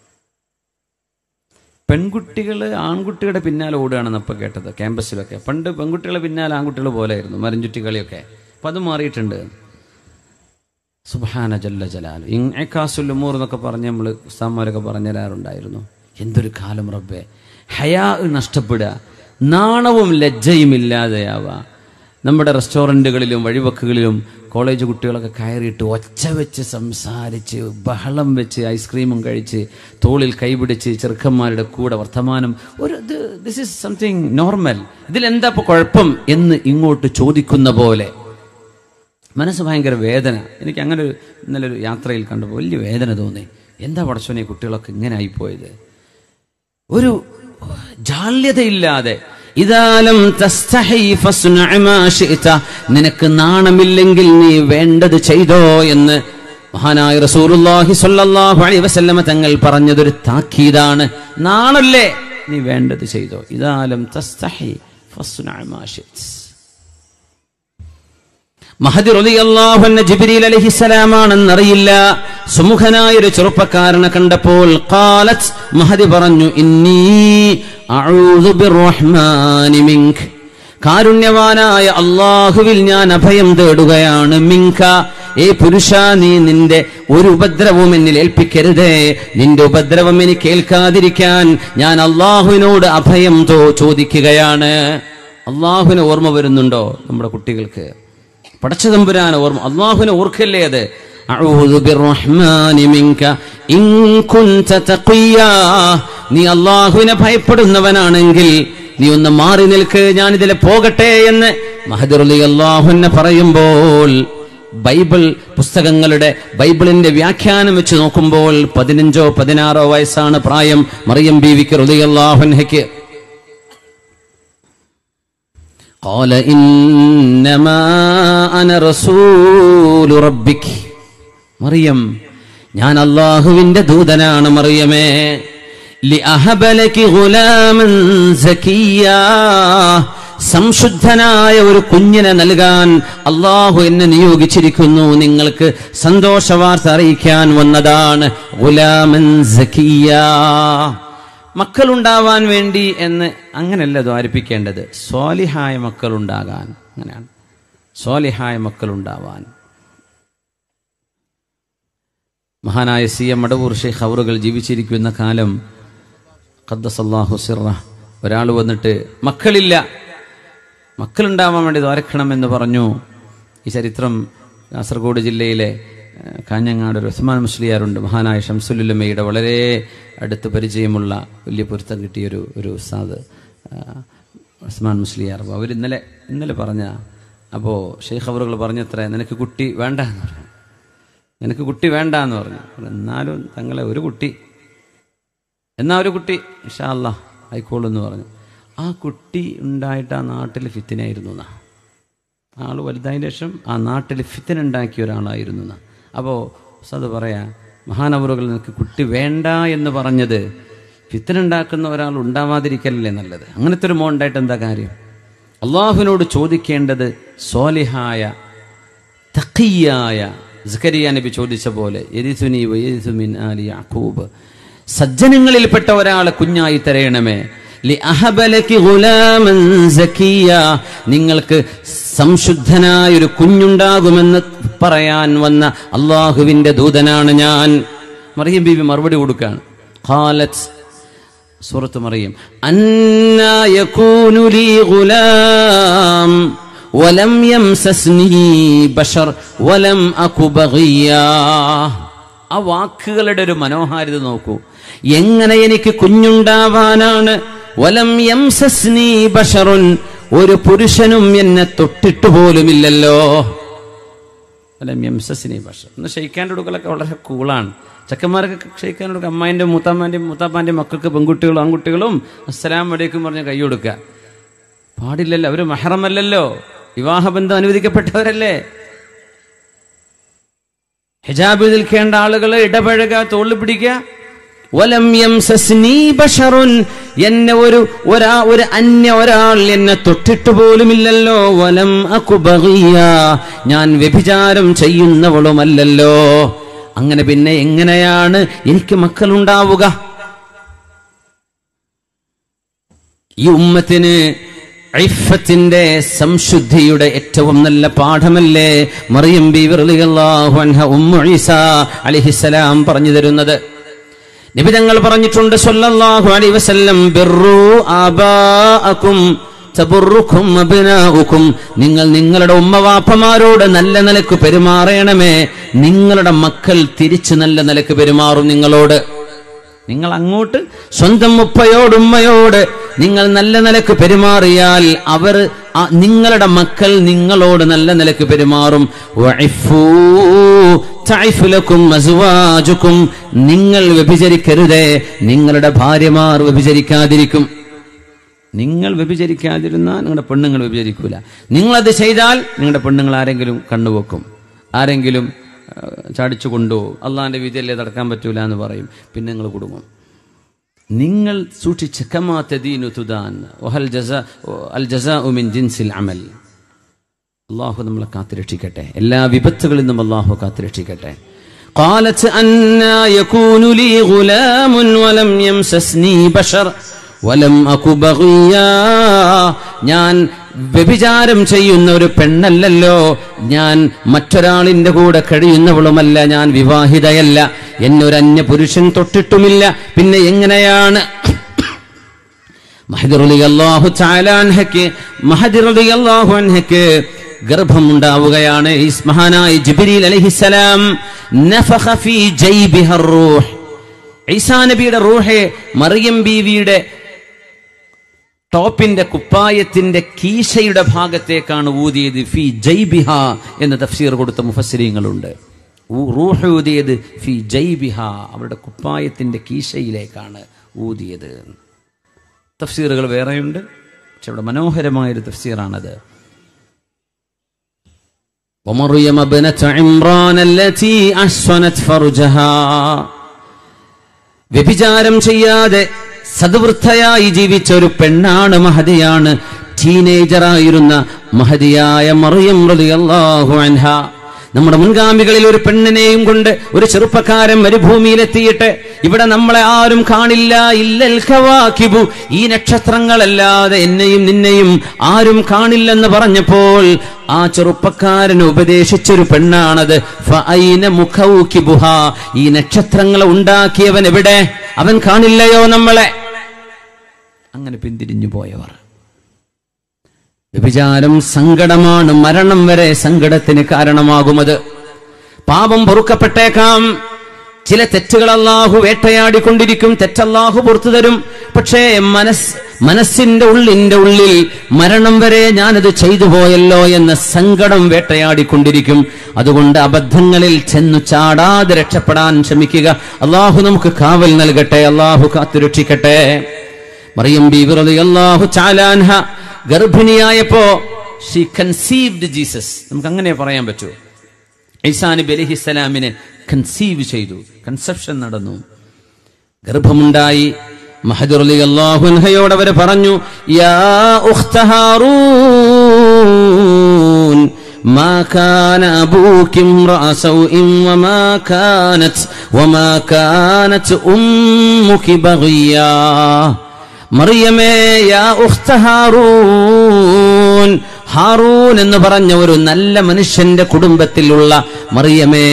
പെൺകുട്ടികൾ ആൺകുട്ടികളുടെ പിന്നാലെ ഓടുകയാണെന്ന് അപ്പോൾ കേട്ടത് ക്യാമ്പസിലൊക്കെ പണ്ട് പെൺകുട്ടികളെ പിന്നാലെ ആൺകുട്ടികൾ പോലെയായിരുന്നു മരഞ്ചുറ്റി കളിയൊക്കെ അപ്പം അത് മാറിയിട്ടുണ്ട് സുബാന ജല്ല ജലാലു ഇങ്ങാസുൽ ഉമൂർ എന്നൊക്കെ പറഞ്ഞ് നമ്മൾ ഉസ്താന്മാരൊക്കെ പറഞ്ഞു തരാറുണ്ടായിരുന്നു എന്തൊരു കാലം റബ്ബെ ഹയാ നഷ്ടപ്പെടുക നാണവും ലജ്ജയും ഇല്ലാതെയാവുക നമ്മുടെ റെസ്റ്റോറൻറ്റുകളിലും വഴിവക്കുകളിലും കോളേജ് കുട്ടികളൊക്കെ കയറിയിട്ട് ഒച്ച വെച്ച് സംസാരിച്ച് ബഹളം വെച്ച് ഐസ്ക്രീമും കഴിച്ച് തോളിൽ കൈപിടിച്ച് ചെറുക്കന്മാരുടെ കൂടെ വർത്തമാനം ഒരു ദിസ് ഇസ് സംതിങ് നോർമൽ ഇതിലെന്താ ഇപ്പോൾ കുഴപ്പം എന്ന് ഇങ്ങോട്ട് ചോദിക്കുന്ന പോലെ മനസ്സ് ഭയങ്കര വേദന എനിക്ക് അങ്ങനെ ഒരു ഇന്നലെ ഒരു യാത്രയിൽ കണ്ടപ്പോൾ വലിയ വേദന തോന്നി എന്താ പടച്ചോനെ ഈ കുട്ടികളൊക്കെ ഇങ്ങനെ ആയിപ്പോയത് ഒരു ജാള്യതയില്ലാതെ ഇതാലം തസ്തഹി ഫസ്നഅ മാ ശിഅത. നിനക്ക് നാണമില്ലെങ്കിൽ നീ വേണ്ടത് ചെയ്തോ എന്ന് മഹാനായ റസൂലുള്ളാഹി സ്വല്ലല്ലാഹു അലൈഹി വസല്ലമ തങ്ങൾ പറഞ്ഞതൊരു താക്കീതാണ് നാണല്ലേ നീ വേണ്ടത് ചെയ്തോ ഇതാലം തസ്തഹി ഫസ്നഅ മാ ശിഅത. മഹദി റളിയല്ലാഹുവിന്റെ ജിബ്രീൽ അലൈഹിസ്സലാമാണെന്നറിയില്ല സുമുഖനായ ഒരു ചെറുപ്പക്കാരനെ കണ്ടപ്പോൾ ഖാലത്ത് മഹദി പറഞ്ഞു ഇന്നി അഊദു ബിർറഹ്മാനി മിൻക കാരുണ്യവാനായ അള്ളാഹുവിൽ ഞാൻ അഭയം തേടുകയാണ് മിങ്ക ഏ പുരുഷ നീ നിന്റെ ഒരു ഉപദ്രവവും എന്നിൽ ഏൽപ്പിക്കരുതേ നിന്റെ ഉപദ്രവം എനിക്ക് ഏൽക്കാതിരിക്കാൻ ഞാൻ അള്ളാഹുവിനോട് അഭയം തോ ചോദിക്കുകയാണ് അള്ളാഹുവിന് ഓർമ്മ വരുന്നുണ്ടോ നമ്മുടെ കുട്ടികൾക്ക് പടച്ചതമ്പുരാൻ ഓർമ്മ അള്ളാഹുവിനെ ഓർക്കല്ലേ അത് അഊദു ബിർറഹ്മാനി മിൻക ഇൻ കുൻത തഖിയാ നീ അള്ളാഹുവിനെ ഭയപ്പെടുന്നവനാണെങ്കിൽ നീ ഒന്ന് മാറി നിൽക്ക് ഞാൻ ഇതിലെ പോകട്ടെ എന്ന് മഹദുറലി അള്ളാഹുവിനെ പറയുമ്പോൾ ബൈബിൾ പുസ്തകങ്ങളുടെ ബൈബിളിന്റെ വ്യാഖ്യാനം വെച്ച് നോക്കുമ്പോൾ പതിനഞ്ചോ പതിനാറോ വയസ്സാണ് പ്രായം മറിയം ബീവിക്ക് റുലി അള്ളാഹുൻഹയ്ക്ക് قال إنما أنا رسول ربك മറിയം ഞാൻ അള്ളാഹുവിന്റെ ദൂതനാണ് മറിയമേ ലിഅഹബലകി ഗുലാമൻ സക്കിയ്യാ. സംശുദ്ധനായ ഒരു കുഞ്ഞിനെ നൽകാൻ അള്ളാഹു എന്നെ നിയോഗിച്ചിരിക്കുന്നു നിങ്ങൾക്ക് സന്തോഷവാർത്ത അറിയിക്കാൻ വന്നതാണ് ഗുലാമൻ സക്കിയ്യാ. മക്കളുണ്ടാവാൻ വേണ്ടി എന്ന് അങ്ങനെയല്ല ദ്വാരിപ്പിക്കേണ്ടത് സ്വാലിഹായ മക്കളുണ്ടാകാൻ അങ്ങനെയാണ് സ്വാലിഹായ മക്കളുണ്ടാവാൻ മഹാനായ സി എം മടവൂർ ഷെയ്ഖ് അവറുകൾ ജീവിച്ചിരിക്കുന്ന കാലം ഖദ്ദസല്ലാഹു സിറ ഒരാൾ വന്നിട്ട് മക്കളില്ല മക്കളുണ്ടാവാൻ വേണ്ടി ദ്വാരക്കണമെന്ന് പറഞ്ഞു ഈ ചരിത്രം കാസർഗോഡ് ജില്ലയിലെ ഏഹ്, കാഞ്ഞങ്ങാട് ഒരു ഉസ്മാൻ മുസ്ലിയാറുണ്ട് മഹാനായ ഷംസുലുല്ലമ്മയുടെ വളരെ അടുത്ത് പരിചയമുള്ള വലിയ പൊരുത്തം കിട്ടിയൊരു ഒരു ഉസ്താദ് ആഹ്, ഉസ്മാൻ മുസ്ലിയാർ അവർ ഇന്നലെ ഇന്നലെ പറഞ്ഞ അപ്പോൾ ഷെയ്ഖ് അവറുകൾ പറഞ്ഞത്ര നിനക്ക് കുട്ടി വേണ്ട എന്ന് പറഞ്ഞു നിനക്ക് കുട്ടി വേണ്ട എന്ന് പറഞ്ഞു എന്നാലും തങ്ങളെ ഒരു കുട്ടി എന്നാ ഒരു കുട്ടി ഇഷാ അല്ലാ ആയിക്കോളൂ എന്ന് പറഞ്ഞു ആ കുട്ടി ഉണ്ടായിട്ട് ആ നാട്ടിൽ ഫിത്തിനായിരുന്നു എന്നാ ആൾ വലുതായതിന് ശേഷം ആ നാട്ടിൽ ഫിത്തിന ഉണ്ടാക്കിയ ഒരാളായിരുന്നു എന്നാ അപ്പോൾ അത് പറയാ മഹാനവറുകൾ നിനക്ക് കുട്ടി വേണ്ട എന്ന് പറഞ്ഞത് ഫിത്തിന ഉണ്ടാക്കുന്ന ഒരാൾ ഉണ്ടാവാതിരിക്കലല്ലേ നല്ലത് അങ്ങനത്തെ ഒരു മോൻ ഉണ്ടായിട്ട് എന്താ കാര്യം അള്ളാഹുവിനോട് ചോദിക്കേണ്ടത് സ്വാലിഹായ തഖിയായ സക്കരിയ നബി ചോദിച്ച പോലെ യരിസുനി വയരിസു മിൻ ആലി യാക്കൂബ് സജ്ജനങ്ങളിൽപ്പെട്ട ഒരാളെ കുഞ്ഞായി തരയണമേ ലി അഹബലകി ഗുലാമൻ സക്കിയ നിങ്ങൾക്ക് സംശുദ്ധനായ ഒരു കുഞ്ഞുണ്ടാകുമെന്ന് പറയാൻ വന്ന അള്ളാഹുവിന്റെ ദൂതനാണ് ഞാൻ മറിയം ബീബി മറുപടി കൊടുക്കാണ് ഖാലത്ത് സൂറത്ത് മറിയം അന്നാ യകൂനു ലീ ഗുലാം വലം യംസസ്നി ബഷർ വലം അകു ബഗിയാ ആ വാക്കുകളുടെ ഒരു മനോഹാരിത നോക്കൂ എങ്ങനെ എനിക്ക് കുഞ്ഞുണ്ടാവാനാണ് വലം യംസസ്നി ബഷറുൻ ഒരു പുരുഷനും എന്നെ തൊട്ടിട്ട് പോലുമില്ലല്ലോ വലം യംസസ്നി ബഷർ ഒന്ന് ഷെയ്ക്കാൻ്റെ കൊടുക്കലൊക്കെ വളരെ കൂളാണ് ചെക്കന്മാരൊക്കെ ഷെയ്ക്കാൻ കൊടുക്കുക അമ്മായിൻ്റെ മൂത്താമ്മാൻ്റെയും മൂത്താപ്പാൻ്റെയും മക്കൾക്ക് പെൺകുട്ടികളും ആൺകുട്ടികളും അസ്സലാം വലൈക്കും പറഞ്ഞ് കൈ കൊടുക്കുക പാടില്ലല്ലോ അവര് മഹറമല്ലല്ലോ വിവാഹബന്ധം അനുവദിക്കപ്പെട്ടവരല്ലേ ഹിജാബിൽ നിൽക്കേണ്ട ആളുകൾ ഇടപഴക തോളിൽ പിടിക്കുക വലം യംസസ്നീ ബശറുൻ എന്നെ ഒരു ഒരാ ഒരു അന്യ ഒരാൾ എന്നെ തൊട്ടിട്ട് പോലുമില്ലല്ലോ വലം അകു ബഗിയ ഞാൻ വ്യഭിചാരം ചെയ്യുന്നവളുമല്ലല്ലോ അങ്ങനെ പിന്നെ എങ്ങനെയാണ് എനിക്ക് മക്കളുണ്ടാവുക ഈ ഉമ്മത്തിന് ഐഫത്തിന്റെ സംശുദ്ധിയുടെ ഏറ്റവും നല്ല പാഠമല്ലേ മറിയം ബി റളിയല്ലാഹു അൻഹ ഉമ്മു ഈസ അലിഹിസലാം പറഞ്ഞു തരുന്നത് നിബിതങ്ങൾ പറഞ്ഞിട്ടുണ്ട് സല്ലല്ലാഹു അലൈഹി വസല്ലം ബിർറു ആബാഅക്കും തബുറുക്കും അബ്നാഉക്കും നിങ്ങൾ നിങ്ങളുടെ ഉമ്മവാപ്പമാരോട് നല്ല നിലക്ക് പെരുമാറണമേ നിങ്ങളുടെ മക്കൾ തിരിച്ചു നല്ല നിലക്ക് പെരുമാറും നിങ്ങളോട് നിങ്ങൾ അങ്ങോട്ട് സ്വന്തം ഉപ്പയോട് ഉമ്മയോട് നിങ്ങൾ നല്ല നിലക്ക് പെരുമാറിയാൽ അവർ ആ- നിങ്ങളുടെ മക്കൾ നിങ്ങളോട് നല്ല നിലക്ക് പെരുമാറും വഇഫൂ തഇഫു ലക്കും അസ്വാജുക്കും നിങ്ങൾ വ്യഭിചരിക്കരുതേ നിങ്ങളുടെ ഭാര്യമാർ വ്യഭിചരിക്കാതിരിക്കും നിങ്ങൾ വ്യഭിചരിക്കാതിരുന്നാൽ നിങ്ങളുടെ പെണ്ണുങ്ങൾ വ്യഭിചരിക്കൂല നിങ്ങളത് ചെയ്താൽ നിങ്ങളുടെ പെണ്ണുങ്ങൾ ആരെങ്കിലും കണ്ണുവെക്കും ആരെങ്കിലും ആ, ചാടിച്ചു കൊണ്ടുപോകും അള്ളാന്റെ വിധിയല്ലേ തടക്കാൻ പറ്റൂല എന്ന് പറയും പിന്നെ നിങ്ങൾ കുടുങ്ങും നിങ്ങൾ സൂക്ഷിച്ച് കമാ തദീനു തുദാൻ വഹൽ ജസാ അൽ ജസാഉ മിൻ ജിൻസിൽ അമൽ അള്ളാഹു നമ്മളെ കാത്തുരക്ഷിക്കട്ടെ എല്ലാ വിപത്തുകളിൽ നിന്നും അള്ളാഹു കാത്തുരക്ഷിക്കട്ടെ قالت أنا يكون لي غلام ولم يمسسني بشر ولم أك بغيا ഞാൻ വ്യഭിചാരം ചെയ്യുന്ന ഒരു പെണ്ണല്ലല്ലോ ഞാൻ മറ്റൊരാളിന്റെ കൂടെ കഴിയുന്നവളുമല്ല ഞാൻ വിവാഹിതയല്ല എന്നൊരു അന്യ പുരുഷൻ തൊട്ടിട്ടുമില്ല പിന്നെ എങ്ങനെയാണ് മഹദി റളിയല്ലാഹു തആല അൻഹയ്ക്ക് മഹദി റളിയല്ലാഹു അൻഹയ്ക്ക് ഗർഭമുണ്ടാവുകയാണ് ഈ മഹാനായ ജിബ്രീൽ അലൈഹിസ്സലാം നഫഖ ഫീ ജൈബിഹ റൂഹ് ഈസാ നബിയുടെ റൂഹെ മറിയം ബീവിയുടെ ടോപ്പിന്റെ കുപ്പായത്തിന്റെ കീശയുടെ ഭാഗത്തേക്കാണ് ഊതിയത് ഫി ജൈബിഹ എന്ന് തഫ്സീർ കൊടുത്ത മുഫസ്സിരീങ്ങളുണ്ട് ഊ- റൂഹ് ഊതിയത് ഫി ജൈബിഹ അവരുടെ കുപ്പായത്തിന്റെ കീശയിലേക്കാണ് ഊതിയത് തഫ്സീറുകൾ വേറെയുണ്ട് പക്ഷെ ഇവിടെ മനോഹരമായൊരു തഫ്സീറാണത് ومريم ابنة عمران التي أحصنت فرجها വ്യഭിചാരം ചെയ്യാതെ സദ്വൃദ്ധയായി ജീവിച്ച ഒരു പെണ്ണാണ് മഹതിയാണ് ടീനേജറായിരുന്ന മഹതിയായ മറിയം റളിയല്ലാഹു അൻഹ നമ്മുടെ മുൻഗാമികളിൽ ഒരു പെണ്ണിനെയും കൊണ്ട് ഒരു ചെറുപ്പക്കാരൻ മരുഭൂമിയിലെത്തിയിട്ട് ഇവിടെ നമ്മളെ ആരും കാണില്ല ഇല്ലൽ ഖവാക്കിബു ഈ നക്ഷത്രങ്ങളല്ലാതെ എന്നെയും നിന്നെയും ആരും കാണില്ലെന്ന് പറഞ്ഞപ്പോൾ ആ ചെറുപ്പക്കാരൻ ഉപദേശിച്ചൊരു പെണ്ണാണത് ഫഅൈന മുഖൗകിബുഹ ഈ നക്ഷത്രങ്ങളെ ഉണ്ടാക്കിയവൻ എവിടെ അവൻ കാണില്ലയോ നമ്മളെ അങ്ങനെ പിന്തിരിഞ്ഞു പോയവർ വ്യഭിചാരം സങ്കടമാണ് മരണം വരെ സങ്കടത്തിന് കാരണമാകുമത് പാപം പൊറുക്കപ്പെട്ടേക്കാം ചില തെറ്റുകൾ അള്ളാഹു വേട്ടയാടിക്കൊണ്ടിരിക്കും തെറ്റല്ലാഹു പുറത്തു തരും പക്ഷേ മനസ് മനസ്സിന്റെ ഉള്ളിന്റെ ഉള്ളിൽ മരണം വരെ ഞാനത് ചെയ്തു പോയല്ലോ എന്ന സങ്കടം വേട്ടയാടിക്കൊണ്ടിരിക്കും അതുകൊണ്ട് അബദ്ധങ്ങളിൽ ചെന്നു ചാടാതെ രക്ഷപ്പെടാൻ ശ്രമിക്കുക അള്ളാഹു നമുക്ക് കാവൽ നൽകട്ടെ അള്ളാഹു കാത്തുരക്ഷിക്കട്ടെ മറിയം ബീവി റളിയല്ലാഹു ചാലാൻഹ ഗർഭിണിയായപ്പോ ഷീ കൺസീവ്ഡ് ജീസസ് നമുക്ക് അങ്ങനെ പറയാൻ പറ്റൂ ഈസാ നബി അലഹിസ്സലാമിനെ കൺസീവ് ചെയ്തു കൺസെപ്ഷൻ നടന്നു ഗർഭമുണ്ടായി മഹദുർ അലി അള്ളാഹുൻഹയോട് അവർ പറഞ്ഞു യാ ഉഖ്ത ഹാറൂൻ ما كان أبوك امرأ سوء وما كانت وما كانت أمك بغيا മറിയമേ യാ ഉഖ്ത ഹാറൂൻ ഹാറൂൻ എന്ന് പറഞ്ഞ ഒരു നല്ല മനുഷ്യന്റെ കുടുംബത്തിലുള്ള മറിയമേ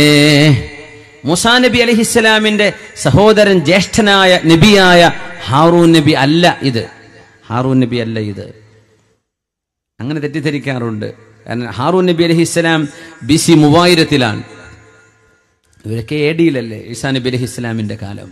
മുസാ നബി അലഹിസ്സലാമിന്റെ സഹോദരൻ ജ്യേഷ്ഠനായ നബിയായ ഹാറൂൻ നബി അല്ല ഇത് ഹാറൂൻ നബി അല്ല ഇത് അങ്ങനെ തെറ്റിദ്ധരിക്കാറുണ്ട് കാരണം ഹാറൂൻ നബി അലഹിസ്സലാം ബി സി മൂവായിരത്തിലാണ് ഇവരൊക്കെ എ ഡിയിലല്ലേ ഈസാ നബി അലഹിസ്സലാമിന്റെ കാലം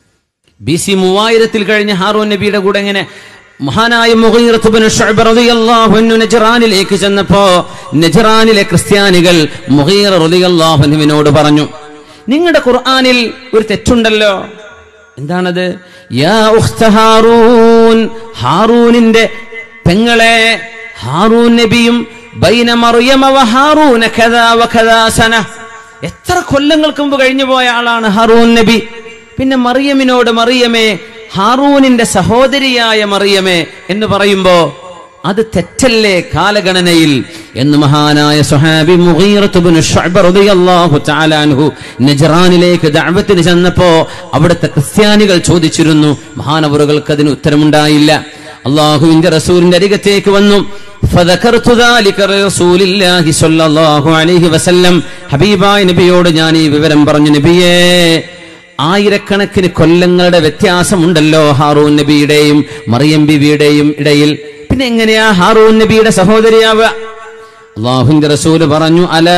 ബി സി മൂവായിരത്തിൽ കഴിഞ്ഞ ഹാറൂൻ നബിയുടെ കൂടെ ഇങ്ങനെ മഹാനായ മുഗീറത്തുബ്നു ശുഅബ റളിയല്ലാഹു അൻഹു നജ്റാനിലേക്ക് ചെന്നപ്പോ നജ്റാനിലെ ക്രിസ്ത്യാനികൾ മുഗീറ റളിയല്ലാഹു അൻഹുവിനോട് പറഞ്ഞു നിങ്ങളുടെ ഖുർആനിൽ ഒരു തെറ്റുണ്ടല്ലോ എന്താണത് യാ ഉഖ്ത ഹാറൂൻ ഹാറൂനിന്റെ പെങ്ങളെ ഹാറൂൻ നബിയും ബൈന മറിയമ വ ഹാറൂന കദാ വ കദാ സന എത്ര കൊല്ലങ്ങൾക്ക് മുമ്പ് കഴിഞ്ഞു പോയ ആളാണ് ഹാറൂൻ നബി പിന്നെ മറിയമിനോട് മറിയമേ ഹാറൂനിന്റെ സഹോദരിയായ മറിയമേ എന്ന് പറയുമ്പോ അത് തെറ്റല്ലേ കാലഗണനയിൽ എന്ന് മഹാനായ സുഹാബി മുഗീറത്തുബ്നു ശുഅബ റളിയല്ലാഹു തആല അൻഹു നജ്റാനിലേക്ക് ദഅവത്തിന് ചെന്നപ്പോ അവിടുത്തെ ക്രിസ്ത്യാനികൾ ചോദിച്ചിരുന്നു മഹാനവറുകൾക്ക് അതിന് ഉത്തരമുണ്ടായില്ല അള്ളാഹുവിന്റെ റസൂലിന്റെ അരികത്തേക്ക് വന്നു فذكرت ذلك لرسول الله صلى الله عليه وسلم ഹബീബായ നബിയോട് ഞാൻ ഈ വിവരം പറഞ്ഞു നബിയേ ആയിരക്കണക്കിന് കൊല്ലങ്ങളുടെ വ്യത്യാസമുണ്ടല്ലോ ഹാറൂൻ നബിയുടെയും മറിയം ബിബിയുടെയും ഇടയിൽ പിന്നെ എങ്ങനെയാ ഹാറൂൻ നബിയുടെ സഹോദരിയാവുക അള്ളാഹുവിന്റെ റസൂല് പറഞ്ഞു അലാ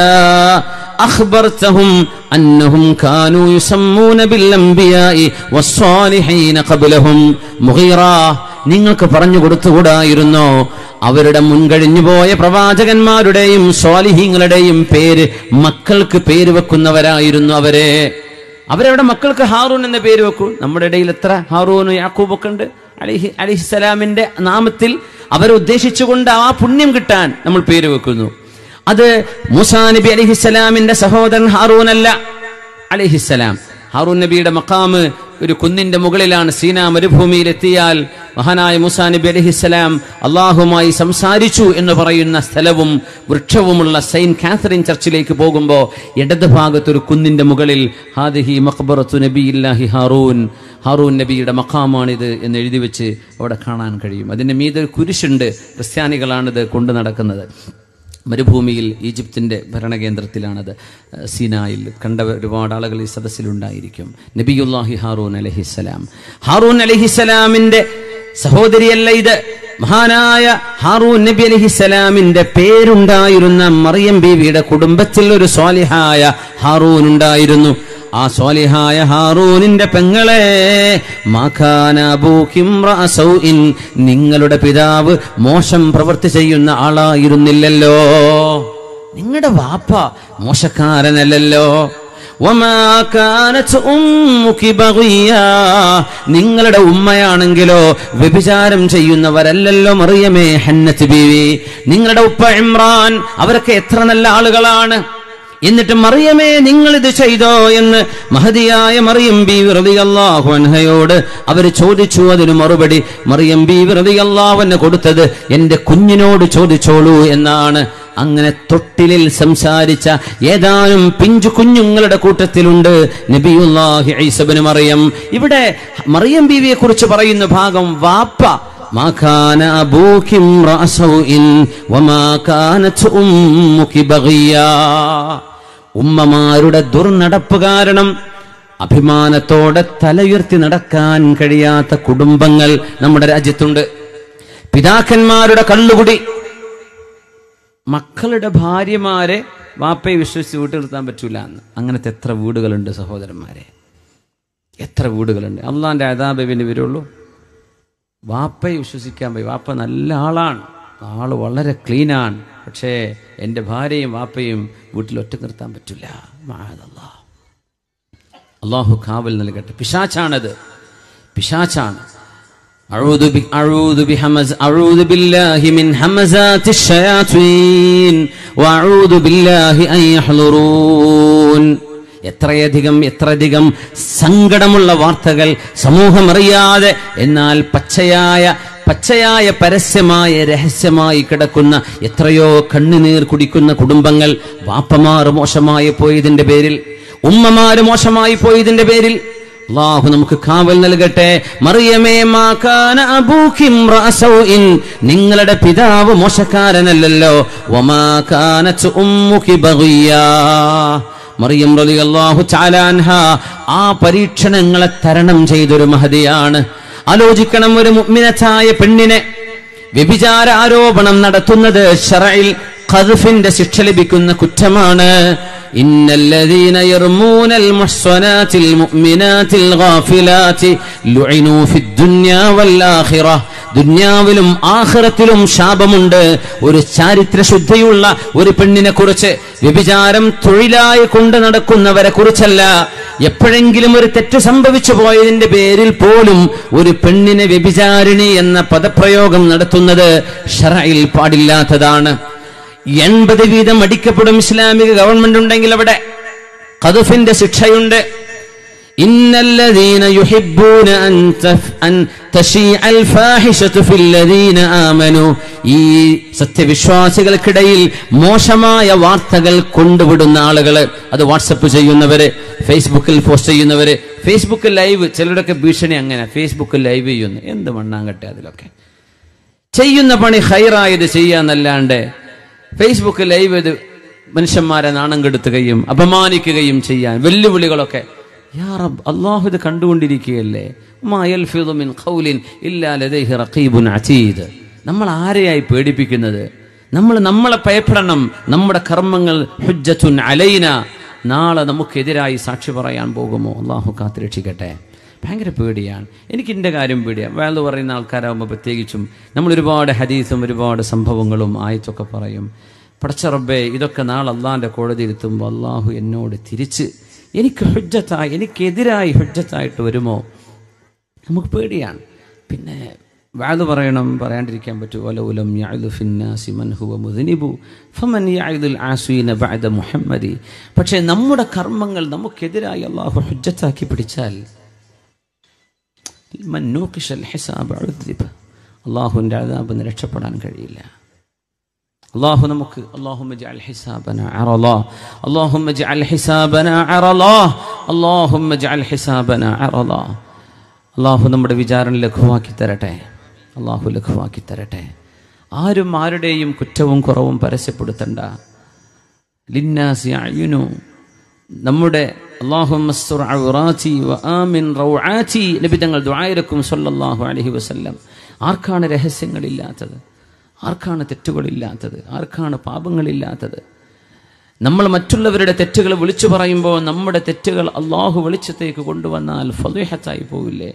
അഖ്ബർതഹും അന്നഹും കാനൂ യുസമ്മൂന ബിൽ അംബിയാഇ വസ്സാലിഹീന ഖബ്ലഹും മുഗീറ നിങ്ങൾക്ക് പറഞ്ഞു കൊടുത്തുകൂടായിരുന്നോ അവരുടെ മുൻകഴിഞ്ഞു പോയ പ്രവാചകന്മാരുടെയും സ്വാലിഹീങ്ങളുടെയും പേര് മക്കൾക്ക് പേര് വെക്കുന്നവരായിരുന്നു അവരെ അവരവിടെ മക്കൾക്ക് ഹാറൂൻ എന്ന പേര് വെക്കൂ നമ്മുടെ ഇടയിൽ എത്ര ഹാറൂനും യാക്കൂബൊക്കെ ഉണ്ട് അലിഹി അലിഹിസലാമിന്റെ നാമത്തിൽ അവരെ ഉദ്ദേശിച്ചുകൊണ്ട് ആ പുണ്യം കിട്ടാൻ നമ്മൾ പേര് വെക്കുന്നു അത് മൂസാ നബി അലിഹിസലാമിന്റെ സഹോദരൻ ഹാറൂൻ അല്ല അലിഹിസലാം ഹാറൂൻ നബിയുടെ മക്കാമ് ഒരു കുന്നിന്റെ മുകളിലാണ് സീന മരുഭൂമിയിൽ എത്തിയാൽ മഹാനായ മുസാ നബി അലഹിസ്സലാം അള്ളാഹുമായി സംസാരിച്ചു എന്ന് പറയുന്ന സ്ഥലവും വൃക്ഷവുമുള്ള സെയിന്റ് കാത്തറിൻ ചർച്ചിലേക്ക് പോകുമ്പോൾ ഇടത് ഭാഗത്തൊരു കുന്നിന്റെ മുകളിൽ ഹാദിഹി മഖബറത്തു നബിയില്ലാഹി ഹാറൂൻ ഹാറൂൻ നബിയുടെ മഖാമാണിത് എന്ന് എഴുതി വെച്ച് അവിടെ കാണാൻ കഴിയും അതിന്റെ മീതെ ഒരു കുരിശുണ്ട് ക്രിസ്ത്യാനികളാണിത് കൊണ്ടു നടക്കുന്നത് മരുഭൂമിയിൽ ഈജിപ്തിന്റെ ഭരണകേന്ദ്രത്തിലാണത് ഏഹ് സീനായിൽ കണ്ട ഒരുപാട് ആളുകൾ ഈ സദസ്സിലുണ്ടായിരിക്കും നബിയുല്ലാഹി ഹാറൂൻ അലഹിസ്സലാം ഹാറൂൻ അലഹിസ്സലാമിന്റെ സഹോദരിയല്ല ഇത് മഹാനായ ഹാറൂൻ നബി അലഹിസ്സലാമിന്റെ പേരുണ്ടായിരുന്ന മറിയം ബീവിയുടെ കുടുംബത്തിൽ ഒരു സ്വാലിഹായ ഹാറൂൻ ഉണ്ടായിരുന്നു ആ സ്വാലിഹായ ഹാറൂനിന്റെ പെങ്ങളെ മാഖാന അബൂകിം റഅസൗഇൻ നിങ്ങളുടെ പിതാവ് മോശം പ്രവൃത്തി ചെയ്യുന്ന ആളായിരുന്നില്ലല്ലോ നിങ്ങളുടെ വാപ്പ മോശക്കാരനല്ലല്ലോ വമാ കാനത് ഉമ്മുകി ബഗിയാ. നിങ്ങളുടെ ഉമ്മയാണെങ്കിലോ വ്യഭിചാരം ചെയ്യുന്നവരല്ലല്ലോ മറിയമേ ഹന്നത്ത് ബീവി നിങ്ങളുടെ ഉപ്പ ഇമ്രാൻ അവരൊക്കെ എത്ര നല്ല ആളുകളാണ് എന്നിട്ട് മറിയമേ നിങ്ങൾ ഇത് ചെയ്തോ എന്ന് മഹതിയായ മറിയം ബി റളിയല്ലാഹു അൻഹയോട് അവർ ചോദിച്ചു അതിന് മറുപടി മറിയം ബി റളിയല്ലാഹുവിന് കൊടുത്തത് എന്റെ കുഞ്ഞിനോട് ചോദിച്ചോളൂ എന്നാണ് അങ്ങനെ തൊട്ടിലിൽ സംസാരിച്ച ഏതാനും പിഞ്ചു കുഞ്ഞുങ്ങളുടെ കൂട്ടത്തിലുണ്ട് നബിയുല്ലാഹി ഐസബിന് മറിയം ഇവിടെ മറിയം ബീവിയെ കുറിച്ച് പറയുന്ന ഭാഗം വാപ്പ ما كان أبوك امرأ سوء وما كانت أمك بغيا ഉമ്മമാരുടെ ദുർനടപ്പ് കാരണം അഭിമാനത്തോടെ തലയുയർത്തി നടക്കാൻ കഴിയാത്ത കുടുംബങ്ങൾ നമ്മുടെ രാജ്യത്തുണ്ട് പിതാക്കന്മാരുടെ കള്ളുകുടി മക്കളുടെ ഭാര്യമാരെ വാപ്പയെ വിശ്വസിച്ച് വീട്ടിൽ നിർത്താൻ പറ്റൂല എന്ന് അങ്ങനത്തെ എത്ര വീടുകളുണ്ട് സഹോദരന്മാരെ എത്ര വീടുകളുണ്ട് അള്ളാന്റെ അതാബിന് വരുള്ളൂ വാപ്പയെ വിശ്വസിക്കാൻ പോയി വാപ്പ നല്ല ആളാണ് ആള് വളരെ ക്ലീനാണ് പക്ഷേ എൻ്റെ ഭാര്യയും വാപ്പയും വീട്ടിൽ ഒറ്റ നിർത്താൻ പറ്റില്ല മാതല്ലാ അള്ളാഹു കാവൽ നൽകട്ടെ പിശാച്ചാണത് പിശാച്ചാണ് أعوذ ب... أعوذ بحمز أعوذ بالله من همزات الشياطين وأعوذ بالله أن يحضرون എത്രയധികം എത്രയധികം സങ്കടമുള്ള വാർത്തകൾ സമൂഹം അറിയാതെ എന്നാൽ പച്ചയായ പച്ചയായ പരസ്യമായ രഹസ്യമായി കിടക്കുന്ന എത്രയോ കണ്ണുനീർ കുടിക്കുന്ന കുടുംബങ്ങൾ വാപ്പമാർ മോശമായി പോയതിന്റെ പേരിൽ ഉമ്മമാര് മോശമായി പോയതിന്റെ പേരിൽ അള്ളാഹു നമുക്ക് കാവൽ നൽകട്ടെ മറിയമേ മാക്കാന അബൂഖിം റഅസൗഇൻ നിങ്ങളുടെ പിതാവ് മോശക്കാരനല്ലല്ലോ വമാകാനത്ത് ഉമ്മുകി ബഗിയാ മറിയം റളിയല്ലാഹു തആല അൻഹ ആ പരീക്ഷണങ്ങളെ തരണം ചെയ്തൊരു മഹതിയാണ് ആലോചിക്കണം ഒരു മുഅ്മിനത്തായ പെണ്ണിനെ വ്യഭിചാര ആരോപണം നടത്തുന്നത് ഷറയിൽ ഖദ്ഫിന്റെ ശിക്ഷ ലഭിക്കുന്ന കുറ്റമാണ് إن الذين يرمون المحصنات المؤمنات الغافلات لعنوا في الدنيا والآخرة ദുന്യാവിലും ആഖിറത്തിലും ശാപമുണ്ട് ഒരു ചാരിത്ര ശുദ്ധിയുള്ള ഒരു പെണ്ണിനെ കുറിച്ച് വ്യഭിചാരം തൊഴിലായി കൊണ്ട് നടക്കുന്നവരെ കുറിച്ചല്ല എപ്പോഴെങ്കിലും ഒരു തെറ്റ് സംഭവിച്ചു പോയതിന്റെ പേരിൽ പോലും ഒരു പെണ്ണിനെ വ്യഭിചാരിണി എന്ന പദപ്രയോഗം നടത്തുന്നത് ഷറയിൽ പാടില്ലാത്തതാണ് എൺപത് വീതം അടിക്കപ്പെടും ഇസ്ലാമിക ഗവൺമെന്റ് ഉണ്ടെങ്കിൽ അവിടെ ഖദഫിന്റെ ശിക്ഷയുണ്ട് إن الذين يحبون أن, تف أن تشيع الفاحشة في الذين آمنوا ഈ സത്യവിശ്വാസികൾക്കിടയിൽ മോശമായ വാർത്തകൾ കൊണ്ടുവിടുന്ന ആളുകള് അത് വാട്സപ്പ് ചെയ്യുന്നവര് ഫേസ്ബുക്കിൽ പോസ്റ്റ് ചെയ്യുന്നവര് ഫേസ്ബുക്ക് ലൈവ് ചിലരുടെയൊക്കെ ഭീഷണി അങ്ങനെ ഫേസ്ബുക്കിൽ ലൈവ് ചെയ്യുന്നു എന്ത് മണ്ണാങ്കട്ടെ അതിലൊക്കെ ചെയ്യുന്ന പണി ഹൈറായത് ചെയ്യാന്നല്ലാണ്ട് ഫേസ്ബുക്ക് ലൈവ് ചെയ്ത് മനുഷ്യന്മാരെ നാണം കെടുത്തുകയും അപമാനിക്കുകയും ചെയ്യാൻ വെല്ലുവിളികളൊക്കെ യാ റബ്ബ് അള്ളാഹു ഇത് കണ്ടുകൊണ്ടിരിക്കുകയല്ലേ മാ യൽഫിദു മിൻ ഖൗലിൻ ഇല്ലാ ലദൈഹി റഖീബുൻ അതീദ് നമ്മൾ ആരെയായി പേടിപ്പിക്കുന്നത് നമ്മൾ നമ്മളെ ഭയപ്പെടണം നമ്മുടെ കർമ്മങ്ങൾ ഹുജ്ജത്തുൻ അലൈന നാളെ നമുക്കെതിരായി സാക്ഷി പറയാൻ പോകുമോ അള്ളാഹു കാത്തുരക്ഷിക്കട്ടെ ഭയങ്കര പേടിയാണ് എനിക്ക് എൻ്റെ കാര്യം പേടിയാണ് വേള് പറയുന്ന ആൾക്കാരാകുമ്പോൾ പ്രത്യേകിച്ചും നമ്മൾ ഒരുപാട് ഹദീസും ഒരുപാട് സംഭവങ്ങളും ആയത്തൊക്കെ പറയും പടച്ച റബ്ബേ ഇതൊക്കെ നാളെ അള്ളാഹിൻ്റെ കോടതിയിൽ എത്തുമ്പോൾ അള്ളാഹു എന്നോട് തിരിച്ച് എനിക്ക് ഹുജ്ജത്തായി എനിക്കെതിരായി ഹുജ്ജത്തായിട്ട് വരുമോ നമുക്ക് പേടിയാണ് പിന്നെ വാത് പറയണം പറയാണ്ടിരിക്കാൻ പറ്റും വലൗലം യഅ്ലു ഫിന്നാസി മൻ ഹുവ മുദ്നിബു ഫമൻ യഅ്ലുൽ ആസീന ബഅദ മുഹമ്മദി പക്ഷേ നമ്മുടെ കർമ്മങ്ങൾ നമുക്കെതിരായി അള്ളാഹു ഹുജ്ജത്താക്കി പിടിച്ചാൽ മൻ നൂഖിഷൽ ഹിസാബ് ഉദ്ദിബ് അള്ളാഹുവിൻ്റെ അതാബിന്ന് രക്ഷപ്പെടാൻ കഴിയില്ല അള്ളാഹു നമുക്ക് اللهم اجعل حسابنا عرضا اللهم اجعل حسابنا عرضا اللهم اجعل حسابنا عرضا അള്ളാഹു നമ്മുടെ വിചാരണ ലഘുവാക്കി തരട്ടെ അള്ളാഹു ലഘുവാക്കി തരട്ടെ ആരും ആരുടെയും കുറ്റവും കുറവും പരസ്യപ്പെടുത്തണ്ട ലിന്നാസി അയുനു നമ്മുടെ നബി തങ്ങൾ ദ്വായരക്കും സല്ലല്ലാഹു അലൈഹി വസല്ലം ആർക്കാണ് രഹസ്യങ്ങളില്ലാത്തത് ആർക്കാണ് തെറ്റുകളില്ലാത്തത് ആർക്കാണ് പാപങ്ങളില്ലാത്തത് നമ്മൾ മറ്റുള്ളവരുടെ തെറ്റുകൾ വിളിച്ചു പറയുമ്പോൾ നമ്മുടെ തെറ്റുകൾ അള്ളാഹു വെളിച്ചത്തേക്ക് കൊണ്ടുവന്നാൽ ഫലേഹത്തായി പോവില്ലേ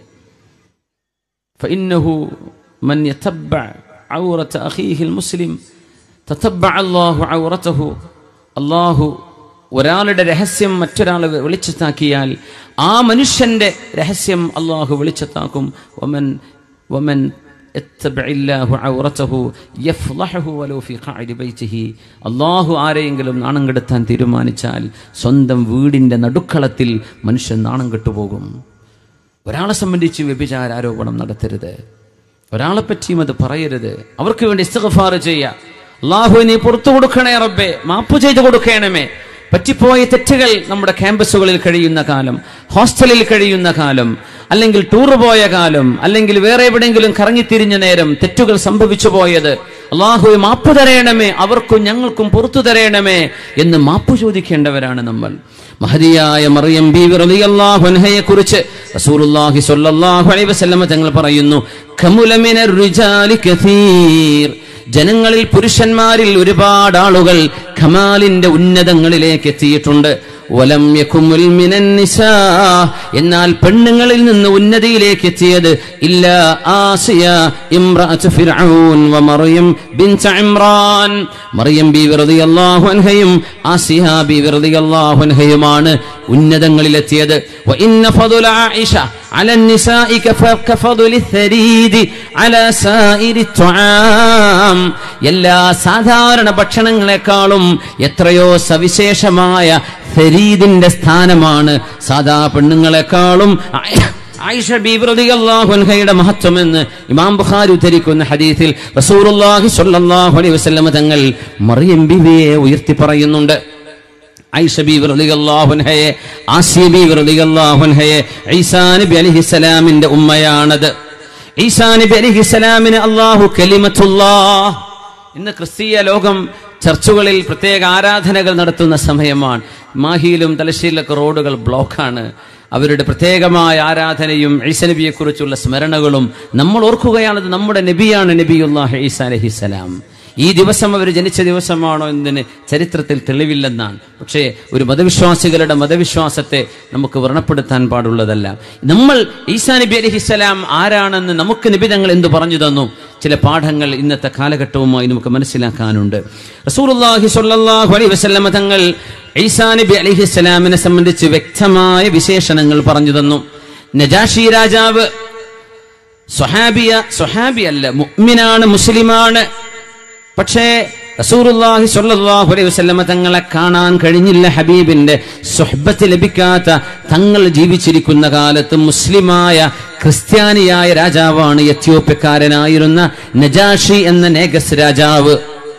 فإنه من يتبع عورة أخيه المسلم تتبع الله عورته അള്ളാഹു ഒരാളുടെ രഹസ്യം മറ്റൊരാൾ വെളിച്ചത്താക്കിയാൽ ആ മനുഷ്യന്റെ രഹസ്യം അള്ളാഹു വെളിച്ചത്താക്കും ഒമൻ ഒമൻ اتبع الله عورته يفضحه ولو في قاعد بيته അള്ളാഹു ആരെയെങ്കിലും നാണം കെടുത്താൻ തീരുമാനിച്ചാൽ സ്വന്തം വീടിന്റെ നടുക്കളത്തിൽ മനുഷ്യൻ നാണം കെട്ടുപോകും ഒരാളെ സംബന്ധിച്ച് വ്യഭിചാര ആരോപണം നടത്തരുത് ഒരാളെ പറ്റിയും അത് പറയരുത് അവർക്ക് വേണ്ടി ഇസ്തഗഫാർ ചെയ്യുക അള്ളാഹു നീ പുറത്തു കൊടുക്കണേ റബ്ബേ മാപ്പ് ചെയ്തു കൊടുക്കണമേ പറ്റിപ്പോയ തെറ്റുകൾ നമ്മുടെ ക്യാമ്പസുകളിൽ കഴിയുന്ന കാലം ഹോസ്റ്റലിൽ കഴിയുന്ന കാലം അല്ലെങ്കിൽ ടൂർ പോയ കാലം അല്ലെങ്കിൽ വേറെ എവിടെയെങ്കിലും കറങ്ങിത്തിരിഞ്ഞ നേരം തെറ്റുകൾ സംഭവിച്ചു പോയത് അള്ളാഹുവെ മാപ്പ് തരയണമേ അവർക്കും ഞങ്ങൾക്കും പുറത്തു തരയണമേ എന്ന് മാപ്പ് ചോദിക്കേണ്ടവരാണ് നമ്മൾ മഹതിയായ മറിയം ബീവി റളിയല്ലാഹു അൻഹയെ കുറിച്ച് റസൂലുള്ളാഹി സ്വല്ലല്ലാഹു അലൈഹി വസല്ലമ തങ്ങൾ പറയുന്നു ഖമുല മിനർ റിജാലി കസീർ ജനങ്ങളിൽ പുരുഷന്മാരിൽ ഒരുപാട് ആളുകൾ ഖമാലിന്റെ ഉന്നതങ്ങളിലേക്ക് എത്തിയിട്ടുണ്ട് വലം യകുമുൽ മിനൻ നിസാ എന്നാൽ പെണ്ണുങ്ങളിൽ നിന്ന് ഉന്നതിയിലേക്ക് എത്തിയത് ഇല്ല ആസിയ ഇംറഅത്ത് ഫിർഔൻ വ മറിയം ബിൻത ഇമ്രാൻ മറിയം ബീവി റളിയല്ലാഹു അൻഹയും ആസിയ ബീവി റളിയല്ലാഹു അൻഹയുമാണ് ഉന്നതങ്ങളിലെത്തിയത് വ ഇന്ന ഫضل ആയിഷ على النساء كف- كفضل الثريد على سائر الطعام എല്ലാ സാധാരണ ഭക്ഷണങ്ങളെക്കാളും എത്രയോ സവിശേഷമായ ഫരീദിന്റെ സ്ഥാനമാണ് സാധാ പെണ്ണുങ്ങളെക്കാളും ആയ- ആയിഷ ബീബി റളിയല്ലാഹു അൻഹയുടെ മഹത്വമെന്ന് ഇമാം ബുഖാരി ഉദ്ധരിക്കുന്ന ഹദീസിൽ റസൂലുള്ളാഹി സ്വല്ലല്ലാഹു അലൈഹി വസല്ലമ തങ്ങൾ മറിയം ബീവിയെ ഉയർത്തി പറയുന്നുണ്ട് ഐഷ ബീവി റളിയല്ലാഹു അൻഹയെ ആസിയ ബീവി റളിയല്ലാഹു അൻഹയെ ഈസാ നബി അലൈഹിസ്സലാമിന്റെ ഉമ്മയാണത് ഈസാ നബി അലൈഹിസ്സലാമിന് അല്ലാഹു കലിമത്തുല്ലാഹ് ഇന്ന് ക്രിസ്തീയ ലോകം ചർച്ചുകളിൽ പ്രത്യേക ആരാധനകൾ നടത്തുന്ന സമയമാണ് മാഹിയിലും തലശ്ശേരിയിലൊക്കെ റോഡുകൾ ബ്ലോക്കാണ് അവരുടെ പ്രത്യേകമായ ആരാധനയും ഈസ നബിയെക്കുറിച്ചുള്ള സ്മരണകളും നമ്മൾ ഓർക്കുകയാണത് നമ്മുടെ നബിയാണ് നബിയുല്ലാഹ് ഈസ അലഹിസലാം ഈ ദിവസം അവർ ജനിച്ച ദിവസമാണോ എന്നതിന് ചരിത്രത്തിൽ തെളിവില്ലെന്നാണ് പക്ഷേ ഒരു മതവിശ്വാസികളുടെ മതവിശ്വാസത്തെ നമുക്ക് വ്രണപ്പെടുത്താൻ പാടുള്ളതല്ല നമ്മൾ ഈസാ നബി അലഹിസ്സലാം ആരാണെന്ന് നമുക്ക് നിബിധങ്ങൾ എന്തു പറഞ്ഞു തന്നു ചില പാഠങ്ങൾ ഇന്നത്തെ കാലഘട്ടവുമായി നമുക്ക് മനസ്സിലാക്കാനുണ്ട് റസൂലുള്ളാഹി സ്വല്ലല്ലാഹു അലൈഹി വസല്ലമ തങ്ങൾ ഈസാ നബി അലഹിസ്സലാമിനെ സംബന്ധിച്ച് വ്യക്തമായ വിശേഷണങ്ങൾ പറഞ്ഞു തന്നു നജാഷി രാജാവ് സ്വഹാബിയ സ്വഹാബിയല്ല മുഅ്മിനാണ് മുസ്ലിമാണ് പക്ഷേ റസൂറുല്ലാഹി സ്വല്ലല്ലാഹു അലൈഹി വസല്ലമ തങ്ങളെ കാണാൻ കഴിഞ്ഞില്ല ഹബീബിന്റെ സുഹബത്ത് ലഭിക്കാത്ത തങ്ങൾ ജീവിച്ചിരിക്കുന്ന കാലത്ത് മുസ്ലിമായ ക്രിസ്ത്യാനിയായ രാജാവാണ് എത്യോപ്യക്കാരനായിരുന്ന നജാഷി എന്ന നേഗസ് രാജാവ്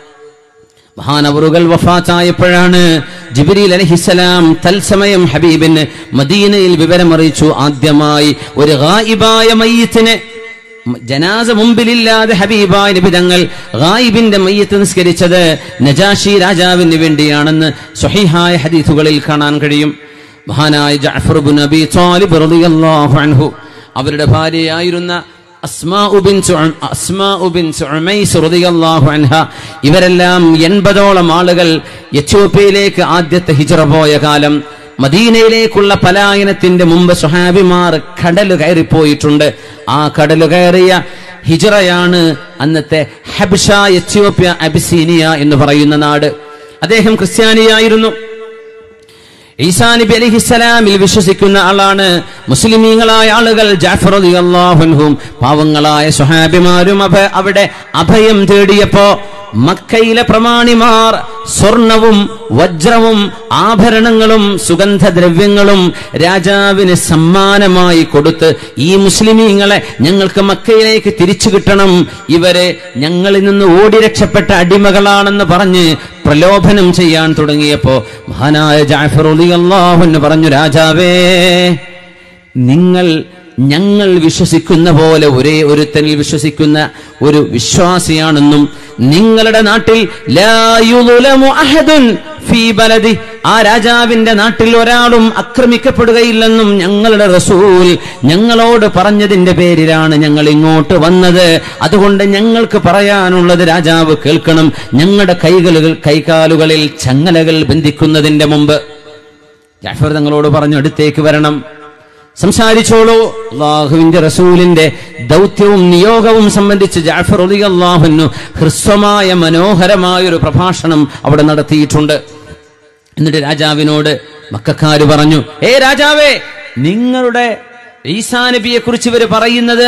മഹാനവറുകൾ വഫാത്തായപ്പോഴാണ് ജിബിരിൽ അലഹിസലാം തത്സമയം ഹബീബിന് മദീനയിൽ വിവരമറിയിച്ചു ആദ്യമായി ഒരു ഗായിബായ മയ്യത്തിനെ ജനാസ മുമ്പിലില്ലാതെ ഹബീബായ നിബിതങ്ങൾ ഗായിബിന്റെ മയ്യത്ത് നിസ്കരിച്ചത് നജാഷി രാജാവിന് വേണ്ടിയാണെന്ന് സ്വഹിഹായ ഹദീസുകളിൽ കാണാൻ കഴിയും മഹാനായ ജഅഫർ ബിൻ അബി ത്വാലിബ് റളിയല്ലാഹു അൻഹു അവരുടെ ഭാര്യയായിരുന്ന അസ്മാഉ ബിൻത് ഉം- അസ്മാഉ ബിൻത് ഉമൈസ് റളിയല്ലാഹു അൻഹ ഇവരെല്ലാം എൺപതോളം ആളുകൾ എത്യോപ്യയിലേക്ക് ആദ്യത്തെ ഹിജറ പോയ കാലം മദീനയിലേക്കുള്ള പലായനത്തിന്റെ മുമ്പ് സുഹാബിമാർ കടൽ കയറിപ്പോയിട്ടുണ്ട് ആ കടൽ കയറിയ ഹിജറയാണ് അന്നത്തെ ഹബ്ഷ എത്യോപ്യ അബിസീനിയ എന്ന് പറയുന്ന നാട് അദ്ദേഹം ക്രിസ്ത്യാനിയായിരുന്നു ഈസാ നബി അലിഹിസ്സലാമിൽ വിശ്വസിക്കുന്ന ആളാണ് മുസ്ലിമീങ്ങളായ ആളുകൾ ജാഫർ അള്ളാഹുൻഹും പാവങ്ങളായ സുഹാബിമാരും അഭ അവിടെ അഭയം തേടിയപ്പോ മക്കയിലെ പ്രമാണിമാർ സ്വർണവും വജ്രവും ആഭരണങ്ങളും സുഗന്ധദ്രവ്യങ്ങളും രാജാവിന് സമ്മാനമായി കൊടുത്ത് ഈ മുസ്ലിമീങ്ങളെ ഞങ്ങൾക്ക് മക്കയിലേക്ക് തിരിച്ചു കിട്ടണം ഇവരെ ഞങ്ങളിൽ നിന്ന് ഓടി രക്ഷപ്പെട്ട അടിമകളാണെന്ന് പറഞ്ഞ് പ്രലോഭനം ചെയ്യാൻ തുടങ്ങിയപ്പോ മഹാനായ ജാഫർ അള്ളാഹുന്ന് പറഞ്ഞു രാജാവേ നിങ്ങൾ ഞങ്ങൾ വിശ്വസിക്കുന്ന പോലെ ഒരേ ഒരുത്തനിൽ വിശ്വസിക്കുന്ന ഒരു വിശ്വാസിയാണെന്നും നിങ്ങളുടെ നാട്ടിൽ ലാ യുളുലമു അഹദുൻ ഫീ ബലദി ആ രാജാവിന്റെ നാട്ടിൽ ഒരാളും ആക്രമിക്കപ്പെടുകയില്ലെന്നും ഞങ്ങളുടെ റസൂൽ ഞങ്ങളോട് പറഞ്ഞതിന്റെ പേരിലാണ് ഞങ്ങൾ ഇങ്ങോട്ട് വന്നത് അതുകൊണ്ട് ഞങ്ങൾക്ക് പറയാനുള്ളത് രാജാവ് കേൾക്കണം ഞങ്ങളുടെ കൈകളുകൾ കൈകാലുകളിൽ ചങ്ങലകൾ ബന്ധിക്കുന്നതിന്റെ മുമ്പ് ജാഫർ തങ്ങളോട് പറഞ്ഞു അടുത്തേക്ക് വരണം സംസാരിച്ചോളൂ അള്ളാഹുവിന്റെ റസൂലിന്റെ ദൗത്യവും നിയോഗവും സംബന്ധിച്ച് ജാഫർ അലി അള്ളാഹുന്നു ഹ്രസ്വമായ മനോഹരമായ ഒരു പ്രഭാഷണം അവിടെ നടത്തിയിട്ടുണ്ട് എന്നിട്ട് രാജാവിനോട് മക്കാര് പറഞ്ഞു ഏ രാജാവേ നിങ്ങളുടെ ഈസാ നബിയെ കുറിച്ച് ഇവർ പറയുന്നത്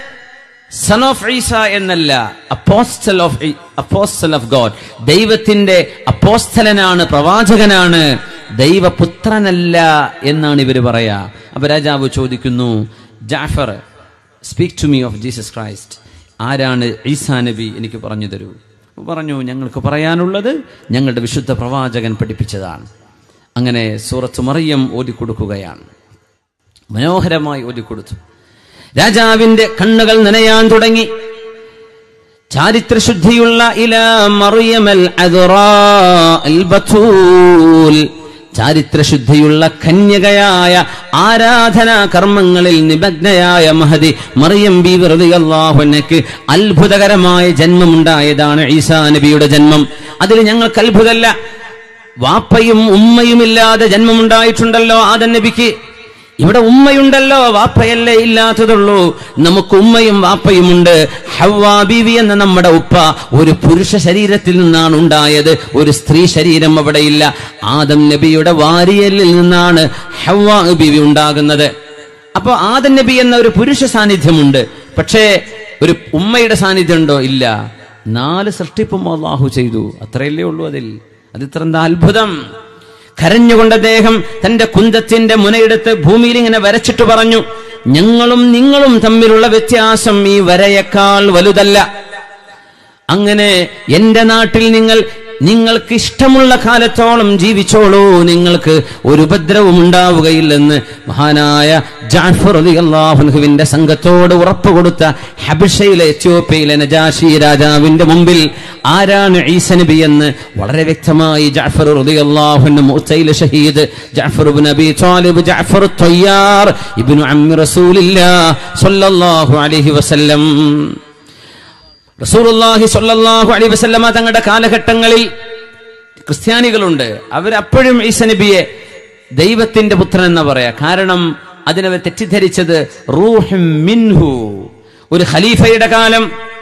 സൺ ഓഫ് ഈസ എന്നല്ല apostle of apostle of God ദൈവത്തിന്റെ അപ്പോസ്തലനാണ് പ്രവാചകനാണ് ദൈവപുത്രനല്ല എന്നാണ് ഇവർ പറയാ അപ്പൊ രാജാവ് ചോദിക്കുന്നു Jafar speak to me of Jesus Christ ആരാണ് ഈസാ നബി എനിക്ക് പറഞ്ഞു തരൂ അപ്പൊ പറഞ്ഞു ഞങ്ങൾക്ക് പറയാനുള്ളത് ഞങ്ങളുടെ വിശുദ്ധ പ്രവാചകൻ പഠിപ്പിച്ചതാണ് അങ്ങനെ സൂറത്ത് മറിയം ഓതിക്കൊടുക്കുകയാണ് മനോഹരമായി ഓതിക്കൊടുത്തു രാജാവിന്റെ കണ്ണുകൾ നനയാൻ തുടങ്ങി ചാരിത്രശുദ്ധിയുള്ള ഇല മറിയമൽ അദ്റാ അൽ ബത്തൂൽ ചാരിത്രശുദ്ധിയുള്ള കന്യകയായ ആരാധനാ കർമ്മങ്ങളിൽ നിമഗ്നയായ മഹതി മറിയം ബി വെറുതെയല്ലാഹുനക്ക് അത്ഭുതകരമായ ജന്മമുണ്ടായതാണ് ഈസാ നബിയുടെ ജന്മം അതിൽ ഞങ്ങൾക്ക് അത്ഭുതമല്ല വാപ്പയും ഉമ്മയുമില്ലാതെ ജന്മമുണ്ടായിട്ടുണ്ടല്ലോ ആദൻ നബിക്ക് ഇവിടെ ഉമ്മയുണ്ടല്ലോ വാപ്പയല്ലേ ഇല്ലാത്തതുള്ളൂ നമുക്ക് ഉമ്മയും വാപ്പയുമുണ്ട് ഹവ്വാ ബീവി എന്ന നമ്മുടെ ഉപ്പ ഒരു പുരുഷ ശരീരത്തിൽ നിന്നാണ് ഉണ്ടായത് ഒരു സ്ത്രീ ശരീരം അവിടെയില്ല ആദം നബിയുടെ വാരിയലിൽ നിന്നാണ് ഹവ്വാ ബീവി ഉണ്ടാകുന്നത് അപ്പൊ ആദം നബി എന്ന ഒരു പുരുഷ സാന്നിധ്യമുണ്ട് പക്ഷേ ഒരു ഉമ്മയുടെ സാന്നിധ്യം ഉണ്ടോ ഇല്ല നാല് സൃഷ്ടിപ്പും അള്ളാഹു ചെയ്തു അത്രയല്ലേ ഉള്ളൂ അതിൽ അത് ഇത്ര എന്താ അത്ഭുതം കരഞ്ഞുകൊണ്ട് അദ്ദേഹം തന്റെ കുന്തത്തിന്റെ മുനയെടുത്ത് ഭൂമിയിൽ ഇങ്ങനെ വരച്ചിട്ട് പറഞ്ഞു ഞങ്ങളും നിങ്ങളും തമ്മിലുള്ള വ്യത്യാസം ഈ വരയേക്കാൾ വലുതല്ല അങ്ങനെ എന്റെ നാട്ടിൽ നിങ്ങൾ നിങ്ങൾക്ക് ഇഷ്ടമുള്ള കാലത്തോളം ജീവിച്ചോളൂ നിങ്ങൾക്ക് ഒരു ഉപദ്രവം ഉണ്ടാവുകയില്ലെന്ന് മഹാനായ ജാഫർ അലി അള്ളാഹുൻഹുവിന്റെ സംഘത്തോട് ഉറപ്പ് കൊടുത്ത ഹബിഷയിലെ എത്യോപ്യയിലെ നജാഷി രാജാവിന്റെ മുമ്പിൽ ആരാണ് ഈസ നബി എന്ന് വളരെ വ്യക്തമായി ജാഫർ റളി അള്ളാഹുന്റെ മൂത്തയിലെ ഷഹീദ് ജാഫർ ഇബ്നു അബി ത്വാലിബ് ജാഫർ ത്വയ്യാർ ഇബ്നു അമ്മി റസൂലില്ലാഹ് സ്വല്ലല്ലാഹു അലൈഹി വസല്ലം റസൂലുള്ളാഹി സ്വല്ലല്ലാഹു അലൈഹി വസല്ലമ തങ്ങളുടെ കാലഘട്ടങ്ങളിൽ ക്രിസ്ത്യാനികളുണ്ട് അവരപ്പോഴും ഈസ നബിയെ ദൈവത്തിന്റെ പുത്രൻ എന്ന് പറയാ കാരണം അതിനവർ തെറ്റിദ്ധരിച്ചത് റൂഹും മിൻഹു ഒരു ഖലീഫയുടെ കാലം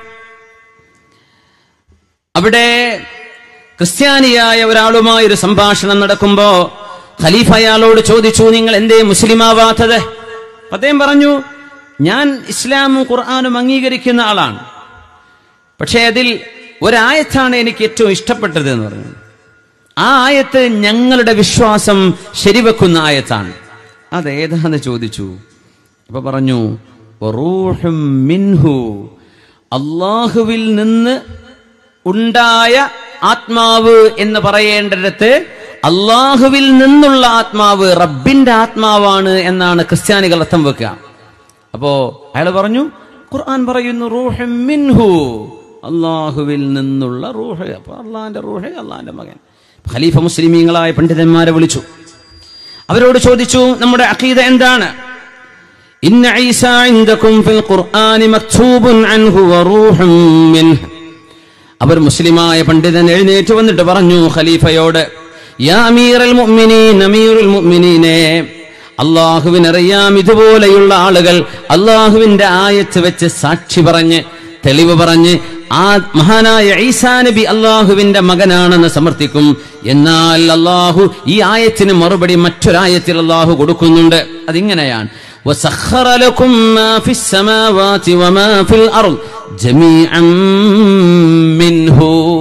അവിടെ ക്രിസ്ത്യാനിയായ ഒരാളുമായി ഒരു സംഭാഷണം നടക്കുമ്പോ ഖലീഫ അയാളോട് ചോദിച്ചു നിങ്ങൾ എന്തേ മുസ്ലിമാവാത്തത് അദ്ദേഹം പറഞ്ഞു ഞാൻ ഇസ്ലാമും ഖുർആാനും അംഗീകരിക്കുന്ന ആളാണ് പക്ഷേ അതിൽ ഒരായത്താണ് എനിക്ക് ഏറ്റവും ഇഷ്ടപ്പെട്ടത് എന്ന് പറഞ്ഞു ആ ആയത്ത് ഞങ്ങളുടെ വിശ്വാസം ശരിവെക്കുന്ന ആയത്താണ് അതേതാന്ന് ചോദിച്ചു അപ്പൊ പറഞ്ഞു "വറൂഹും മിൻഹു അള്ളാഹുവിൽ നിന്ന് ഉണ്ടായ ആത്മാവ് എന്ന് പറയേണ്ടിടത്ത് അള്ളാഹുവിൽ നിന്നുള്ള ആത്മാവ് റബ്ബിന്റെ ആത്മാവാണ് എന്നാണ് ക്രിസ്ത്യാനികൾ അർത്ഥം വെക്കുക അപ്പോ അയാൾ പറഞ്ഞു ഖുർആൻ പറയുന്നു റൂഹ് മിൻഹു അള്ളാഹുവിൽ നിന്നുള്ള റൂഹ് അപ്പൊ അള്ളാന്റെ റൂഹ് അള്ളാന്റെ മകൻ ഖലീഫ മുസ്ലിമീങ്ങളായ പണ്ഡിതന്മാരെ വിളിച്ചു അവരോട് ചോദിച്ചു നമ്മുടെ അഖീദ എന്താണ് ഇന്ന ഈസ ഇൻദകും ഫിൽ ഖുർആനി മക്തൂബുൻ അൻഹു വറൂഹും മിൻഹു അവർ മുസ്ലിമായ പണ്ഡിതൻ എഴുന്നേറ്റ് വന്നിട്ട് പറഞ്ഞു ഖലീഫയോട് യാ അമീറൽ മുഅ്മിനീൻ അമീറുൽ മുഅ്മിനീനെ അള്ളാഹുവിനറിയാം ഇതുപോലെയുള്ള ആളുകൾ അള്ളാഹുവിന്റെ ആയത്ത് വെച്ച് സാക്ഷി പറഞ്ഞ് തെളിവ് പറഞ്ഞ് ആ മഹാനായ ഈസാ നബി അള്ളാഹുവിന്റെ മകനാണെന്ന് സമർത്ഥിക്കും എന്നാൽ അള്ളാഹു ഈ ആയത്തിന് മറുപടി മറ്റൊരായത്തിൽ അള്ളാഹു കൊടുക്കുന്നുണ്ട് അതിങ്ങനെയാണ് وسخر لكم ما في السماوات وما في الأرض جميعا منه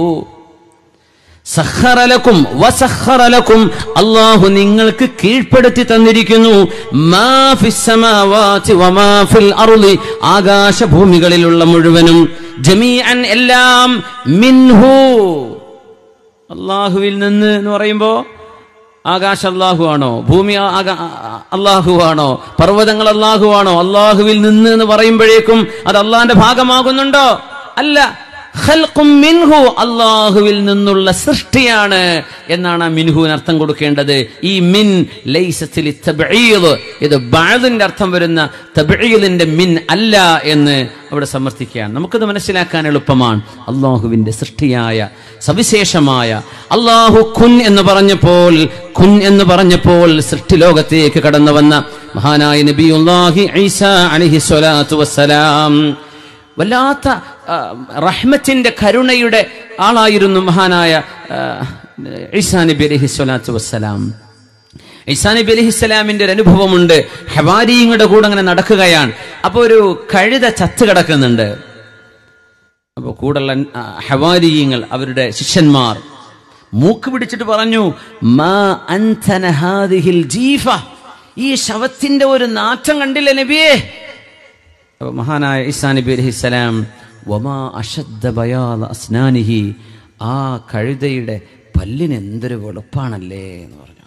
സഖറലക്കും വസഖറലക്കും അള്ളാഹു നിങ്ങൾക്ക് കീഴ്പ്പെടുത്തി തന്നിരിക്കുന്നു മാ ഫിസ്സമാവാതി വമാ ഫിൽ അർളി ആകാശഭൂമികളിലുള്ള മുഴുവനും ജമീഅൻ എല്ലാം മിൻഹു അള്ളാഹുവിൽ നിന്ന് എന്ന് പറയുമ്പോ ആകാശ അള്ളാഹു ആണോ ഭൂമി ആകാ- അള്ളാഹു ആണോ പർവ്വതങ്ങൾ അള്ളാഹു ആണോ അള്ളാഹുവിൽ നിന്ന് എന്ന് പറയുമ്പോഴേക്കും അത് അള്ളാഹിന്റെ ഭാഗമാകുന്നുണ്ടോ അല്ല ഖൽഖും മിൻഹു അള്ളാഹുവിൽ നിന്നുള്ള സൃഷ്ടിയാണ് എന്നാണ് ആ മിൻഹുവിന് അർത്ഥം കൊടുക്കേണ്ടത് ഈ മിൻ ലൈസത്തിൽ തബ്ഈദ് ഇത് ബഅദിന്റെ അർത്ഥം വരുന്ന തബ്ഈദിന്റെ മിൻ അല്ല എന്ന് അവിടെ സമർത്ഥിക്കുകയാണ് നമുക്കത് മനസ്സിലാക്കാൻ എളുപ്പമാണ് അള്ളാഹുവിന്റെ സൃഷ്ടിയായ സവിശേഷമായ അള്ളാഹു കുൻ എന്ന് പറഞ്ഞപ്പോൾ കുൻ എന്ന് പറഞ്ഞപ്പോൾ സൃഷ്ടി ലോകത്തേക്ക് കടന്നു വന്ന മഹാനായ നബിയുല്ലാഹി ഈസ അലൈഹി സ്വലാത്തു വസ്സലാം വല്ലാത്ത ആ, റഹ്മത്തിന്റെ കരുണയുടെ ആളായിരുന്നു മഹാനായ ആ, ഈസാ നബി അലൈഹി സ്വലാത്തു വസ്സലാം ഈസാ നബി അലൈഹി സ്വലാമിന്റെ ഒരു അനുഭവമുണ്ട് ഹവാരിങ്ങളുടെ കൂടെ അങ്ങനെ നടക്കുകയാണ് അപ്പൊ ഒരു കഴുത ചത്ത് കിടക്കുന്നുണ്ട് അപ്പൊ കൂടുള്ള ഹവാരിയങ്ങൾ അവരുടെ ശിഷ്യന്മാർ മൂക്ക് പിടിച്ചിട്ട് പറഞ്ഞു മാ അൻതന ഹാദിഹിൽ ജീഫ ഈ ശവത്തിന്റെ ഒരു നാറ്റം കണ്ടില്ല നബിയേ അപ്പൊ മഹാനായ ഈസാ നബി അലൈഹിസ്സലാം വമാ അശദ്ദ ബയാദ അസ്നാനിഹി ആ കഴുതയുടെ പല്ലിന് എന്തൊരു വെളുപ്പാണല്ലേ എന്ന് പറഞ്ഞു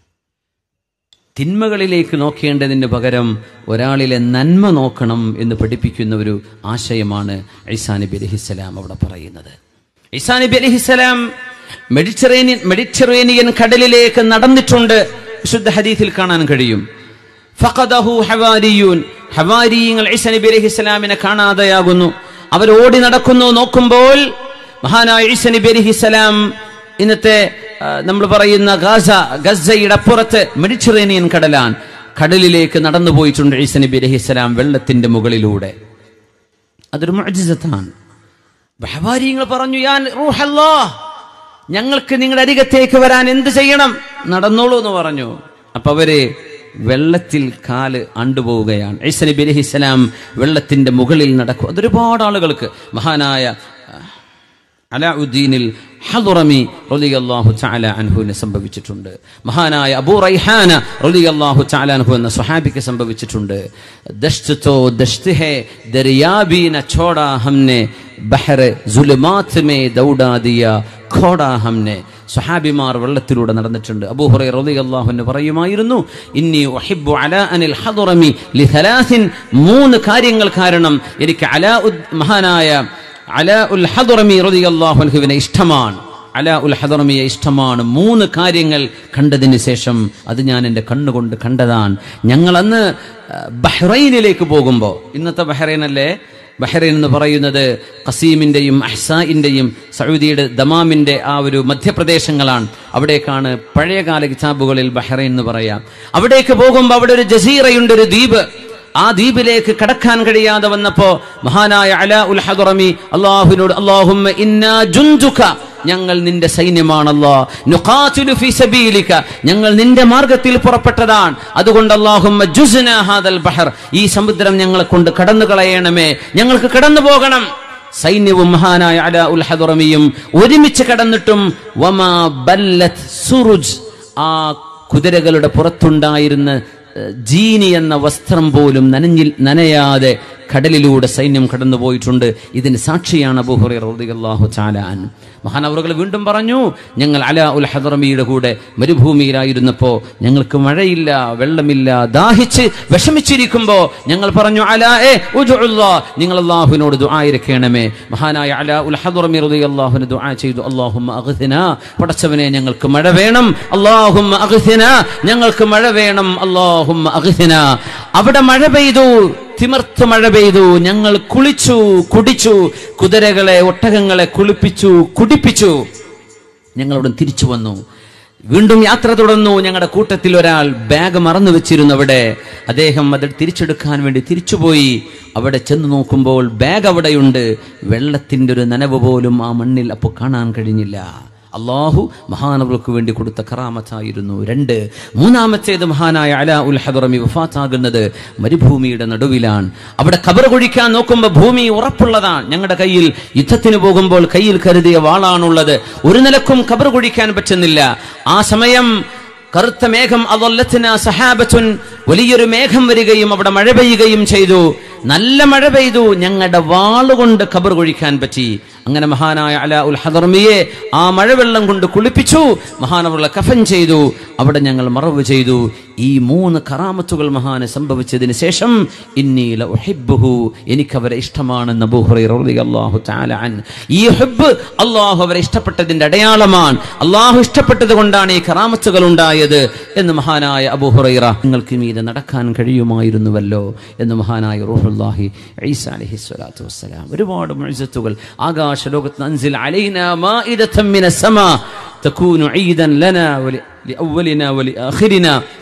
തിന്മകളിലേക്ക് നോക്കേണ്ടതിന് പകരം ഒരാളിലെ നന്മ നോക്കണം എന്ന് പഠിപ്പിക്കുന്ന ഒരു ആശയമാണ് ഐസാ നബി അലഹിസ്സലാം അവിടെ പറയുന്നത് ഐസാ നബി അലഹിസ്സലാം മെഡിറ്ററേനിയൻ മെഡിറ്ററേനിയൻ കടലിലേക്ക് നടന്നിട്ടുണ്ട് വിശുദ്ധ ഹദീസിൽ കാണാൻ കഴിയും ഫഖദഹു ഹവാരിയൂൻ ഹവാരിയങ്ങൾ ഈസ നബി അലൈഹി സ്വലാമിനെ കാണാതെയാകുന്നു അവർ ഓടി നടക്കുന്നു നോക്കുമ്പോൾ മഹാനായ ഈസ നബി അലൈഹി സ്വലാം ഇന്നത്തെ നമ്മൾ പറയുന്ന ഗാസ ഗസയുടെ അപ്പുറത്ത് മെഡിറ്ററേനിയൻ കടലാൻ കടലിലേക്ക് നടന്നു പോയിട്ടുണ്ട് ഈസ നബി അലൈഹി സ്വലാം വെള്ളത്തിന്റെ മുകളിലൂടെ അതൊരു മുഅ്ജിസത്താണ് ഹവാരിയങ്ങൾ പറഞ്ഞു ഞാൻ റൂഹല്ലാ ഞങ്ങൾക്ക് നിങ്ങളുടെ അരികത്തേക്ക് വരാൻ എന്ത് ചെയ്യണം നടന്നോളൂ എന്ന് പറഞ്ഞു അപ്പൊ അവര് വെള്ളത്തിൽ കാല് അണ്ടുപോവുകയാണ് ഐസ നബി അലഹിസ്സലാം വെള്ളത്തിന്റെ മുകളിൽ നടക്കും അതൊരുപാട് ആളുകൾക്ക് മഹാനായ അലാഉദ്ദീനിൽ ഹദുറമി റളിയല്ലാഹു തആല അൻഹുവിന് സംഭവിച്ചിട്ടുണ്ട് മഹാനായ അബൂ റൈഹാന റളിയല്ലാഹു തആല അൻഹു എന്ന സ്വഹാബിക്ക് സംഭവിച്ചിട്ടുണ്ട് ദശ്ത് തോ ദശ്ത് ഹേ ദരിയാബി ന ഛോടാ ഹംനെ ബഹർ സുലുമാത്ത് മേ ദൗഡാ ദിയ ഖോടാ ഹംനെ സ്വഹാബിമാർ വെള്ളത്തിലൂടെ നടന്നിട്ടുണ്ട് അബൂ ഹുറൈറ റളിയല്ലാഹു അൻഹു പറയുമായിരുന്നു ഇന്നി ഉഹിബ്ബു അലാ അനിൽ ഹദുറമി ലിഥലാസിൻ മൂന്ന് കാര്യങ്ങൾ കാരണം എനിക്ക് അലാ മഹാനായ അലാ ഉൽ ഹദുറമി റളിയല്ലാഹു അൻഹുവിനെ ഇഷ്ടമാണ് അലാ ഉൽ ഹദുറമിയെ ഇഷ്ടമാണ് മൂന്ന് കാര്യങ്ങൾ കണ്ടതിന് ശേഷം അത് ഞാൻ എൻ്റെ കണ്ണുകൊണ്ട് കണ്ടതാണ് ഞങ്ങൾ അന്ന് ബഹ്റൈനിലേക്ക് പോകുമ്പോൾ ഇന്നത്തെ ബഹ്റൈൻ അല്ലേ ബഹ്റൈൻ എന്ന് പറയുന്നത് ഖസീമിന്റെയും അഹ്സാഇന്റെയും സൗദിയുടെ ദമാമിന്റെ ആ ഒരു മധ്യപ്രദേശങ്ങളാണ് അവിടേക്കാണ് പഴയകാല കിതാബുകളിൽ ബഹ്റൈൻ എന്ന് പറയാം അവിടേക്ക് പോകുമ്പോൾ അവിടെ ഒരു ജസീറയുണ്ട് ഒരു ദ്വീപ് ആ ദ്വീപിലേക്ക് കടക്കാൻ കഴിയാതെ വന്നപ്പോ മഹാനായ അല ഉൽ ഹദറമി അള്ളാഹുവിനോട് അള്ളാഹുമ്മ ഇന്നാ ജുന്തുക ഞങ്ങൾ നിന്റെ സൈന്യമാണല്ലോ നുഖാതിലു ഫീ സബീലിക ഞങ്ങൾ നിന്റെ മാർഗത്തിൽ പുറപ്പെട്ടതാണ് അതുകൊണ്ട് അല്ലാഹുമ്മ ജുസ്ന ഹാദൽ ബഹർ ഈ സമുദ്രം ഞങ്ങളെ കൊണ്ട് കടന്നു കളയണമേ ഞങ്ങൾക്ക് കടന്നു പോകണം സൈന്യവും മഹാനായ അല ഉൽ ഹദറമിയും ഒരുമിച്ച് കടന്നിട്ടും വമാ ബല്ലത് സുറുജ് ആ കുതിരകളുടെ പുറത്തുണ്ടായിരുന്ന ജീനി എന്ന വസ്ത്രം പോലും നനഞ്ഞിൽ നനയാതെ കടലിലൂടെ സൈന്യം കടന്നുപോയിട്ടുണ്ട് ഇതിന് സാക്ഷിയാണ് അബൂഹുറൈ റളിയല്ലാഹു ചാലാൻ മഹാനവറുകൾ വീണ്ടും പറഞ്ഞു ഞങ്ങൾ അല ഉൽ ഹദറമിയുടെ കൂടെ മരുഭൂമിയിലായിരുന്നപ്പോ ഞങ്ങൾക്ക് മഴയില്ല വെള്ളമില്ല ദാഹിച്ച് വിഷമിച്ചിരിക്കുമ്പോ ഞങ്ങൾ പറഞ്ഞു അല ഏ നിങ്ങൾ അള്ളാഹുവിനോട് ദുആയിരക്കണമേ മഹാനായ അല ഉൽ ഹദറമി റളിയല്ലാഹുവിന് ദുആ ചെയ്തു അല്ലാഹുമ്മ അഗ്ഥിന പടച്ചവനെ ഞങ്ങൾക്ക് മഴ വേണം അല്ലാഹുമ്മ അഗ്ഥിന ഞങ്ങൾക്ക് മഴ വേണം അല്ലാഹുമ്മ അഗ്ഥിന അവിടെ മഴ പെയ്തു തിമിർത്ത് മഴ പെയ്തു ഞങ്ങൾ കുളിച്ചു കുടിച്ചു കുതിരകളെ ഒട്ടകങ്ങളെ കുളിപ്പിച്ചു കുടിപ്പിച്ചു ഞങ്ങളവിടെ തിരിച്ചു വന്നു വീണ്ടും യാത്ര തുടർന്നു ഞങ്ങളുടെ കൂട്ടത്തിൽ ഒരാൾ ബാഗ് മറന്നു വെച്ചിരുന്നു അവിടെ അദ്ദേഹം അത് തിരിച്ചെടുക്കാൻ വേണ്ടി തിരിച്ചുപോയി അവിടെ ചെന്ന് നോക്കുമ്പോൾ ബാഗ് അവിടെയുണ്ട് വെള്ളത്തിന്റെ ഒരു നനവ് പോലും ആ മണ്ണിൽ അപ്പോൾ കാണാൻ കഴിഞ്ഞില്ല അള്ളാഹു മഹാനവർക്ക് വേണ്ടി കൊടുത്ത കറാമത്തായിരുന്നു രണ്ട് മൂന്നാമത്തേത് മഹാനായ അല ഉൽ ഹദറമി വഫാത്താകുന്നത് മരുഭൂമിയുടെ നടുവിലാണ് അവിടെ കബർ കുഴിക്കാൻ നോക്കുമ്പോൾ ഭൂമി ഉറപ്പുള്ളതാണ് ഞങ്ങളുടെ കയ്യിൽ യുദ്ധത്തിന് പോകുമ്പോൾ കയ്യിൽ കരുതിയ വാളാണുള്ളത് ഒരു നിലക്കും കബർ കുഴിക്കാൻ പറ്റുന്നില്ല ആ സമയം കറുത്ത മേഘം അതൊല്ലത്തിന് സഹാബത്തുൻ വലിയൊരു മേഘം വരികയും അവിടെ മഴ പെയ്യുകയും ചെയ്തു നല്ല മഴ പെയ്തു ഞങ്ങളുടെ വാളുകൊണ്ട് കബർ കൊഴിക്കാൻ പറ്റി അങ്ങനെ മഹാനായ അല ഉൽ ഹദർമിയെ ആ മഴവെള്ളം കൊണ്ട് കുളിപ്പിച്ചു മഹാനവറുള്ള കഫൻ ചെയ്തു അവിടെ ഞങ്ങൾ മറവ് ചെയ്തു ഈ മൂന്ന് കറാമത്തുകൾ മഹാന് സംഭവിച്ചതിന് ശേഷം ഇന്നീല ഉഹിബ്ബുഹു എനിക്കവരെ ഇഷ്ടമാണെന്ന് അബൂ ഹുറൈറ റളിയല്ലാഹു തആല അൻ ഈ ഹുബ് അള്ളാഹു അവരെ ഇഷ്ടപ്പെട്ടതിന്റെ അടയാളമാണ് അള്ളാഹു ഇഷ്ടപ്പെട്ടത് കൊണ്ടാണ് ഈ കറാമത്തുകൾ ഉണ്ടായത് എന്ന് മഹാനായ അബൂ ഹുറൈറ നിങ്ങൾക്ക് മീതെ നടക്കാൻ കഴിയുമായിരുന്നുവല്ലോ എന്ന് മഹാനായ റൂഹുല്ലാഹി ഈസ അലൈഹി സ്വലാത്തു വസ്സലാം ഒരുപാട് മുഅ്ജിസത്തുകൾ ആകാശ ലോകത്ത് അൻസിൽ അലൈന മാഇദതൻ മിനസ് സമാ തകൂനു ഈദൻ ലനാ വലി ലിഅവ്വലിനാ വലിആഖിരിനാ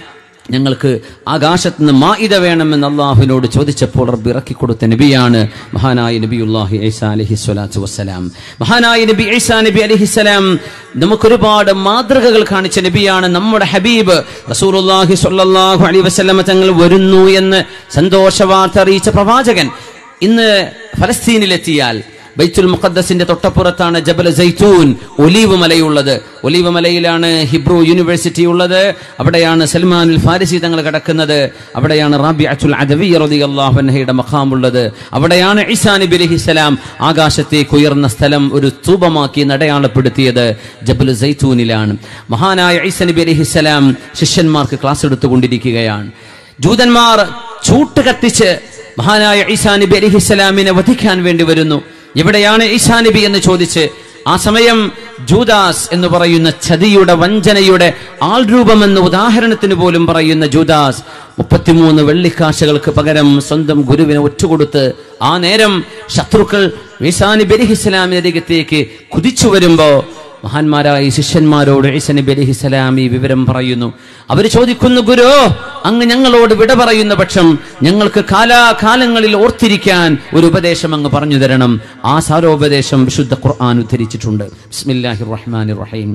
ഞങ്ങൾക്ക് ആകാശത്ത് നിന്ന് മായിത വേണമെന്ന് അള്ളാഹുവിനോട് ചോദിച്ചപ്പോൾ റബ്ബ് ഇറക്കി കൊടുത്ത നബിയാണ് മഹാനായ നബിയുല്ലാഹി ഐസാ അലഹി സ്വലാത്തു വസ്സലാം മഹാനായ നബി ഐസാ നബി അലഹിസ്സലാം നമുക്കൊരുപാട് മാതൃകകൾ കാണിച്ച നബിയാണ് നമ്മുടെ ഹബീബ് റസൂലുള്ളാഹി സ്വല്ലല്ലാഹു അലൈഹി വസല്ലമ തങ്ങൾ വരുന്നു എന്ന് സന്തോഷവാർത്ത അറിയിച്ച പ്രവാചകൻ ഇന്ന് ഫലസ്തീനിലെത്തിയാൽ ബൈത്തുൽ മുഖദ്ദസിന്റെ തൊട്ടപ്പുറത്താണ് ജബൽ സൈത്തൂൻ ഒലീവ് മലയുള്ളത് ഒലീവ് മലയിലാണ് ഹിബ്രു യൂണിവേഴ്സിറ്റി ഉള്ളത് അവിടെയാണ് സൽമാനുൽ ഫാരിസി തങ്ങൾ കിടക്കുന്നത് അവിടെയാണ് റാബിഅത്തുൽ അദവി റളിയല്ലാഹു അൻഹയുടെ മഖാമുള്ളത് അവിടെയാണ് ഈസാ നബി അലൈഹിസ്സലാം ആകാശത്തേക്ക് ഉയർന്ന സ്ഥലം ഒരു സ്തൂപമാക്കി നടയാളപ്പെടുത്തിയത് ജബൽ സൈത്തൂനിലാണ് മഹാനായ ഈസാ നബി അലൈഹിസ്സലാം ശിഷ്യന്മാർക്ക് ക്ലാസ് എടുത്തുകൊണ്ടിരിക്കുകയാണ് ജൂതന്മാർ ചൂട്ട് കത്തിച്ച് മഹാനായ ഈസാ നബി അലിഹിസ്സലാമിനെ വധിക്കാൻ വേണ്ടി വരുന്നു എവിടെയാണ് ഈസാ നബി എന്ന് ചോദിച്ച് ആ സമയം ജൂദാസ് എന്ന് പറയുന്ന ചതിയുടെ വഞ്ചനയുടെ ആൾരൂപം എന്ന ഉദാഹരണത്തിന് പോലും പറയുന്ന ജൂദാസ് മുപ്പത്തിമൂന്ന് വെള്ളിക്കാശകൾക്ക് പകരം സ്വന്തം ഗുരുവിനെ ഒറ്റുകൊടുത്ത് ആ നേരം ശത്രുക്കൾ ഈസാ നബി അലിഹിസ്സലാമിന്റെ അരികത്തേക്ക് കുതിച്ചു വരുമ്പോ മഹാന്മാരായ ശിഷ്യന്മാരോട് ഈസ നബി അലിഹിസ്സലാം ഈ വിവരം പറയുന്നു അവർ ചോദിക്കുന്നു ഗുരു അങ്ങ് ഞങ്ങളോട് വിട പറയുന്ന പക്ഷം ഞങ്ങൾക്ക് കാലാകാലങ്ങളിൽ ഓർത്തിരിക്കാൻ ഒരു ഉപദേശം അങ്ങ് പറഞ്ഞു തരണം ആ സാരോപദേശം വിശുദ്ധ ഖുർആൻ ഉദ്ധരിച്ചിട്ടുണ്ട് ബിസ്മില്ലാഹിർ റഹ്മാനിർ റഹീം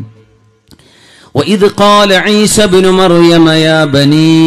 وإذ قال عيسى ابن مريم يا بني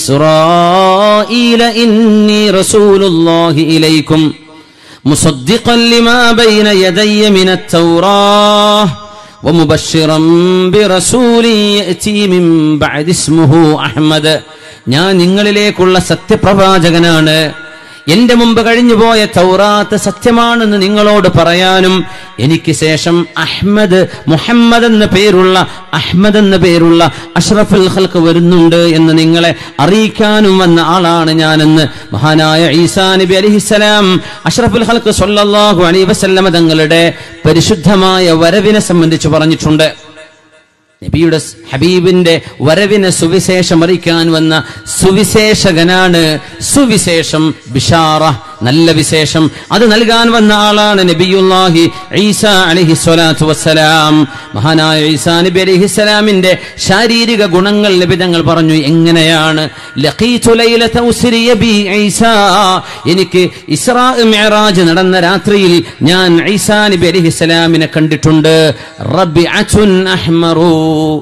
إسرائيل إني رسول الله إليكم مصدقا لما بين يدي من التوراه ومبشرا برسول يأتي من بعد اسمه أحمد ഞാൻ നിങ്ങളിലേക്കുള്ള സത്യപ്രവാചകനാണ് എന്റെ മുമ്പ് കഴിഞ്ഞുപോയ തൗറാത്ത് സത്യമാണെന്ന് നിങ്ങളോട് പറയാനും എനിക്ക് ശേഷം അഹ്മദ് മുഹമ്മദ് എന്ന പേരുള്ള അഹ്മദ് എന്ന പേരുള്ള അഷ്റഫുൽ ഖൽക്ക് വരുന്നുണ്ട് എന്ന് നിങ്ങളെ അറിയിക്കാനും വന്ന ആളാണ് ഞാനെന്ന് മഹാനായ ഈസാ നബി അലിഹിസ്സലാം അഷ്റഫുൽ ഖൽക്ക് സല്ലല്ലാഹു അലൈഹി വസല്ലമ തങ്ങളുടെ പരിശുദ്ധമായ വരവിനെ സംബന്ധിച്ച് പറഞ്ഞിട്ടുണ്ട് നബിയുടെ സ് ഹബീബിന്റെ വരവിനെ സുവിശേഷം അറിയിക്കാൻ വന്ന സുവിശേഷകനാണ് സുവിശേഷം ബിഷാറ നല്ല വിശേഷം അത് നൽകാൻ വന്ന ആളാണ് നബിയുല്ലാഹി ഈസ അലഹി സ്വലാത്തു വസ്സലാം മഹാനായ ഈസാ നബി അലഹിസ്സലാമിന്റെ ശാരീരിക ഗുണങ്ങൾ നബി തങ്ങൾ പറഞ്ഞു എങ്ങനെയാണ് ലഖീതു ലൈലത ഉസ്രിയ ബി ഈസാ എനിക്ക് ഇസ്രാ മിഅറാജ് നടന്ന രാത്രിയിൽ ഞാൻ ഈസാ നബി അലഹിസ്സലാമിനെ കണ്ടിട്ടുണ്ട് റബിഅത്തുൻ അഹ്മറു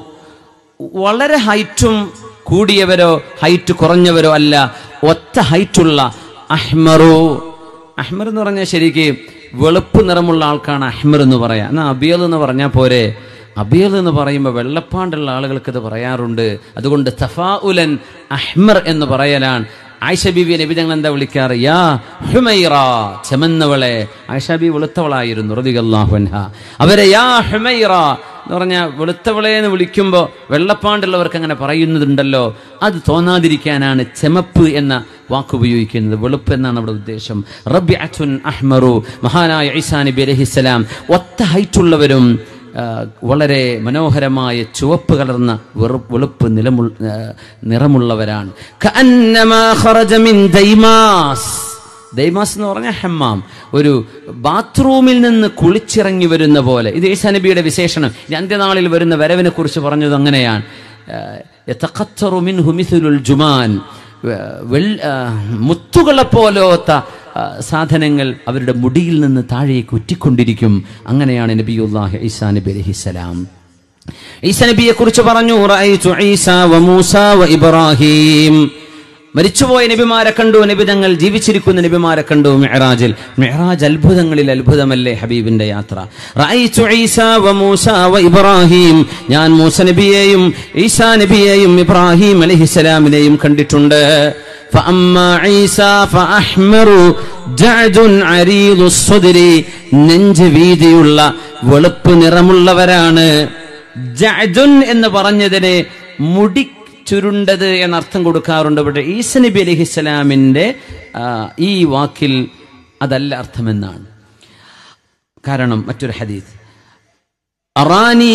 വളരെ ഹൈറ്റും കൂടിയവരോ ഹൈറ്റ് കുറഞ്ഞവരോ അല്ല ഒറ്റ ഹൈറ്റുള്ള അഹ്മറു അഹ്മർ എന്ന് പറഞ്ഞാൽ ശരിക്ക് വെളുപ്പ് നിറമുള്ള ആൾക്കാണ് അഹ്മർ എന്ന് പറയാം എന്നാ അബിയൽ എന്ന് പറഞ്ഞാൽ പോരെ അബിയൽ എന്ന് പറയുമ്പോൾ വെള്ളപ്പാണ്ടുള്ള ആളുകൾക്ക് ഇത് പറയാറുണ്ട് അതുകൊണ്ട് തഫാഉലൻ അഹ്മർ എന്ന് പറയലാണ് ആയിഷ ബീബി നബി ഞങ്ങൾ എന്താ വിളിക്കാറ് യാ ഹുമൈറ ചെമന്നവളെ ആയിഷ ബി വെളുത്തവളായിരുന്നു റളിയല്ലാഹു അൻഹ അവരെ യാ ഹുമൈറ എന്ന് പറഞ്ഞാൽ വെളുത്തവളെ എന്ന് വിളിക്കുമ്പോൾ വെള്ളപ്പാണ്ടുള്ളവർക്ക് അങ്ങനെ പറയുന്നതുണ്ടല്ലോ അത് തോന്നാതിരിക്കാനാണ് ചെമപ്പ് എന്ന വാക്ക് ഉപയോഗിക്കുന്നത് വെളുപ്പ് എന്നാണ് അവിടെ ഉദ്ദേശം റബ്ബി അച്ചുൻ അഹ്മറു മഹാനായ ഈസാ നബി അലഹിസ്സലാം ഒത്ത ഹൈറ്റുള്ളവരും ആ, വളരെ മനോഹരമായ ചുവപ്പ് കലർന്ന വെറു- വെളുപ്പ് നിലമു ആ, നിറമുള്ളവരാണ് കഅന്നമാ ഖറജ മിൻ ദൈമാസ് ദൈമാസ് എന്ന് പറഞ്ഞാൽ ഹമ്മാം ഒരു ബാത്റൂമിൽ നിന്ന് കുളിച്ചിറങ്ങി വരുന്ന പോലെ ഇത് ഈസാ നബിയുടെ വിശേഷണം ഇനി അന്ത്യനാളിൽ വരുന്ന വരവിനെ കുറിച്ച് പറഞ്ഞത് അങ്ങനെയാണ് ആ, യതഖത്തറു മിൻഹു മിഥുലുൽ ജുമാൻ വെൾ ആ, മുത്തുകളെ പോലോത്ത ആ, സാധനങ്ങൾ അവരുടെ മുടിയിൽ നിന്ന് താഴേക്ക് ഉറ്റിക്കൊണ്ടിരിക്കും അങ്ങനെയാണ് നബിയുല്ലാഹി ഈസാ നബി അലൈഹിസ്സലാം ഈസാ നബിയെ കുറിച്ച് പറഞ്ഞു റഅയ്തു ഈസാ വ മൂസ വ ഇബ്രാഹിം മരിച്ചുപോയ നബിമാരെ കണ്ടു നബി തങ്ങൾ ജീവിച്ചിരിക്കുന്ന നബിമാരെ കണ്ടു മെഹറാജിൽ മെഹറാജ് അത്ഭുതങ്ങളിൽ അത്ഭുതമല്ലേ ഹബീബിന്റെ യാത്ര റഅയ്തു ഈസാ വ മൂസ വ ഇബ്രാഹിം ഞാൻ മൂസ നബിയെയും ഈസാ നബിയെയും ഇബ്രാഹിം അലൈഹിസ്സലാമിനെയും കണ്ടിട്ടുണ്ട് فأما عيسى فأحمر جعد عريض الصدر നെഞ്ച് വീതിയുള്ള വെളുപ്പ് നിറമുള്ളവരാണ് ജഅദുൻ എന്ന് പറഞ്ഞതിന് മുടി ചുരുണ്ടത് എന്നർത്ഥം കൊടുക്കാറുണ്ട് ഇവിടെ ഈസ നബി അലഹിസ്സലാമിന്റെ ആ, ഈ വാക്കിൽ അതല്ല അർത്ഥമെന്നാണ് കാരണം മറ്റൊരു ഹദീസ് അറാനി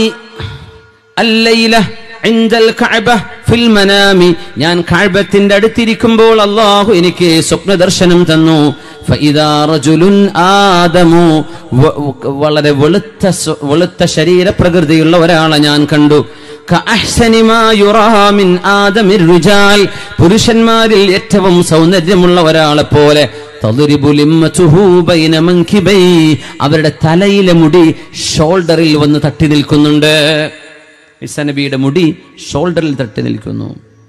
അല്ലൈല ഇൻദൽ കഅബ ഫിൽ മനാമി ഞാൻ കഅബത്തിന്റെ അടുത്തിരിക്കുമ്പോൾ അല്ലാഹു എനിക്ക് സ്വപ്ന ദർശനം തന്നു ഫഇദാ റജുലുൻ ആദമു വ- വ- വളരെ വെളുത്ത സ്വ- വെളുത്ത ശരീര പ്രകൃതിയുള്ള ഒരാളെ ഞാൻ കണ്ടു കഅഹ്സനി മാ യുറാ മിൻ ആദമിർ റുജാൽ പുരുഷന്മാരിൽ ഏറ്റവും സൗന്ദര്യമുള്ള ഒരാളെ പോലെ തദ്രിബു ലിമ്മതുഹു ബൈന മൻകിബൈ അവരുടെ തലയിലെ മുടി ഷോൾഡറിൽ വന്ന് തട്ടി നിൽക്കുന്നുണ്ട് ഈസാ നബിയുടെ മുടി ഷോൾഡറിൽ തട്ടി നിൽക്കുന്നു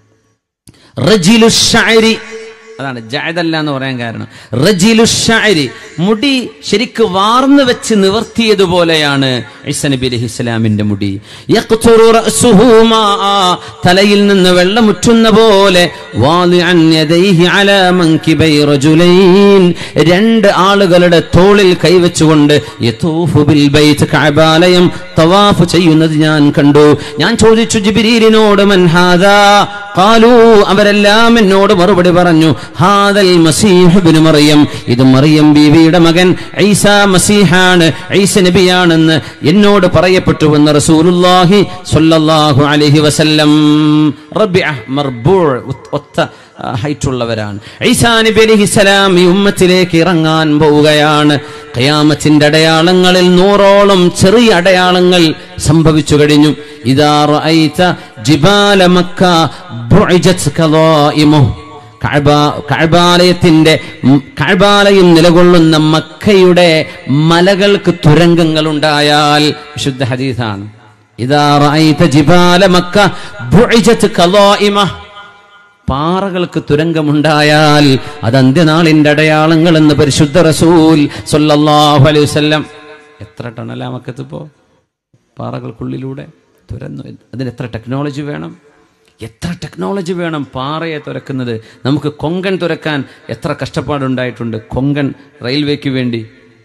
റജിലു ഷഅരി അതാണ് ജഅദല്ല എന്ന് പറയാൻ കാരണം റജിലു ഷഅരി മുടി ശരിക്ക് വാർന്നു വെച്ച് നിവർത്തിയതുപോലെയാണ് ഈസാ നബി അലൈഹി ഇസ്ലാമിന്റെ മുടി യഖ്തുറു റഅസുഹു മാആ തലയിൽ നിന്ന് വെള്ളമുറ്റുന്ന പോലെ വാദിഅൻ യദൈഹി അലാ മൻകിബൈ റജുലൈൻ രണ്ട് ആളുകളുടെ തോളിൽ കൈവച്ചുകൊണ്ട് യതൂഫു ബിൽ ബൈത്ത് കഅബാലയം തവാഫ് ചെയ്യുന്നത് ഞാൻ കണ്ടു ഞാൻ ചോദിച്ചു ജിബ്രീലിനോട് മൻ ഹാദാ ഖാലൂ അവരെല്ലാം എന്നോട് മറുപടി പറഞ്ഞു ഹാദൽ മസീഹ് ഇബ്നു മറിയം ഇത് മറിയം ബീവിയുടെ മകൻ ഈസ മസീഹാണ് ഈസ നബിയാണെന്ന് എന്നോട് പറയപ്പെട്ടു എന്ന് റസൂലുള്ളാഹി സ്വല്ലല്ലാഹു അലൈഹി വസല്ലം റബിഅ മർബൂ ഒത്ത ഹൈറ്റ് ഉള്ളവരാണ് ഈസാ നബി അലൈഹിസ്സലാം ഈ ഉമ്മത്തിലേക്ക് ഇറങ്ങാൻ പോവുകയാണ് ഖിയാമത്തിന്റെ അടയാളങ്ങളിൽ നൂറോളം ചെറിയ അടയാളങ്ങൾ സംഭവിച്ചു കഴിഞ്ഞു ഇദാ റഅയ്ത ജിബാല മക്ക ബുഇജത് കദായിമുഹു കഅബ കഅബാലയത്തിന്റെ ഉം, കഅബാലയം നിലകൊള്ളുന്ന മക്കയുടെ മലകൾക്ക് തുരങ്കങ്ങൾ ഉണ്ടായാൽ വിശുദ്ധ ഹദീസാണ് ഇദാ റഅയ്ത ജിബാല മക്ക ബുഇജത് കദായിമഹു പാറകൾക്ക് തുരങ്കമുണ്ടായാൽ അത് അന്ത്യനാളിന്റെ അടയാളങ്ങൾ എന്ന് പരിശുദ്ധ റസൂൽ സല്ലല്ലാഹു അലൈഹി വസല്ലം എത്ര ടണലാ മക്കത്തിപ്പോ പാറകൾക്കുള്ളിലൂടെ തുരന്നു അതിന് എത്ര ടെക്നോളജി വേണം എത്ര ടെക്നോളജി വേണം പാറയെ തുരക്കുന്നത് നമുക്ക് കൊങ്കൺ തുരക്കാൻ എത്ര കഷ്ടപ്പാടുണ്ടായിട്ടുണ്ട് കൊങ്കൺ റെയിൽവേക്ക് വേണ്ടി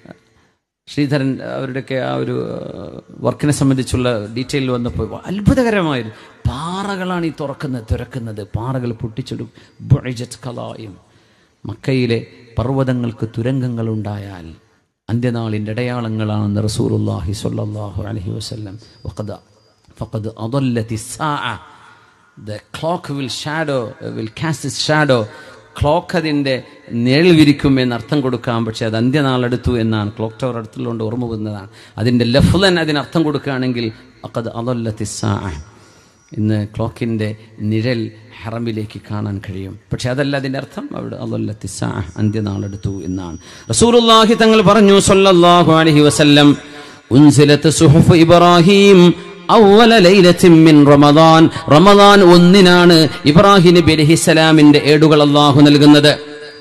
ശ്രീധരൻ അവരുടെയൊക്കെ ആ ഒരു വർക്കിനെ സംബന്ധിച്ചുള്ള ഡീറ്റെയിൽ വന്നപ്പോൾ അത്ഭുതകരമായിരുന്നു പാറകളാണ് ഈ തുറക്കുന്നത് തുറക്കുന്നത് പാറകൾ പൊട്ടിച്ചെടുക്കും മക്കയിലെ പർവ്വതങ്ങൾക്ക് തുരങ്കങ്ങൾ ഉണ്ടായാൽ അന്ത്യനാളിൻ്റെ അടയാളങ്ങളാണെന്ന് റസൂലുള്ളാഹി സ്വല്ലല്ലാഹു അലൈഹി വസല്ലം വഖദ ഫഖദ് അദല്ലത്തി സാഅ the clock will shadow will cast its shadow clock അതിൻ്റെ നിഴൽ വിരിക്കും എന്ന് അർത്ഥം കൊടുക്കാം പക്ഷെ അത് അന്ത്യനാളെടുത്തു എന്നാണ് ക്ലോക്ക് ടവർ അടുത്തുള്ളതുകൊണ്ട് ഓർമ്മ വരുന്നതാണ് അതിൻ്റെ ലഫ്ലൻ അതിന് അർത്ഥം കൊടുക്കുകയാണെങ്കിൽ അക്കത് അതല്ലത്തിസാ ഇന്ന് ക്ലോക്കിൻ്റെ നിഴൽ ഹറമിലേക്ക് കാണാൻ കഴിയും പക്ഷെ അതല്ല അതിൻ്റെ അർത്ഥം അവിടെ അതല്ലത്തിസാ അന്ത്യനാളെടുത്തു എന്നാണ് റസൂലുള്ളാഹി തങ്ങൾ പറഞ്ഞു സല്ലല്ലാഹു അലൈഹി വസല്ലം ഉൻസിലത്ത് സുഹുഫ് ഇബ്രാഹിം അവല ലൈലത്തിൻ മിൻ റമദാൻ റമദാൻ ഒന്നിനാണ് ഇബ്രാഹിം നബി അലൈഹിസ്സലാമിന്റെ ഏടുകൾ അല്ലാഹു നൽകുന്നത്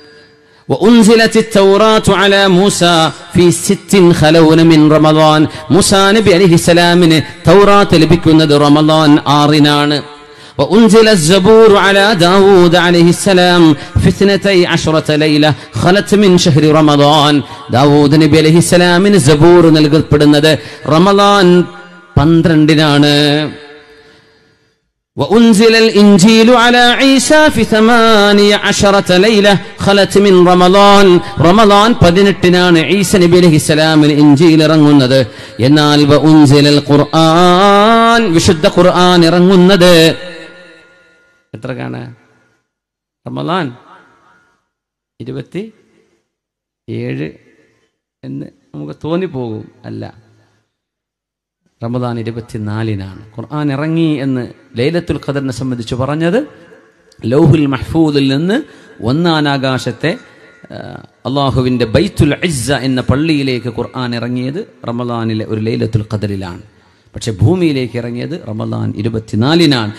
وأنزلت التوراة على موسى في ست خلون من رمضان موسى نبي عليه السلام توراة ലഭിക്കുന്നത് റമദാൻ ആറിനാണ് وأنزل الزبور على داود عليه السلام في اثنتي عشرة ليلة خلت من شهر رمضان داود نبي عليه السلام زبور നൽകപ്പെടുന്നത് റമദാൻ പന്ത്രണ്ടിനാണ് وأنزل الإنجيل على عيسى في ثمانية عشرة ليلة خلت من رمضان رمضان പതിനെട്ടിനാണ് ഈസ നബി അലൈഹി സ്വലാമിന് ഇഞ്ചിയിൽ ഇറങ്ങുന്നത് എന്നാൽ وأنزل القرآن വിശുദ്ധ ഖുർആൻ ഇറങ്ങുന്നത് എത്ര കാണാ റമദാൻ ഇരുപത്തി ഏഴ് എന്ന് നമുക്ക് തോന്നിപ്പോകും അല്ല റമദാൻ ഇരുപത്തിനാലിനാണ് ഖുർആൻ ഇറങ്ങി എന്ന് ലൈലത്തുൽ ഖദറിനെ സംബന്ധിച്ച് പറഞ്ഞത് ലൗഹുൽ മഹ്ഫൂദിൽ നിന്ന് ഒന്നാനാകാശത്തെ അള്ളാഹുവിൻ്റെ ബൈത്തുൽ ഇസ്സ എന്ന പള്ളിയിലേക്ക് ഖുർആൻ ഇറങ്ങിയത് റമദാനിലെ ഒരു ലൈലത്തുൽ ഖദറിലാണ് പക്ഷെ ഭൂമിയിലേക്ക് ഇറങ്ങിയത് റമദാൻ ഇരുപത്തിനാലിനാണ്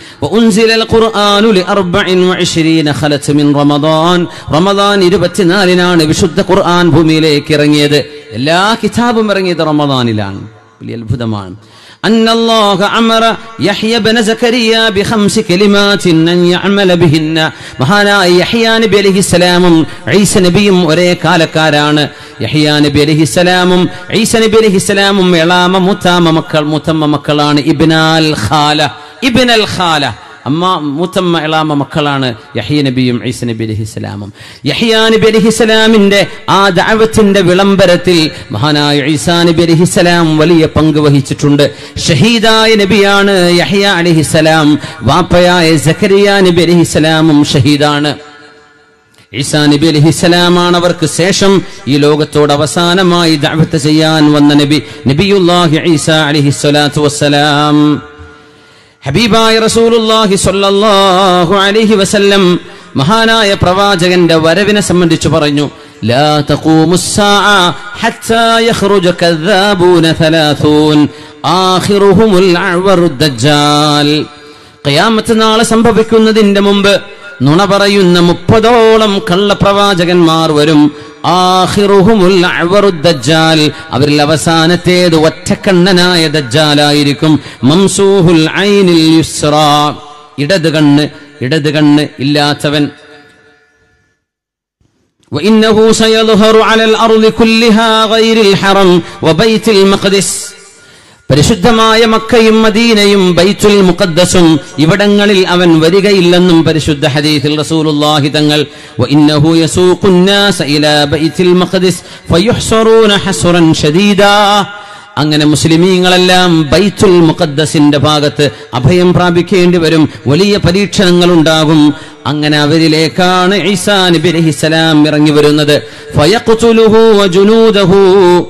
റമദാൻ ഇരുപത്തിനാലിനാണ് വിശുദ്ധ ഖുർആൻ ഭൂമിയിലേക്ക് ഇറങ്ങിയത് എല്ലാ കിതാബും ഇറങ്ങിയത് റമദാനിലാണ് വലിയ അത്ഭുതമാണ് أن الله أمر يحيى بن زكريا بخمس كلمات أن يعمل بهن മഹാനായ യഹ്യാ നബി അലൈഹിസ്സലാമും ഈസ നബിയും ഒരേ കാലക്കാരാണ് യഹ്യാ നബി അലൈഹിസ്സലാമും ഈസ നബി അലൈഹിസ്സലാമും എളാമ മുത്താമ മക്കൾ മുത്തമ്മ മക്കളാണ് ഇബ്നാൽ ഖാല ഇബ്നൽ ഖാല അമ്മ മൂത്തമ്മ ഇളാമ മക്കളാണ് യഹ്യ നബിയും ഈസ നബി അലഹിസ്സലാമും യഹ്യാ നബി അലഹിസ്സലാമിന്റെ ആ ദഅവത്തിന്റെ വിളംബരത്തിൽ മഹാനായ ഈസാ നബി അലഹിസ്സലാം വലിയ പങ്ക് വഹിച്ചിട്ടുണ്ട് ഷഹീദായ നബിയാണ് യഹ്യ അലഹിസ്സലാം വാപ്പയായ സക്കരിയ നബി അലഹിസ്സലാമും ഷഹീദാണ് ഈസാ നബി അലഹിസ്സലാമാണ് അവർക്ക് ശേഷം ഈ ലോകത്തോട് അവസാനമായി ദഅവത്ത് ചെയ്യാൻ വന്ന നബി നബിയുല്ലാഹി ഈസാ അലഹിസ്സലാത്തു വസ്സലാം ഹബീബായ റസൂലുള്ളാഹി സ്വല്ലല്ലാഹു അലൈഹി വസല്ലം മഹാനായ പ്രവാചകന്റെ വരവിനെ സംബന്ധിച്ച് പറഞ്ഞു ലാ തഖൂമുസ്സാഅ ഹത്താ യഖ്റുജ കദ്ദാബൂന ثلاثون ആഖിറുഹുമുൽ അഅ്വറുദ് ദജ്ജാൽ ഖിയാമത്ത് നാളെ സംഭവിക്കുന്നതിന്റെ മുമ്പ് നുണ പറയുന്ന മുപ്പതോളം കള്ളപ്രവാചകന്മാർ വരും ആഖിറുഹുമുൽ അഅ്വറുദ് ദജ്ജാൽ അവരിൽ അവസാനത്തേത് ഒറ്റക്കണ്ണനായ ദജ്ജാലായിരിക്കും മംസൂഹുൽ ഐനിൽ യുസ്റാ ഇടത് കണ്ണ് ഇടത് കണ്ണ് ഇല്ലാത്തവൻ وإنه سيظهر على الأرض كلها غير الحرم وبيت المقدس പരിശുദ്ധമായ മക്കയും മദീനയും ബൈത്തുൽ മുഖദ്ദസും ഇവിടങ്ങളിൽ അവൻ വരികയില്ലെന്നും പരിശുദ്ധ ഹദീസിൽ റസൂലുള്ളാഹി തങ്ങൾ വഇന്നഹു യസൂഖുൻ നാസ ഇലാ ബൈത്തുൽ മഖ്ദിസ് ഫയുഹ്സറൂന ഹസ്റൻ ഷദീദാ അങ്ങനെ മുസ്ലിമീങ്ങളെല്ലാം ബൈത്തുൽ മുഖദ്ദസിന്റെ ഭാഗത്ത് അഭയം പ്രാപിക്കേണ്ടി വരും വലിയ പരീക്ഷണങ്ങൾ ഉണ്ടാകും അങ്ങനെ അവരിലേക്കാണ് ഈസാ നബി അലൈഹിസ്സലാം ഇറങ്ങി വരുന്നത് ഫയഖ്തുലുഹു വജുനൂദഹു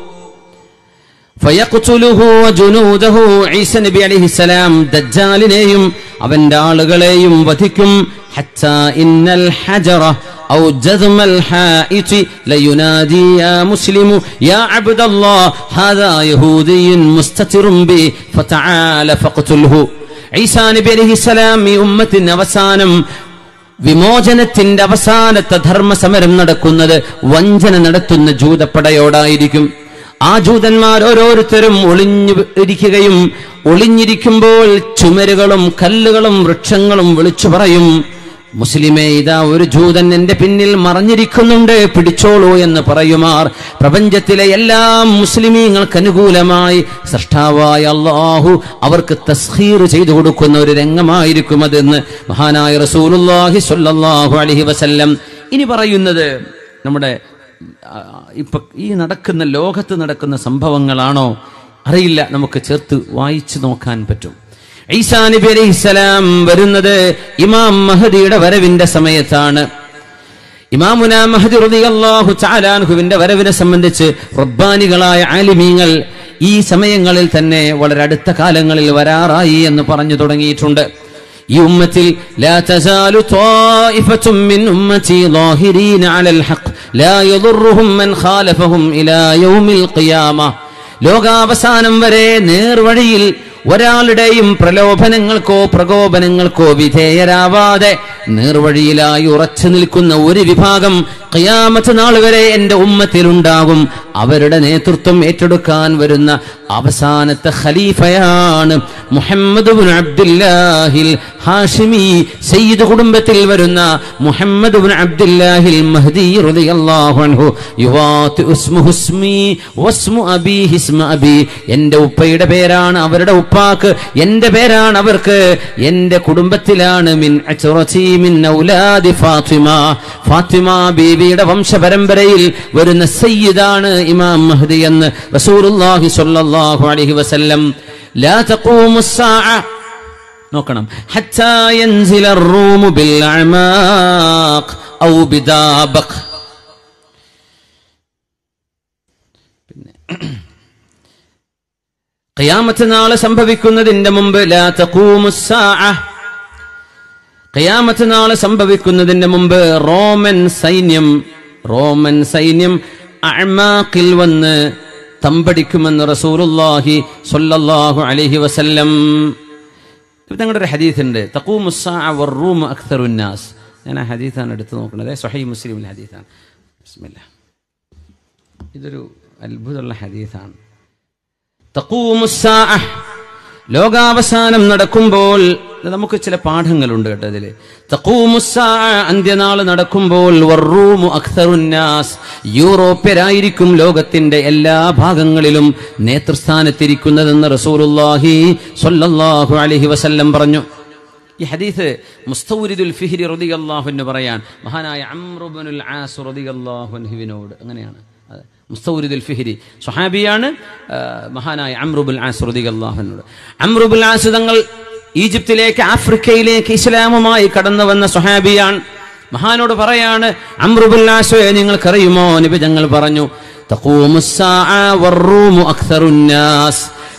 ഫയഖ്തുലുഹു വജുനൂദഹു ഈസ നബി അലൈഹിസ്സലാം ദജ്ജാലിനെയും അവന്റെ ആളുകളെയും വധിക്കും ഹത്താ ഇന്നൽ ഹജറ أو جذم الحائط لينادي يا مسلم يا عبد الله هذا يهودي مستتر بي فتعال فاقتله ഈസാ നബി അലൈഹിസ്സലാം ഈ ഉമ്മത്തിന് അവസാനം വിമോചനത്തിന്റെ അവസാനത്തെ ധർമ്മസമരം നടക്കുന്നത് വഞ്ചന നടത്തുന്ന ജൂതപ്പടയോടായിരിക്കും ആ ജൂതന്മാർ ഓരോരുത്തരും ഒളിഞ്ഞു ഇരിക്കുകയും ഒളിഞ്ഞിരിക്കുമ്പോൾ ചുമരുകളും കല്ലുകളും വൃക്ഷങ്ങളും വിളിച്ചു പറയും മുസ്ലിമേ ഇതാ ഒരു ജൂതൻ എന്റെ പിന്നിൽ മറഞ്ഞിരിക്കുന്നുണ്ട് പിടിച്ചോളൂ എന്ന് പറയുമാർ പ്രപഞ്ചത്തിലെ എല്ലാ മുസ്ലിമീങ്ങൾക്ക് അനുകൂലമായി സൃഷ്ടാവായ അള്ളാഹു അവർക്ക് തസ്ഹീർ ചെയ്തു കൊടുക്കുന്ന ഒരു രംഗമായിരിക്കും അതെന്ന് മഹാനായ റസൂലുല്ലാഹി സ്വല്ലല്ലാഹു അലൈഹി വസല്ലം ഇനി പറയുന്നത് നമ്മുടെ ആ, ഇപ്പൊ ഈ നടക്കുന്ന ലോകത്ത് നടക്കുന്ന സംഭവങ്ങളാണോ അറിയില്ല നമുക്ക് ചേർത്ത് വായിച്ചു നോക്കാൻ പറ്റും ഈസാ നബി അലൈഹിസ്സലാം വരുന്നത് ഇമാം മഹദിയുടെ വരവിന്റെ സമയത്താണ് ഇമാമുന മഹദി റളിയല്ലാഹു തആലാൻഹുവിന്റെ വരവിനെ സംബന്ധിച്ച് റബ്ബാനികളായ ആലിമീങ്ങൾ ഈ സമയങ്ങളിൽ തന്നെ വളരെ അടുത്ത കാലങ്ങളിൽ വരാറായി എന്ന് പറഞ്ഞു തുടങ്ങിയിട്ടുണ്ട് ഈ ഉമ്മത്തിൽ لا تزال طائفة من أمتي ظاهرين على الحق لا يضرهم من خالفهم إلى يوم القيامة ലോകാവസാനം വരെ നേർവഴിയിൽ ഒരാളുടെയും പ്രലോഭനങ്ങൾക്കോ പ്രകോപനങ്ങൾക്കോ വിധേയരാവാതെ നേർവഴിയിലായി ഉറച്ചു നിൽക്കുന്ന ഒരു വിഭാഗം ഖിയാമത്ത് നാൾ വരെ എന്റെ ഉമ്മത്തിലുണ്ടാകും അവരുടെ നേതൃത്വം ഏറ്റെടുക്കാൻ വരുന്ന അവസാനത്തെ ഖലീഫയാണ് മുഹമ്മദ് ബിൻ അബ്ദുല്ലാഹിൽ ഹാഷിമി സയ്യിദ് കുടുംബത്തിൽ വരുന്ന മുഹമ്മദ് ബിൻ അബ്ദുല്ലാഹിൽ മഹ്ദി റളിയല്ലാഹു അൻഹു യുവാത്തി ഉസ്മുഹു ഇസ്മി വസ്മു അബീഹി ഇസ്മ അബി എന്റെ ഉപ്പയുടെ പേരാണ് അവരുടെ ഉപ്പാക്ക് എന്റെ പേരാണ് അവർക്ക് എന്റെ കുടുംബത്തിലാണ് മിൻ അച്റതി മിൻ ഔലാദി ഫാത്തിമ ഫാത്തിമ ബീവിയുടെ വംശപരമ്പരയിൽ വരുന്ന സയ്യിദാണ് ഇമാം മഹ്ദി എന്ന് റസൂലുള്ളാഹി സ്വല്ലല്ലാഹു അലൈഹി വസല്ലം ലാ തഖൂമു الساعة നോക്കണം حتى ينزل الروم بالأعماق أو بدابق ഖിയാമത്ത് നാളെ സംഭവിക്കുന്നതിന്റെ മുമ്പ് ലാ തഖൂമു الساعة ഖിയാമത്ത് നാളെ സംഭവിക്കുന്നതിന്റെ മുമ്പ് റോമൻ സൈന്യം റോമൻ സൈന്യം അഅ്മാഖിൽ വന്ന് തമ്പടിക്കുമെന്ന് റസൂലുള്ളാഹി സ്വല്ലല്ലാഹു അലൈഹി വസല്ലം ഇത് ഞങ്ങളുടെ ഒരു ഹദീസ് ഉണ്ട് തഖൂമുസ്സാഅ വറൂമു അക്തറുന്നാസ് ഞാൻ ആ ഹദീസാണ് എടുത്തു നോക്കുന്നത് സ്വഹീ മുസ്ലിമിൽ ഹദീസാണ് ബിസ്മില്ലാ ഇതൊരു അത്ഭുതമുള്ള ഹദീസാണ് തഖൂമുസ്സാഅ ലോകാവസാനം നടക്കുമ്പോൾ ഇത് നമുക്ക് ചില പാഠങ്ങളുണ്ട് കേട്ടോ ഇതില് തഖൂമുസ്സാഅ അന്ത്യനാൾ നടക്കുമ്പോൾ വറൂമു അക്തറുന്നാസ് യൂറോപ്യരായിരിക്കും ലോകത്തിന്റെ എല്ലാ ഭാഗങ്ങളിലും നേതൃസ്ഥാനത്തിരിക്കുന്നതെന്ന് റസൂലുള്ളാഹി സ്വല്ലല്ലാഹു അലൈഹി വസല്ലം പറഞ്ഞു ഈ ഹദീസ് മുസ്തൗരിദുൽ ഫിഹ്രി റളിയല്ലാഹു അൻഹു പറയാൻ മഹാനായ അംറു ഇബ്നുൽ ആസ് റളിയല്ലാഹു അൻഹുവിനോട് അങ്ങനെയാണ് അതെ. മുസ്തൗരിദുൽ ഫിഹ്രി സ്വഹാബിയാണ് ആ, മഹാനായ അമ്രുബുൽ ആസ് റളിയല്ലാഹുവിനോട് അമ്രുബുൽ ആസ് തങ്ങൾ ഈജിപ്തിലേക്ക് ആഫ്രിക്കയിലേക്ക് ഇസ്ലാമുമായി കടന്നു വന്ന സ്വഹാബിയാണ് മഹാനോട് പറയാണ് അമ്രുബുൽ ആസ് നിങ്ങൾക്കറിയുമോ നബി തങ്ങൾ പറഞ്ഞു തഖൂമുസ്സാഅ വറൂമു അക്തറുന്നാസ്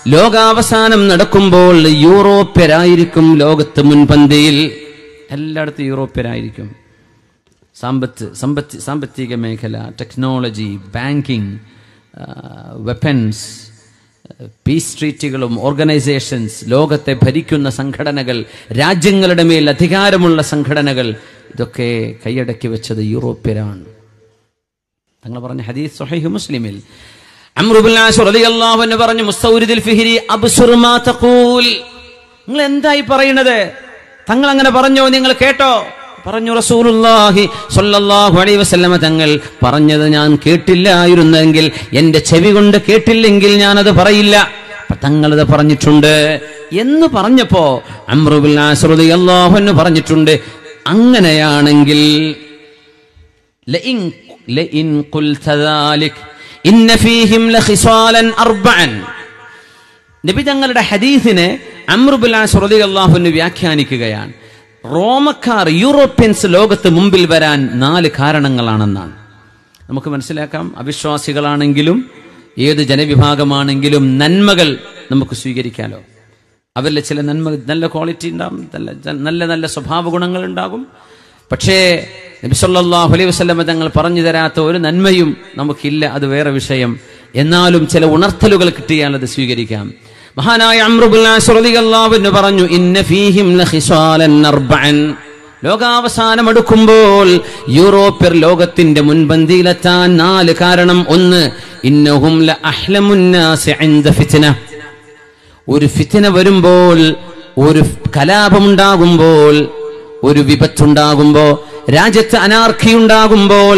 ലോകാവസാനം നടക്കുമ്പോൾ യൂറോപ്യരായിരിക്കും ലോകത്ത് മുൻപന്തിയിൽ എല്ലായിടത്തും യൂറോപ്യരായിരിക്കും സാമ്പത്ത് സമ്പത്ത് സാമ്പത്തിക മേഖല ടെക്നോളജി ബാങ്കിങ് വെപ്പൻസ് പീസ് ട്രീറ്റുകളും ഓർഗനൈസേഷൻസ് ലോകത്തെ ഭരിക്കുന്ന സംഘടനകൾ രാജ്യങ്ങളുടെ മേൽ അധികാരമുള്ള സംഘടനകൾ ഇതൊക്കെ കൈയടക്കി വെച്ചത് യൂറോപ്യരാണ് തങ്ങൾ പറഞ്ഞ ഹദീസ് സുഹൈഹ് മുസ്ലിമിൽ അമ്രുബുൽ ആസ് റളിയല്ലാഹു അൻഹു പറഞ്ഞു മുസ്തൗരിദിൽ ഫിഹ്രി അബ്സുർ മാ തഖൂൽ നിങ്ങൾ എന്തായി പറയുന്നത് തങ്ങൾ അങ്ങനെ പറഞ്ഞോ നിങ്ങൾ കേട്ടോ പറഞ്ഞു റസൂലുള്ളാഹി സ്വല്ലല്ലാഹു അലൈഹി വസല്ലമ തങ്ങൾ പറഞ്ഞത് ഞാൻ കേട്ടില്ലായിരുന്നെങ്കിൽ എന്റെ ചെവി കൊണ്ട് കേട്ടില്ലെങ്കിൽ ഞാനത് പറയില്ല അപ്പൊ തങ്ങളത് പറഞ്ഞിട്ടുണ്ട് എന്ന് പറഞ്ഞപ്പോ അമ്രുബുൽ ആസ് റളിയല്ലാഹു അൻഹു പറഞ്ഞിട്ടുണ്ട് അങ്ങനെയാണെങ്കിൽ لئن لئن قلت ذلك إن فيهم لخصالا أربعا നബി തങ്ങളുടെ ഹദീസിനെ അമ്രുബുലാസ് റളിയല്ലാഹുവിന് വ്യാഖ്യാനിക്കുകയാണ് റോമക്കാർ യൂറോപ്യൻസ് ലോകത്ത് മുമ്പിൽ വരാൻ നാല് കാരണങ്ങളാണെന്നാണ് നമുക്ക് മനസ്സിലാക്കാം അവിശ്വാസികളാണെങ്കിലും ഏത് ജനവിഭാഗമാണെങ്കിലും നന്മകൾ നമുക്ക് സ്വീകരിക്കാലോ അവരിൽ ചില നന്മ നല്ല ക്വാളിറ്റി ഉണ്ടാകും നല്ല നല്ല നല്ല സ്വഭാവ ഗുണങ്ങൾ ഉണ്ടാകും പക്ഷേ നബിസല്ലാഹു അലൈഹി വസ്ലമ തങ്ങൾ പറഞ്ഞു തരാത്ത ഒരു നന്മയും നമുക്കില്ല അത് വേറെ വിഷയം എന്നാലും ചില ഉണർത്തലുകൾ കിട്ടിയാൽ അത് സ്വീകരിക്കാം മഹാനായ അമ്രുബുല്ലാഹുവിന് പറഞ്ഞു ഇന്ന ഫീഹിം ലഖിസാലൻ അർബഅൻ ലോകാവസാനം അടുക്കുമ്പോൾ യൂറോപ്യർ ലോകത്തിന്റെ മുൻപന്തിയിലെത്താൻ നാല് കാരണം ഒന്ന് ഇന്നഹും ല അഹ്ലമുന്നാസി ഇൻദ ഫിത്ന ഒരു ഫിത്തിന വരുമ്പോൾ ഒരു കലാപമുണ്ടാകുമ്പോൾ ഒരു വിപത്തുണ്ടാകുമ്പോ രാജ്യത്ത് അനാർക്കി ഉണ്ടാകുമ്പോൾ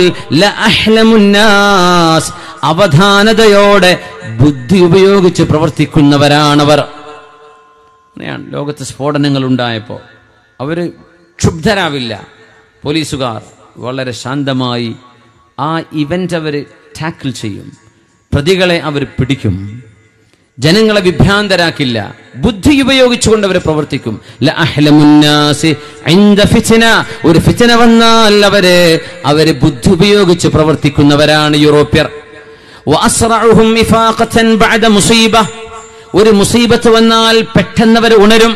അവധാനതയോടെ ബുദ്ധി ഉപയോഗിച്ച് പ്രവർത്തിക്കുന്നവരാണവർ അങ്ങനെയാണ് ലോകത്ത് സ്ഫോടനങ്ങൾ ഉണ്ടായപ്പോ അവര് ക്ഷുബ്ധരാവില്ല പോലീസുകാർ വളരെ ശാന്തമായി ആ ഇവന്റ് അവർ ടാക്കിൾ ചെയ്യും പ്രതികളെ അവർ പിടിക്കും ജനങ്ങളെ വിഭ്രാന്തരാക്കില്ല ബുദ്ധി ഉപയോഗിച്ചുകൊണ്ട് അവർ പ്രവർത്തിക്കും ലഅഹ്ലമുന്നാസി ഇൻദ ഫിത്ന. ഒരു ഫിത്തന വന്നാൽ അവര് അവര് ബുദ്ധി ഉപയോഗിച്ച് പ്രവർത്തിക്കുന്നവരാണ് യൂറോപ്യർ വഅസ്റഉഹും ഇഫാഖത്തൻ ബഅദ മുസീബ ഒരു മുസീബത്ത് വന്നാൽ പെട്ടെന്ന് അവർ ഉണരും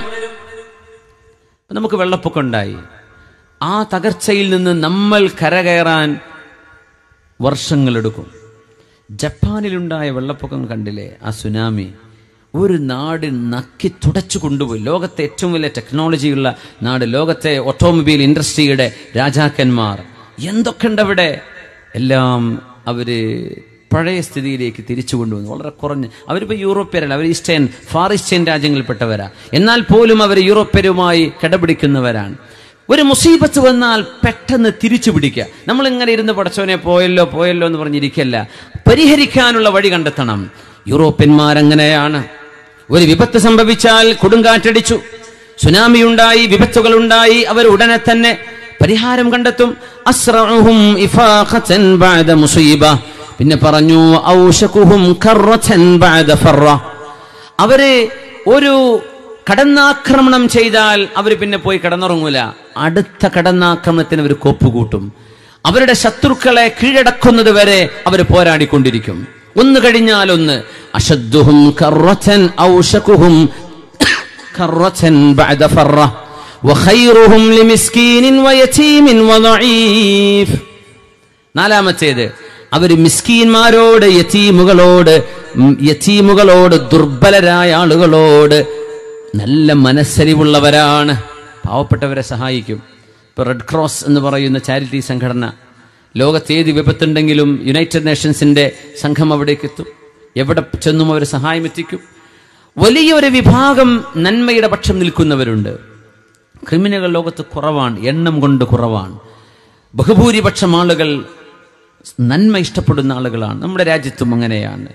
നമുക്ക് വെള്ളപ്പൊക്കം ഉണ്ടായി ആ തകർച്ചയിൽ നിന്ന് നമ്മൾ കരകയറാൻ വർഷങ്ങളെടുക്കും ജപ്പാനിലുണ്ടായ വെള്ളപ്പൊക്കം കണ്ടില്ലേ ആ സുനാമി ഒരു നാട് നക്കി തുടച്ചു കൊണ്ടുപോയി ലോകത്തെ ഏറ്റവും വലിയ ടെക്നോളജിയുള്ള നാട് ലോകത്തെ ഓട്ടോമൊബൈൽ ഇൻഡസ്ട്രിയുടെ രാജാക്കന്മാർ എന്തൊക്കെ ഉണ്ട് അവിടെ എല്ലാം അവര് പഴയ സ്ഥിതിയിലേക്ക് തിരിച്ചു കൊണ്ടുവന്നു വളരെ കുറഞ്ഞ് അവരിപ്പോൾ യൂറോപ്യരല്ല അവർ ഈസ്റ്റേൺ ഫാർ ഈസ്റ്റേൺ രാജ്യങ്ങളിൽപ്പെട്ടവരാ എന്നാൽ പോലും അവർ യൂറോപ്യരുമായി കിടപിടിക്കുന്നവരാണ് ഒരു മുസീബത്ത് വന്നാൽ പെട്ടെന്ന് തിരിച്ചു പിടിക്കുക നമ്മൾ ഇങ്ങനെ ഇരുന്ന് പടച്ചോനെ പോയല്ലോ പോയല്ലോ എന്ന് പറഞ്ഞിരിക്കല്ല പരിഹരിക്കാനുള്ള വഴി കണ്ടെത്തണം യൂറോപ്യന്മാരങ്ങനെയാണ് ഒരു വിപത്ത് സംഭവിച്ചാൽ കൊടുങ്കാറ്റടിച്ചു സുനാമി ഉണ്ടായി വിപത്തുകൾ ഉണ്ടായി അവർ ഉടനെ തന്നെ പരിഹാരം കണ്ടെത്തും അസ്റഉഹും ഇഫാഖത്തൻ ബഅദ മുസീബ പിന്നെ പറഞ്ഞു ഔഷകുഹും കർറത്തൻ ബഅദ ഫറ അവര് ഒരു കടന്നാക്രമണം ചെയ്താൽ അവർ പിന്നെ പോയി കിടന്നുറങ്ങൂല അടുത്ത കടന്നാക്രമണത്തിന് അവർ കോപ്പുകൂട്ടും അവരുടെ ശത്രുക്കളെ കീഴടക്കുന്നത് വരെ അവർ പോരാടിക്കൊണ്ടിരിക്കും ഒന്ന് കഴിഞ്ഞാൽ ഒന്ന് അഷദ്ദുഹും കർറത്തൻ ഔഷകുഹും കർറത്തൻ ബഅദ ഫറ വഖൈറുഹും ലിമിസ്കീനിൻ വയതീമിൻ വദഈഫ് നാലാമത്തേത് അവർ മിസ്കീന്മാരോട് യതീമുകളോട് ഉം, യതീമുകളോട് ദുർബലരായ ആളുകളോട് നല്ല മനസ്സരിവുള്ളവരാണ് പാവപ്പെട്ടവരെ സഹായിക്കും ഇപ്പൊ റെഡ് ക്രോസ് എന്ന് പറയുന്ന ചാരിറ്റി സംഘടന ലോകത്ത് ഏത് വിപത്തുണ്ടെങ്കിലും യുണൈറ്റഡ് നേഷൻസിന്റെ സംഘം അവിടേക്ക് എത്തും എവിടെ ചെന്നും അവർ സഹായം എത്തിക്കും വലിയൊരു വിഭാഗം നന്മയുടെ പക്ഷം നിൽക്കുന്നവരുണ്ട് ക്രിമിനലുകൾ ലോകത്ത് കുറവാണ് എണ്ണം കൊണ്ട് കുറവാണ് ബഹുഭൂരിപക്ഷം ആളുകൾ നന്മ ഇഷ്ടപ്പെടുന്ന ആളുകളാണ് നമ്മുടെ രാജ്യത്തും അങ്ങനെയാണ്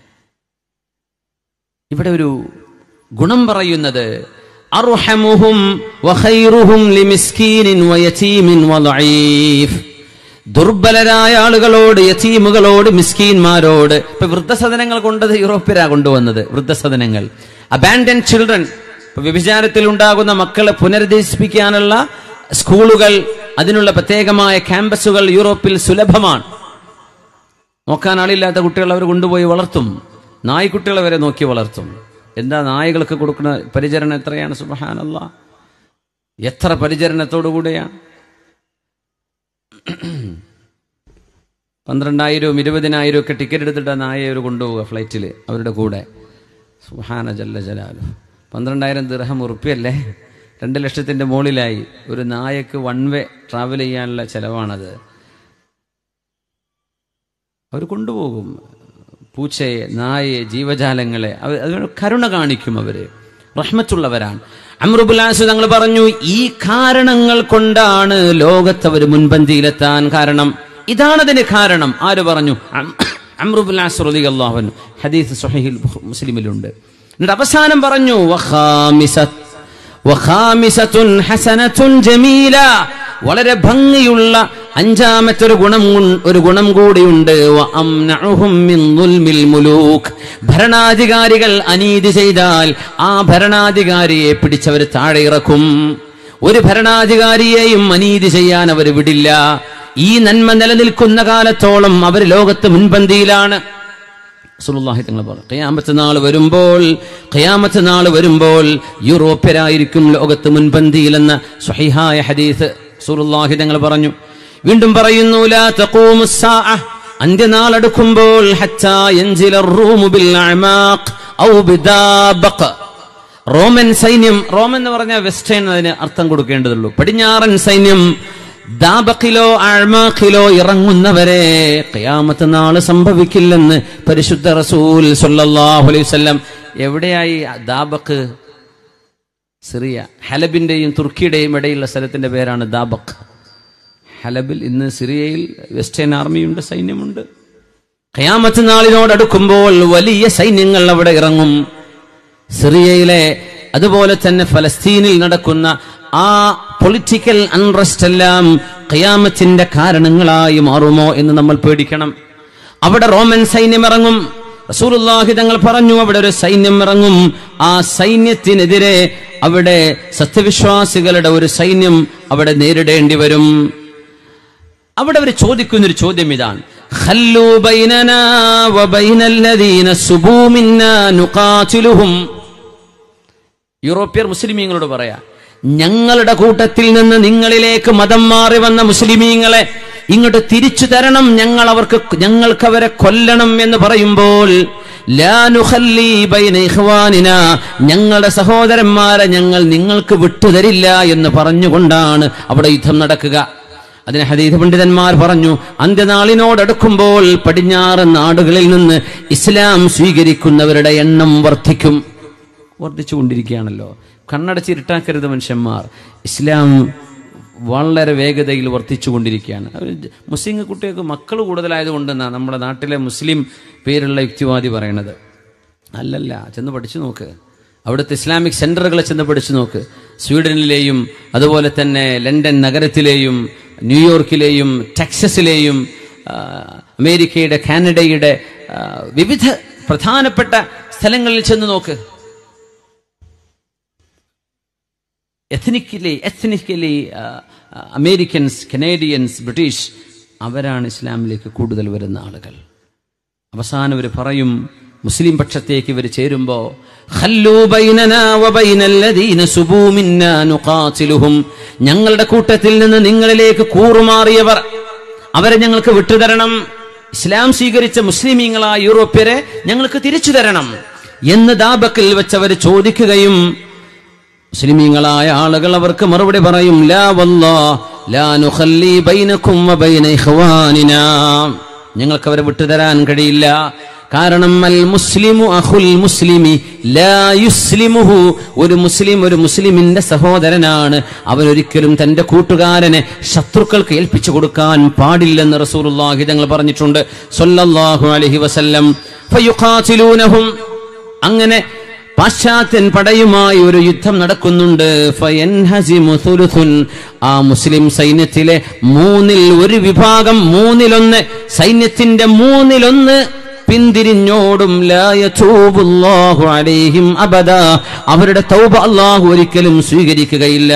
ഇവിടെ ഒരു ഗുണം പറയുന്നത് അർഹമുഹും വഖൈറുഹും ലിമിസ്കീനിൻ വയതീമിൻ വദഈഫ് ദുർബലരായ ആളുകളോട് യതീമുകളോട് മിസ്കീന്മാരോട് ഇപ്പൊ വൃദ്ധസദനങ്ങൾ കൊണ്ടത് യൂറോപ്യരാ കൊണ്ടുവന്നത് വൃദ്ധസദനങ്ങൾ അബാൻഡൻ ചിൽഡ്രൻ ഇപ്പൊ വ്യഭിചാരത്തിൽ ഉണ്ടാകുന്ന മക്കളെ പുനരധിവസിപ്പിക്കാനുള്ള സ്കൂളുകൾ അതിനുള്ള പ്രത്യേകമായ ക്യാമ്പസുകൾ യൂറോപ്പിൽ സുലഭമാണ് നോക്കാൻ ആളില്ലാത്ത കുട്ടികൾ അവർ കൊണ്ടുപോയി വളർത്തും നായ്ക്കുട്ടികളെ വരെ നോക്കി വളർത്തും എന്താ നായകൾക്ക് കൊടുക്കുന്ന പരിചരണം എത്രയാണ് സുബഹാനല്ല എത്ര പരിചരണത്തോടു കൂടെയാണ് പന്ത്രണ്ടായിരവും ഇരുപതിനായിരവും ഒക്കെ ടിക്കറ്റ് എടുത്തിട്ട് ആ നായയെ ഒരു കൊണ്ടുപോവുക ഫ്ലൈറ്റിൽ അവരുടെ കൂടെ സുഹാന ജല്ല ജലാലു പന്ത്രണ്ടായിരം ദിർഹം ഉറുപ്പിയല്ലേ രണ്ട് ലക്ഷത്തിൻ്റെ മുകളിലായി ഒരു നായക്ക് വൺ വേ ട്രാവൽ ചെയ്യാനുള്ള ചിലവാണത് അവർ കൊണ്ടുപോകും പൂച്ചയെ നായയെ ജീവജാലങ്ങളെ അവർ അതിനോട് കരുണ കാണിക്കും അവര് റഹ്മത്തുള്ളവരാണ് അമ്രുബുലാസ് തങ്ങൾ പറഞ്ഞു ഈ കാരണങ്ങൾ കൊണ്ടാണ് ലോകത്ത് അവർ മുൻപന്തിയിലെത്താൻ കാരണം ഇതാണതിന് കാരണം ആര് പറഞ്ഞു അമ്രുബുലാസ് റളിയല്ലാഹു ഹദീസ് സ്വഹീഹുൽ മുസ്ലിമിലുണ്ട് എന്നിട്ട് അവസാനം പറഞ്ഞു വഖാമിസത്ത് വഖാമിസത്തുൻ ഹസനത്തുൻ ജമീല വളരെ ഭംഗിയുള്ള അഞ്ചാമത്തെ ഒരു ഗുണം ഉൺ- ഒരു ഗുണം കൂടിയുണ്ട് വഅംനഉഹും മിൻ ദുൽമിൽ മുലൂക്ക് ഭരണാധികാരികൾ അനീതി ചെയ്താൽ ആ ഭരണാധികാരിയെ പിടിച്ചവർ താഴെ ഇറക്കും ഒരു ഭരണാധികാരിയെയും അനീതി ചെയ്യാൻ അവർ വിടില്ല ഈ നന്മ നിലനിൽക്കുന്ന കാലത്തോളം അവർ ലോകത്ത് മുൻപന്തിയിലാണ് റസൂലുള്ളാഹി തങ്ങൾ പറഞ്ഞു ഖിയാമത്ത് നാൾ വരുമ്പോൾ ഖിയാമത്ത് നാൾ വരുമ്പോൾ യൂറോപ്യരായിരിക്കും ലോകത്ത് മുൻപന്തിയിലെന്ന സ്വഹിഹായ ഹദീസ് റസൂലുള്ളാഹി തങ്ങൾ പറഞ്ഞു വീണ്ടും പറയുന്നു ലാ തഖൂമു സ്സാഅ അന്ത്യനാൾ അടുക്കുമ്പോൾ ഹത്താ യൻസില റൂമു ബിൽ അഅമാഖ് ഔ ബിദാബഖ് റോമൻ സൈന്യം റോമൻ എന്ന് പറഞ്ഞാൽ വെസ്റ്റേൺ അതിന് അർത്ഥം കൊടുക്കേണ്ടതുള്ളൂ പടിഞ്ഞാറൻ സൈന്യം ദാബക്കിലോ അഴ്മാഖിലോ ഇറങ്ങുന്നവരെ ഖിയാമത്ത് നാള് സംഭവിക്കില്ലെന്ന് പരിശുദ്ധ റസൂൽ സല്ലല്ലാഹു അലൈഹി വസല്ലം എവിടെയായി ദാബക്ക് സിറിയ ഹലബിന്റെയും തുർക്കിയുടെയും ഇടയിലുള്ള സ്ഥലത്തിന്റെ പേരാണ് ദാബക്ക് ഹലബിൽ ഇന്ന് സിറിയയിൽ വെസ്റ്റേൺ ആർമിയുണ്ട് സൈന്യമുണ്ട് ഖിയാമത്ത് നാളിനോടടുക്കുമ്പോൾ വലിയ സൈന്യങ്ങൾ അവിടെ ഇറങ്ങും സിറിയയിലെ അതുപോലെ തന്നെ ഫലസ്തീനിൽ നടക്കുന്ന ആ പൊളിറ്റിക്കൽ അൺറസ്റ്റ് എല്ലാം ഖിയാമത്തിന്റെ കാരണങ്ങളായി മാറുമോ എന്ന് നമ്മൾ പേടിക്കണം അവിടെ റോമൻ സൈന്യം ഇറങ്ങും റസൂലുള്ളാഹി തങ്ങൾ പറഞ്ഞു അവിടെ ഒരു സൈന്യം ഇറങ്ങും ആ സൈന്യത്തിനെതിരെ അവിടെ സത്യവിശ്വാസികളുടെ ഒരു സൈന്യം അവിടെ നേരിടേണ്ടി വരും അവിടെ അവർ ചോദിക്കുന്ന ഒരു ചോദ്യം ഇതാണ് ഖല്ലൂ ബൈനനാ വബൈനല്ലദീന സുബൂ മിന്നാ നുഖാതിലുഹും യൂറോപ്യർ മുസ്ലിമീങ്ങളോട് പറയാ ഞങ്ങളുടെ കൂട്ടത്തിൽ നിന്ന് നിങ്ങളിലേക്ക് മതം മാറി വന്ന മുസ്ലിമീങ്ങളെ ഇങ്ങോട്ട് തിരിച്ചു തരണം ഞങ്ങൾ അവർക്ക് ഞങ്ങൾക്ക് അവരെ കൊല്ലണം എന്ന് പറയുമ്പോൾ ലാ നുഖല്ലി ബൈന ഇഖ്വാനിനാ ഞങ്ങളുടെ സഹോദരന്മാരെ ഞങ്ങൾ നിങ്ങൾക്ക് വിട്ടുതരില്ല എന്ന് പറഞ്ഞുകൊണ്ടാണ് അവിടെ യുദ്ധം നടക്കുക അതിന് ഹദീദ് പണ്ഡിതന്മാർ പറഞ്ഞു അന്ത്യനാളിനോടടുക്കുമ്പോൾ പടിഞ്ഞാറ് നാടുകളിൽ നിന്ന് ഇസ്ലാം സ്വീകരിക്കുന്നവരുടെ എണ്ണം വർദ്ധിക്കും വർദ്ധിച്ചുകൊണ്ടിരിക്കുകയാണല്ലോ കണ്ണടച്ച് ഇരുട്ടാക്കരുത് മനുഷ്യന്മാർ ഇസ്ലാം വളരെ വേഗതയിൽ വർദ്ധിച്ചുകൊണ്ടിരിക്കുകയാണ് അവർ മുസ്ലിം കുട്ടികൾക്ക് മക്കൾ കൂടുതലായതുകൊണ്ടെന്നാണ് നമ്മുടെ നാട്ടിലെ മുസ്ലിം പേരുള്ള യുക്തിവാദി പറയണത് അല്ലല്ല ചെന്ന് പഠിച്ചു നോക്ക് അവിടുത്തെ ഇസ്ലാമിക് സെന്ററുകളെ ചെന്ന് പഠിച്ചു നോക്ക് സ്വീഡനിലെയും അതുപോലെ തന്നെ ലണ്ടൻ നഗരത്തിലെയും ന്യൂയോർക്കിലെയും ടെക്സസിലെയും ആ, അമേരിക്കയുടെ കാനഡയുടെ ആ, വിവിധ പ്രധാനപ്പെട്ട സ്ഥലങ്ങളിൽ ചെന്ന് നോക്ക് ethnically ethnically Americans Canadians British അവരാണ് ഇസ്ലാമിലേക്ക് കൂടുതൽ വരുന്ന ആളുകൾ അവസാനം ഇവർ പറയും മുസ്ലിം പക്ഷത്തേക്ക് ഇവർ ചേരുമ്പോ "ഖല്ലൂ ബൈനനാ വബൈനല്ലദീന സുബൂ മിന്നാ നുഖാതിലുഹും." ഞങ്ങളുടെ കൂട്ടത്തിൽ നിന്ന് നിങ്ങളിലേക്ക് കൂറുമാറിയവർ അവരെ ഞങ്ങൾക്ക് വിട്ടുതരണം ഇസ്ലാം സ്വീകരിച്ച മുസ്ലിമീങ്ങളായ യൂറോപ്യരെ ഞങ്ങൾക്ക് തിരിച്ചു തരണം എന്ന് ദാബക്കിൽ വെച്ചവർ ചോദിക്കുകയും മുസ്ലിമീങ്ങളായ ആളുകൾ അവർക്ക് മറുപടി പറയും ലാ വല്ലാ ലാ നുഖല്ലി ബൈനക്കും വബൈന ഇഖ്വാനിനാ ഞങ്ങൾക്ക് അവരെ വിട്ടുതരാൻ കഴിയില്ല കാരണം അൽ മുസ്ലിമു അഹുൽ മുസ്ലിമി ലാ യുസ്ലിമുഹു ഒരു മുസ്ലിം ഒരു മുസ്ലിമിന്റെ സഹോദരനാണ് അവൻ ഒരിക്കലും തന്റെ കൂട്ടുകാരനെ ശത്രുക്കൾക്ക് ഏൽപ്പിച്ചു കൊടുക്കാൻ പാടില്ലെന്ന് റസൂലുള്ളാഹി തങ്ങൾ പറഞ്ഞിട്ടുണ്ട് സല്ലല്ലാഹു അലൈഹി വസല്ലം ഫയുഖാതിലൂനഹും അങ്ങനെ പാശ്ചാത്യൻ പടയുമായി ഒരു യുദ്ധം നടക്കുന്നുണ്ട് ഫയൻഹസിമു സുലുസുൻ. ആ മുസ്ലിം സൈന്യത്തിലെ മൂന്നിൽ ഒരു വിഭാഗം മൂന്നിലൊന്ന് സൈന്യത്തിന്റെ മൂന്നിലൊന്ന് പിന്തിരിഞ്ഞോടും ലാ യതൂബുല്ലാഹു അലൈഹിം അബദ അവരുടെ തൗബ അല്ലാഹു ഒരിക്കലും സ്വീകരിക്കുകയില്ല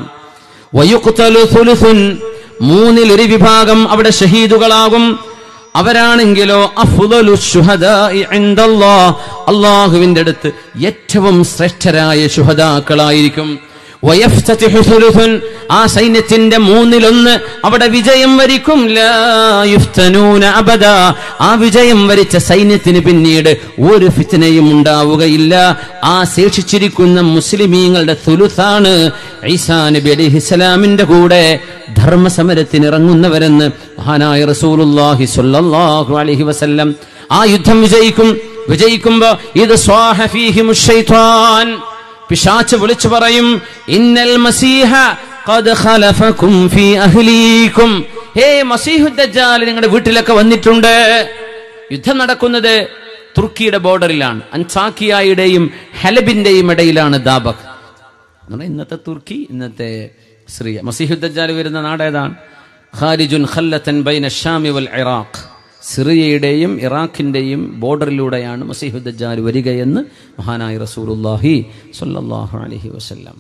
വയുഖ്തലു സുലുസുൻ. മൂന്നിൽ ഒരു വിഭാഗം അവിടെ ഷഹീദുകളാകും അവരാണെങ്കിലോ അഫ്ദലു ശുഹദാഇ ഇൻദല്ലാഹ് അള്ളാഹുവിന്റെ അടുത്ത് ഏറ്റവും ശ്രേഷ്ഠരായ ശുഹദാക്കളായിരിക്കും വയഫ്തതിഹു സുലുസുൻ ആ സൈന്യത്തിന്റെ മൂന്നിലൊന്ന് അവിടെ വിജയം വരിക്കും ലാ യുഫ്തനൂന അബദ ആ വിജയം വരിച്ച സൈന്യത്തിന് പിന്നീട് ഒരു ഫിത്നയും ഉണ്ടാവുകയില്ല ആ ശേഷിച്ചിരിക്കുന്ന മുസ്ലിമീങ്ങളുടെ സുലുസാണ് ഈസാ നബി അലിഹിസ്സലാമിന്റെ കൂടെ ധർമ്മസമരത്തിന് ഇറങ്ങുന്നവരെന്ന് മഹാനായ റസൂലുള്ളാഹി സ്വല്ലല്ലാഹു അലൈഹി വസല്ലം ആ യുദ്ധം വിജയിക്കും വിജയിക്കുമ്പോ ഇത് സ്വാഹ ഫീഹിമുശ് ശൈത്വാൻ പിശാച്ച് വിളിച്ചു പറയും ഇന്നൽ മസീഹ ഖദ് ഖലഫകും ഫീ അഹ്ലീകും ഹേ മസീഹുദ്ദജാൽ നിങ്ങളുടെ വീട്ടിലൊക്കെ വന്നിട്ടുണ്ട് യുദ്ധം നടക്കുന്നത് തുർക്കിയുടെ ബോർഡറിലാണ് അൻസാക്കിയായുടെയും ഹലബിന്റെയും ഇടയിലാണ് ദാബക് എന്നാണ് ഇന്നത്തെ തുർക്കി ഇന്നത്തെ സിറിയ മസീഹുദ്ദജാൽ വരുന്ന നാടേതാണ് ഖാരിജുൻ ഖല്ലത്തൻ ബൈന ഷാമി വൽ ഇറാഖ് സിറിയയുടെയും ഇറാഖിന്റെയും ബോർഡറിലൂടെയാണ് മസീഹുദ്ദജാൽ വരികയെന്ന് മഹാനായ റസൂലുള്ളാഹി സ്വല്ലല്ലാഹു അലൈഹി വസല്ലം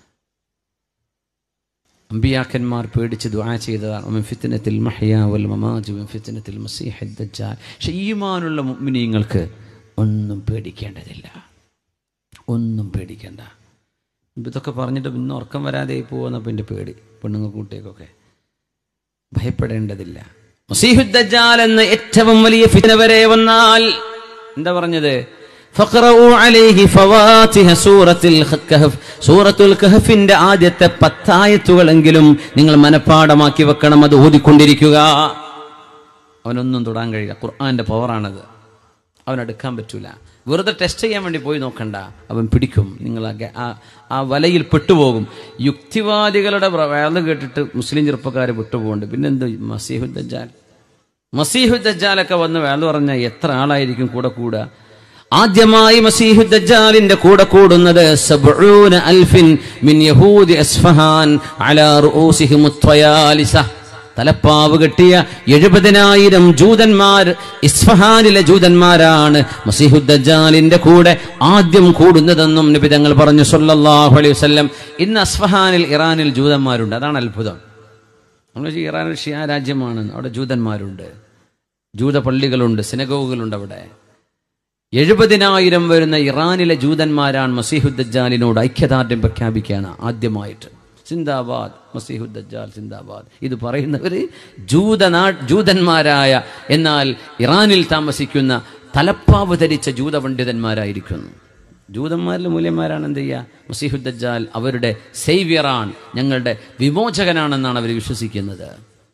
അമ്പിയാക്കന്മാർ പേടിച്ച് ദുആ ചെയ്തതാണ് ഒമിൻ ഫിത്നത്തിൽ മഹ്യ വൽ മമാജ് ഒമിൻ ഫിത്നത്തിൽ മസീഹുദ് ദജ്ജാൽ പക്ഷേ ഈമാനുള്ള മുഅ്മിനീങ്ങൾക്ക് ഒന്നും പേടിക്കേണ്ടതില്ല ഒന്നും പേടിക്കേണ്ട ഇതൊക്കെ പറഞ്ഞിട്ട് ഇന്ന് ഉറക്കം വരാതെ പോകുന്നപ്പോൾ എൻ്റെ പേടി പെണ്ണുങ്ങൾ കൂട്ടിയൊക്കെ ഭയപ്പെടേണ്ടതില്ല മസീഹുദ്ദജാൽ എന്ന ഏറ്റവും വലിയ ഫിത്ന വരെ വന്നാൽ എന്താ പറഞ്ഞത് ഫഖറഉ അലൈഹി ഫവാതിഹ സൂറത്തുൽ കഹഫ് സൂറത്തുൽ കഹഫിന്റെ ആദ്യത്തെ പത്തായത്തുകളെങ്കിലും നിങ്ങൾ മനഃപ്പാടമാക്കി വെക്കണം അത് ഓതിക്കൊണ്ടിരിക്കുക അവനൊന്നും തൊടാൻ കഴിയില്ല ഖുർആന്റെ പവറാണത് അവനെടുക്കാൻ പറ്റൂല വെറുതെ ടെസ്റ്റ് ചെയ്യാൻ വേണ്ടി പോയി നോക്കണ്ട അവൻ പിടിക്കും നിങ്ങൾ ആ ഗ- ആ- ആ വലയിൽ പെട്ടുപോകും യുക്തിവാദികളുടെ വേള കേട്ടിട്ട് മുസ്ലിം ചെറുപ്പക്കാർ വിട്ടുപോകുന്നുണ്ട് പിന്നെന്ത് മസീഹുദ്ദജാൽ മസീഹുദ്ദജാലൊക്കെ വന്ന് വേള പറഞ്ഞ എത്ര ആളായിരിക്കും കൂടെ കൂടുക ആദ്യമായി മസീഹുദ്ദജാലിന്റെ കൂടെ കൂടുന്നത് സബ്ഊന അൽഫിൻ മിൻ യഹൂദി അസ്ഫഹാൻ അലാ റൂസിഹിം ത്വയാലിസ തലപ്പാവ് കെട്ടിയ എഴുപതിനായിരം ജൂതന്മാർ ഇസ്ഫഹാനിലെ ജൂതന്മാരാണ് മസീഹുദ്ദജാലിന്റെ കൂടെ ആദ്യം കൂടുന്നതെന്നും നബി തങ്ങൾ പറഞ്ഞു സല്ലല്ലാഹു അലൈഹി വസല്ലം ഇന്ന് അസ്ഫഹാനിൽ ഇറാനിൽ ജൂതന്മാരുണ്ട് അതാണ് അത്ഭുതം നമ്മൾ വിചാരിക്കും ഇറാൻ ഷിയ രാജ്യമാണ് അവിടെ ജൂതന്മാരുണ്ട് ജൂത പള്ളികളുണ്ട് സിനഗോഗുകളുണ്ട് അവിടെ എഴുപതിനായിരം വരുന്ന ഇറാനിലെ ജൂതന്മാരാണ് മസീഹുദ്ദജാലിനോട് ഐക്യദാർഢ്യം പ്രഖ്യാപിക്കുകയാണ് ആദ്യമായിട്ട് സിന്ദാബാദ് മസീഹുദ്ദജാൽ സിന്ദാബാദ് ഇത് പറയുന്നവർ ജൂതനാ ജൂതന്മാരായ എന്നാൽ ഇറാനിൽ താമസിക്കുന്ന തലപ്പാവ് ധരിച്ച ജൂത പണ്ഡിതന്മാരായിരിക്കുന്നു ജൂതന്മാരിലെ മൂല്യന്മാരാണ് എന്ത് ചെയ്യുക മസീഹുദ്ദജാൽ അവരുടെ സേവ്യറാണ് ഞങ്ങളുടെ വിമോചകനാണെന്നാണ് അവർ വിശ്വസിക്കുന്നത്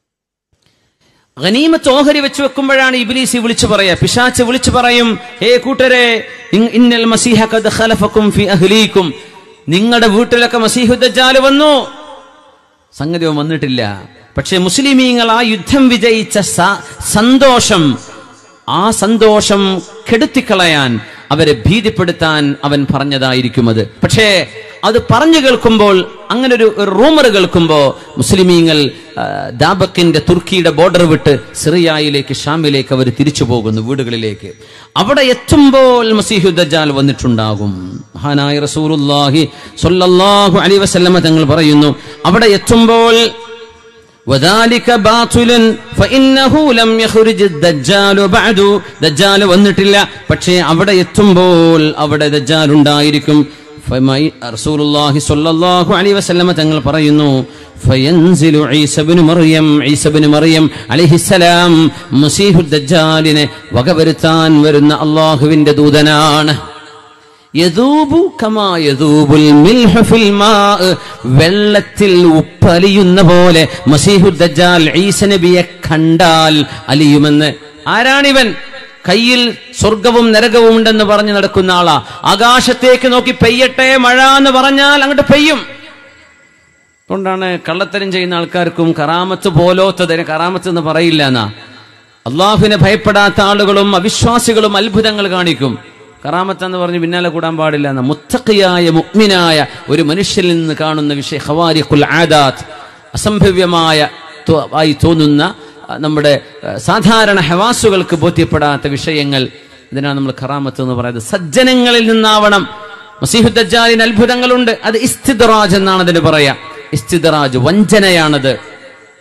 ഗനീമത്ത് ഓഹരി വെച്ച് വെക്കുമ്പോഴാണ് ഇബ്ലീസി വിളിച്ചു പറയാ പിശാച്ച് വിളിച്ചു പറയും ഹേ കൂട്ടരെ ഇൻ- ഇന്നൽ മസീഹ ഖദ് ഖലഫക്കും ഫി അഹ്ലീക്കും നിങ്ങളുടെ വീട്ടിലൊക്കെ മസീഹുദ്ദജാല് വന്നു സംഗതി അവൻ വന്നിട്ടില്ല പക്ഷെ മുസ്ലിമീങ്ങൾ ആ യുദ്ധം വിജയിച്ച സ- സന്തോഷം ആ സന്തോഷം കെടുത്തിക്കളയാൻ അവരെ ഭീതിപ്പെടുത്താൻ അവൻ പറഞ്ഞതായിരിക്കും അത് പക്ഷേ അത് പറഞ്ഞു കേൾക്കുമ്പോൾ അങ്ങനെ ഒരു റൂമർ കേൾക്കുമ്പോൾ മുസ്ലിമീങ്ങൾ ആ, ദാബക്കിന്റെ തുർക്കിയുടെ ബോർഡർ വിട്ട് സിറിയയിലേക്ക് ഷാമിലേക്ക് അവർ തിരിച്ചു പോകുന്നു വീടുകളിലേക്ക് അവിടെ എത്തുമ്പോൾ മസീഹു ദജ്ജാൽ വന്നിട്ടുണ്ടാകും മഹാനായ റസൂലുള്ളാഹി സ്വല്ലല്ലാഹു അലൈഹി വസല്ലമ തങ്ങൾ പറയുന്നു അവിടെ എത്തുമ്പോൾ وذلك باطل فإنه لم يخرج الدجال بعد ദജ്ജാൽ വന്നിട്ടില്ല പക്ഷേ അവിടെ എത്തുമ്പോൾ അവിടെ ദജ്ജാൽ ഉണ്ടായിരിക്കും ഫമൈ റസൂലുള്ളാഹി സ്വല്ലല്ലാഹു അലൈഹി വസല്ലമ തങ്ങൾ പറയുന്നു ഫയൻസിലു ഈസ ഇബ്നു മറിയം ഈസ ഇബ്നു മറിയം അലൈഹിസ്സലാം മസീഹു ദജ്ജാലിനെ വകവരുത്താൻ വരുന്ന അള്ളാഹുവിന്റെ ദൂതനാണ് യദൂബു കമാ യദൂബുൽ മിൽഹു ഫിൽ മാ വെള്ളത്തിൽ ഉപ്പലിയുന്ന പോലെ മസീഹു ദജ്ജാൽ ഈസ നബിയെ കണ്ടാൽ അലിയുമെന്ന് ആരാണിവൻ കയ്യിൽ സ്വർഗവും നരകവും ഉണ്ടെന്ന് പറഞ്ഞു നടക്കുന്ന ആളാ ആകാശത്തേക്ക് നോക്കി പെയ്യട്ടെ മഴ എന്ന് പറഞ്ഞാൽ അങ്ങോട്ട് പെയ്യും അതുകൊണ്ടാണ് കള്ളത്തരം ചെയ്യുന്ന ആൾക്കാർക്കും കറാമത്ത് പോലോത്തതിന് കറാമത്ത് എന്ന് പറയില്ല എന്നാ അള്ളാഹുവിനെ ഭയപ്പെടാത്ത ആളുകളും അവിശ്വാസികളും അത്ഭുതങ്ങൾ കാണിക്കും കറാമത്ത് എന്ന് പറഞ്ഞ് പിന്നാലെ കൂടാൻ പാടില്ല എന്ന മുത്തക്കിയായ മുഗ്മിനായ ഒരു മനുഷ്യനിൽ നിന്ന് കാണുന്ന വിഷയ ഹവാരിഖുൽ ആദാത്ത് അസംഭവ്യമായ തോ- ആയി തോന്നുന്ന ആ, നമ്മുടെ ആ, സാധാരണ ഹവാസുകൾക്ക് ബോധ്യപ്പെടാത്ത വിഷയങ്ങൾ ഇതിനാണ് നമ്മൾ കറാമത്ത് എന്ന് പറയുന്നത് സജ്ജനങ്ങളിൽ നിന്നാവണം മസീഹുദ്ദാലിന് അത്ഭുതങ്ങളുണ്ട് അത് ഇസ്തിദറാജ് എന്നാണ് അതിന് പറയാ ഇസ്തിദറാജ് വഞ്ചനയാണത്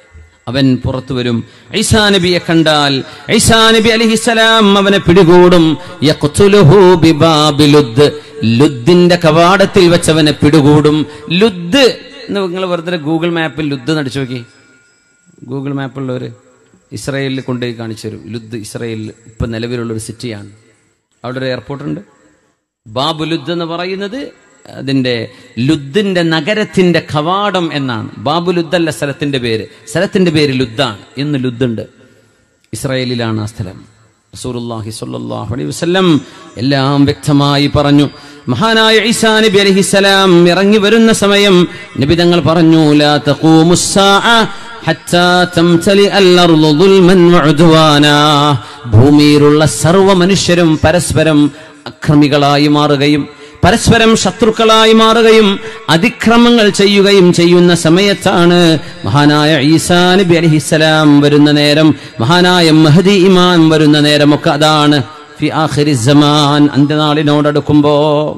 അവൻ പുറത്തു വരും ഐസാ നബിയെ കണ്ടാൽ ഐസാ നബി അലിഹിസലാം അവനെ പിടികൂടും യഖ്തുലുഹു ബിബാബി ലുദ് ലുദ്ദിന്റെ കവാടത്തിൽ വെച്ചവനെ പിടികൂടും ലുദ് എന്ന് നിങ്ങൾ വെറുതെ ഗൂഗിൾ മാപ്പിൽ ലുദ് നടിച്ചു നോക്കി ഗൂഗിൾ മാപ്പുള്ളവർ ഇസ്രായേലിൽ കൊണ്ടുപോയി കാണിച്ചു തരും ലുദ് ഇസ്രായേലിൽ ഇപ്പൊ നിലവിലുള്ള ഒരു സിറ്റിയാണ് അവിടെ ഒരു എയർപോർട്ടുണ്ട് ബാബു ലുദ് എന്ന് പറയുന്നത് അതിന്റെ ലുദ്ദിന്റെ നഗരത്തിന്റെ കവാടം എന്നാണ് ബാബു ലുദ്ദല്ല സ്ഥലത്തിന്റെ പേര് സ്ഥലത്തിന്റെ പേര് ലുദ്ദാണ് ഇന്ന് ലുദ്ദുണ്ട് ഇസ്രായേലിലാണ് ആ സ്ഥലം റസൂലുള്ളാഹി സ്വല്ലല്ലാഹു അലൈഹി വസല്ലം എല്ലാം വ്യക്തമായി പറഞ്ഞു മഹാനായ ഈസാ നബി അലൈഹിസ്സലാം ഇറങ്ങി വരുന്ന സമയം നബി തങ്ങൾ പറഞ്ഞു ലാ തഖൂമുസ്സാഅ ഹത്താ തംതലി അൽ-അർളു ദുൽമൻ വഉദ്വാനാ ഭൂമിയിലുള്ള സർവ്വ മനുഷ്യരും പരസ്പരം അക്രമികളായി മാറുകയും പരസ്പരം ശത്രുക്കളായി മാറുകയും അതിക്രമങ്ങൾ ചെയ്യുകയും ചെയ്യുന്ന സമയത്താണ് മഹാനായ ഈസാ നബി അലഹിസ്സലാം വരുന്ന നേരം മഹാനായ മഹദി ഇമാം വരുന്ന നേരമൊക്കെ അതാണ് ഫി ആഖിരി സമാൻ അന്ത്യനാളിനോടടുക്കുമ്പോ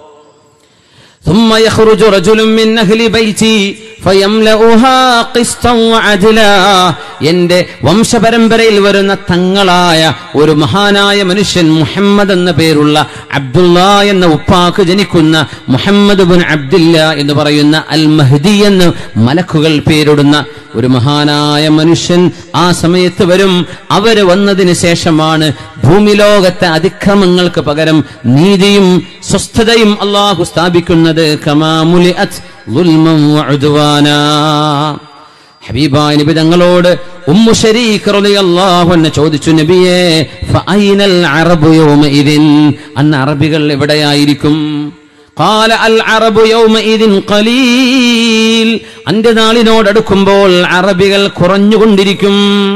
ثم يخرج رجل من أهل بيتي فيملؤها قسطا وعدلا എന്റെ വംശപരമ്പരയിൽ വരുന്ന തങ്ങളായ ഒരു മഹാനായ മനുഷ്യൻ മുഹമ്മദ് എന്ന പേരുള്ള അബ്ദുള്ള എന്ന ഉപ്പാക്ക് ജനിക്കുന്ന മുഹമ്മദ് ബിൻ അബ്ദില്ല എന്ന് പറയുന്ന അൽ മഹദി എന്ന് മലക്കുകൾ പേരിടുന്ന ഒരു മഹാനായ മനുഷ്യൻ ആ സമയത്ത് വരും അവര് വന്നതിന് ശേഷമാണ് ഭൂമിലോകത്തെ അതിക്രമങ്ങൾക്ക് പകരം നീതിയും സ്വസ്ഥതയും അള്ളാഹു സ്ഥാപിക്കുന്നത് കമാമുലി ഹബീബായ നബി തങ്ങളോട് ഉമ്മു ശരീഖ് റളിയല്ലാഹു അൻഹ ചോദിച്ചു നബിയെ ഫഅൈനൽ അറബു യൗമഇദിൻ അന്ന് അറബികൾ എവിടെയായിരിക്കും قال العرب يومئذ قليل അന്ത്യനാളിനോടടുക്കുമ്പോൾ അറബികൾ കുറഞ്ഞുകൊണ്ടിരിക്കും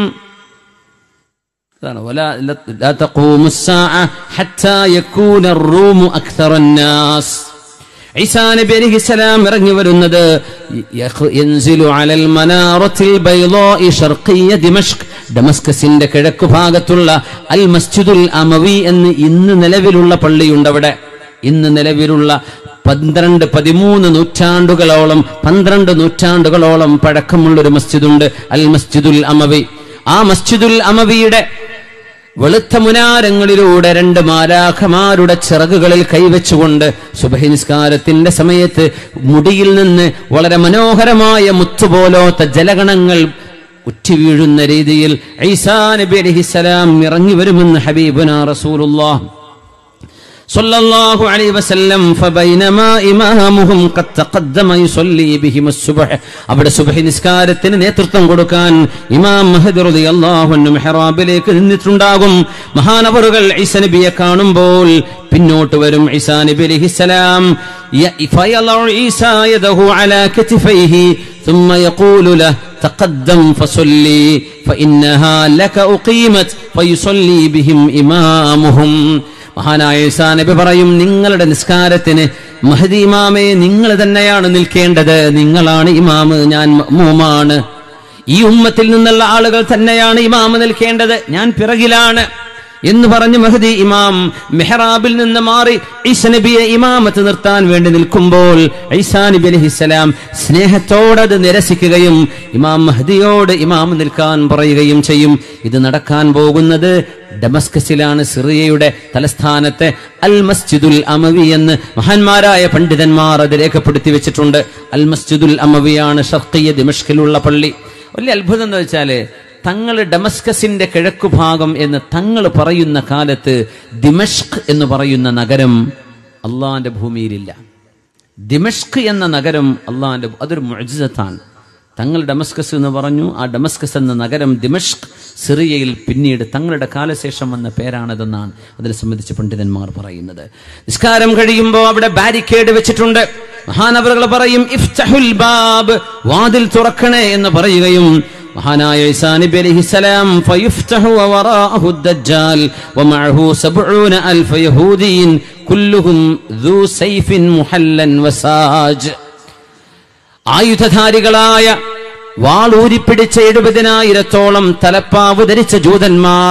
അതാണ് ولا لا تقوم الساعة حتى يكون الروم أكثر الناس ഈസാ നബി അലൈഹിസ്സലാം ഇറങ്ങി വരുന്നത് യൻസിലു അലൽ മനാറത്തിൽ ബൈളാഇ ശർഖിയ ദിമഷ്ക് ഡമസ്കസിന്റെ കിഴക്കു ഭാഗത്തുള്ള അൽ മസ്ജിദുൽ അമവി എന്ന് ഇന്ന് നിലവിലുള്ള പള്ളിയുണ്ട് അവിടെ ഇന്ന് നിലവിലുള്ള പന്ത്രണ്ട് പതിമൂന്ന് നൂറ്റാണ്ടുകളോളം പന്ത്രണ്ട് നൂറ്റാണ്ടുകളോളം പഴക്കമുള്ളൊരു മസ്ജിദുണ്ട് അൽ മസ്ജിദുൽ അമവി ആ മസ്ജിദുൽ അമവിയുടെ വെളുത്ത മുനാരങ്ങളിലൂടെ രണ്ട് മാലാഖമാരുടെ ചിറകുകളിൽ കൈവച്ചുകൊണ്ട് സുബഹി നിസ്കാരത്തിന്റെ സമയത്ത് മുടിയിൽ നിന്ന് വളരെ മനോഹരമായ മുത്തുപോലോത്ത ജലഗണങ്ങൾ ഉറ്റുവീഴുന്ന രീതിയിൽ ഐസാ നബി അലഹിസലാം ഇറങ്ങി വരുമെന്ന് ഹബീബുന റസൂലുള്ളാഹ് صلى الله عليه وسلم فبينما إمامهم قد تقدم يصلي بهم الصبح അവിടെ സുബഹി നിസ്കാരത്തിന് നേതൃത്വം കൊടുക്കാൻ ഇമാം മഹദി റളിയല്ലാഹു അൻഹു മെഹ്റാബിലേക്ക് നിന്നിട്ടുണ്ടാകും മഹാനവറുകൾ ഈസ നബിയെ കാണുമ്പോൾ പിന്നോട്ട് വരും ഈസാ നബി അലൈഹിസ്സലാം فيضع عيسى يده على كتفيه ثم يقول له تقدم فصلي فإنها لك أقيمت فيصلي بهم إمامهم മഹാനായ ഈസാ നബി പറയും നിങ്ങളുടെ നിസ്കാരത്തിന് മഹദി ഇമാമേ നിങ്ങൾ തന്നെയാണ് നിൽക്കേണ്ടത് നിങ്ങളാണ് ഇമാമ് ഞാൻ മഅ്മൂമാണ് ഈ ഉമ്മത്തിൽ നിന്നുള്ള ആളുകൾ തന്നെയാണ് ഇമാമ് നിൽക്കേണ്ടത് ഞാൻ പിറകിലാണ് എന്ന് പറഞ്ഞ് മഹദി ഇമാം മെഹ്റാബിൽ നിന്ന് മാറി ഈസ നബിയെ ഇമാമത്ത് നിർത്താൻ വേണ്ടി നിൽക്കുമ്പോൾ ഈസാ നബി അലഹിസ്സലാം സ്നേഹത്തോടത് നിരസിക്കുകയും ഇമാം മഹദിയോട് ഇമാം നിൽക്കാൻ പറയുകയും ചെയ്യും ഇത് നടക്കാൻ പോകുന്നത് ഡമസ്കസിലാണ് സിറിയയുടെ തലസ്ഥാനത്തെ അൽ മസ്ജിദുൽ അമവി എന്ന് മഹാന്മാരായ പണ്ഡിതന്മാർ അത് രേഖപ്പെടുത്തി വെച്ചിട്ടുണ്ട് അൽ മസ്ജിദുൽ അമവിയാണ് ഷർക്കിയ ദിമഷ്കിലുള്ള പള്ളി വലിയ അത്ഭുതം എന്ന് വെച്ചാല് തങ്ങൾ ഡമസ്കസിന്റെ കിഴക്കുഭാഗം എന്ന് തങ്ങൾ പറയുന്ന കാലത്ത് ദിമഷ്ക് എന്ന് പറയുന്ന നഗരം അള്ളാന്റെ ഭൂമിയിലില്ല ദിമഷ്ക് എന്ന നഗരം അള്ളാന്റെ അതൊരു മുഅ്ജിസത്താണ് തങ്ങൾ ഡമസ്കസ് എന്ന് പറഞ്ഞു ആ ഡമസ്കസ് എന്ന നഗരം ദിമഷ്ക് സിറിയയിൽ പിന്നീട് തങ്ങളുടെ കാലശേഷം വന്ന പേരാണതെന്നാണ് അതിനെ സംബന്ധിച്ച് പണ്ഡിതന്മാർ പറയുന്നത് നിസ്കാരം കഴിയുമ്പോൾ അവിടെ ബാരിക്കേഡ് വെച്ചിട്ടുണ്ട് മഹാനവറുകൾ പറയും ഇഫ്തഹുൽ ബാബ് വാതിൽ തുറക്കണേ എന്ന് പറയുകയും മഹാനായ ഈസാ നബി അലൈഹിസ്സലാം ഫയുഫ്തഹു വവറാഅഹു ദജ്ജാൽ വമഅഹു സബ്ഊന അൽഫ യഹൂദിയിൻ കുല്ലുഹും ذو സൈഫിൻ മുഹല്ലൻ വസാജ് ആയുധധാരികളായ വാളൂരിപ്പിടിച്ച എഴുപതിനായിരത്തോളം തലപ്പാവ് ധരിച്ച ജൂതന്മാർ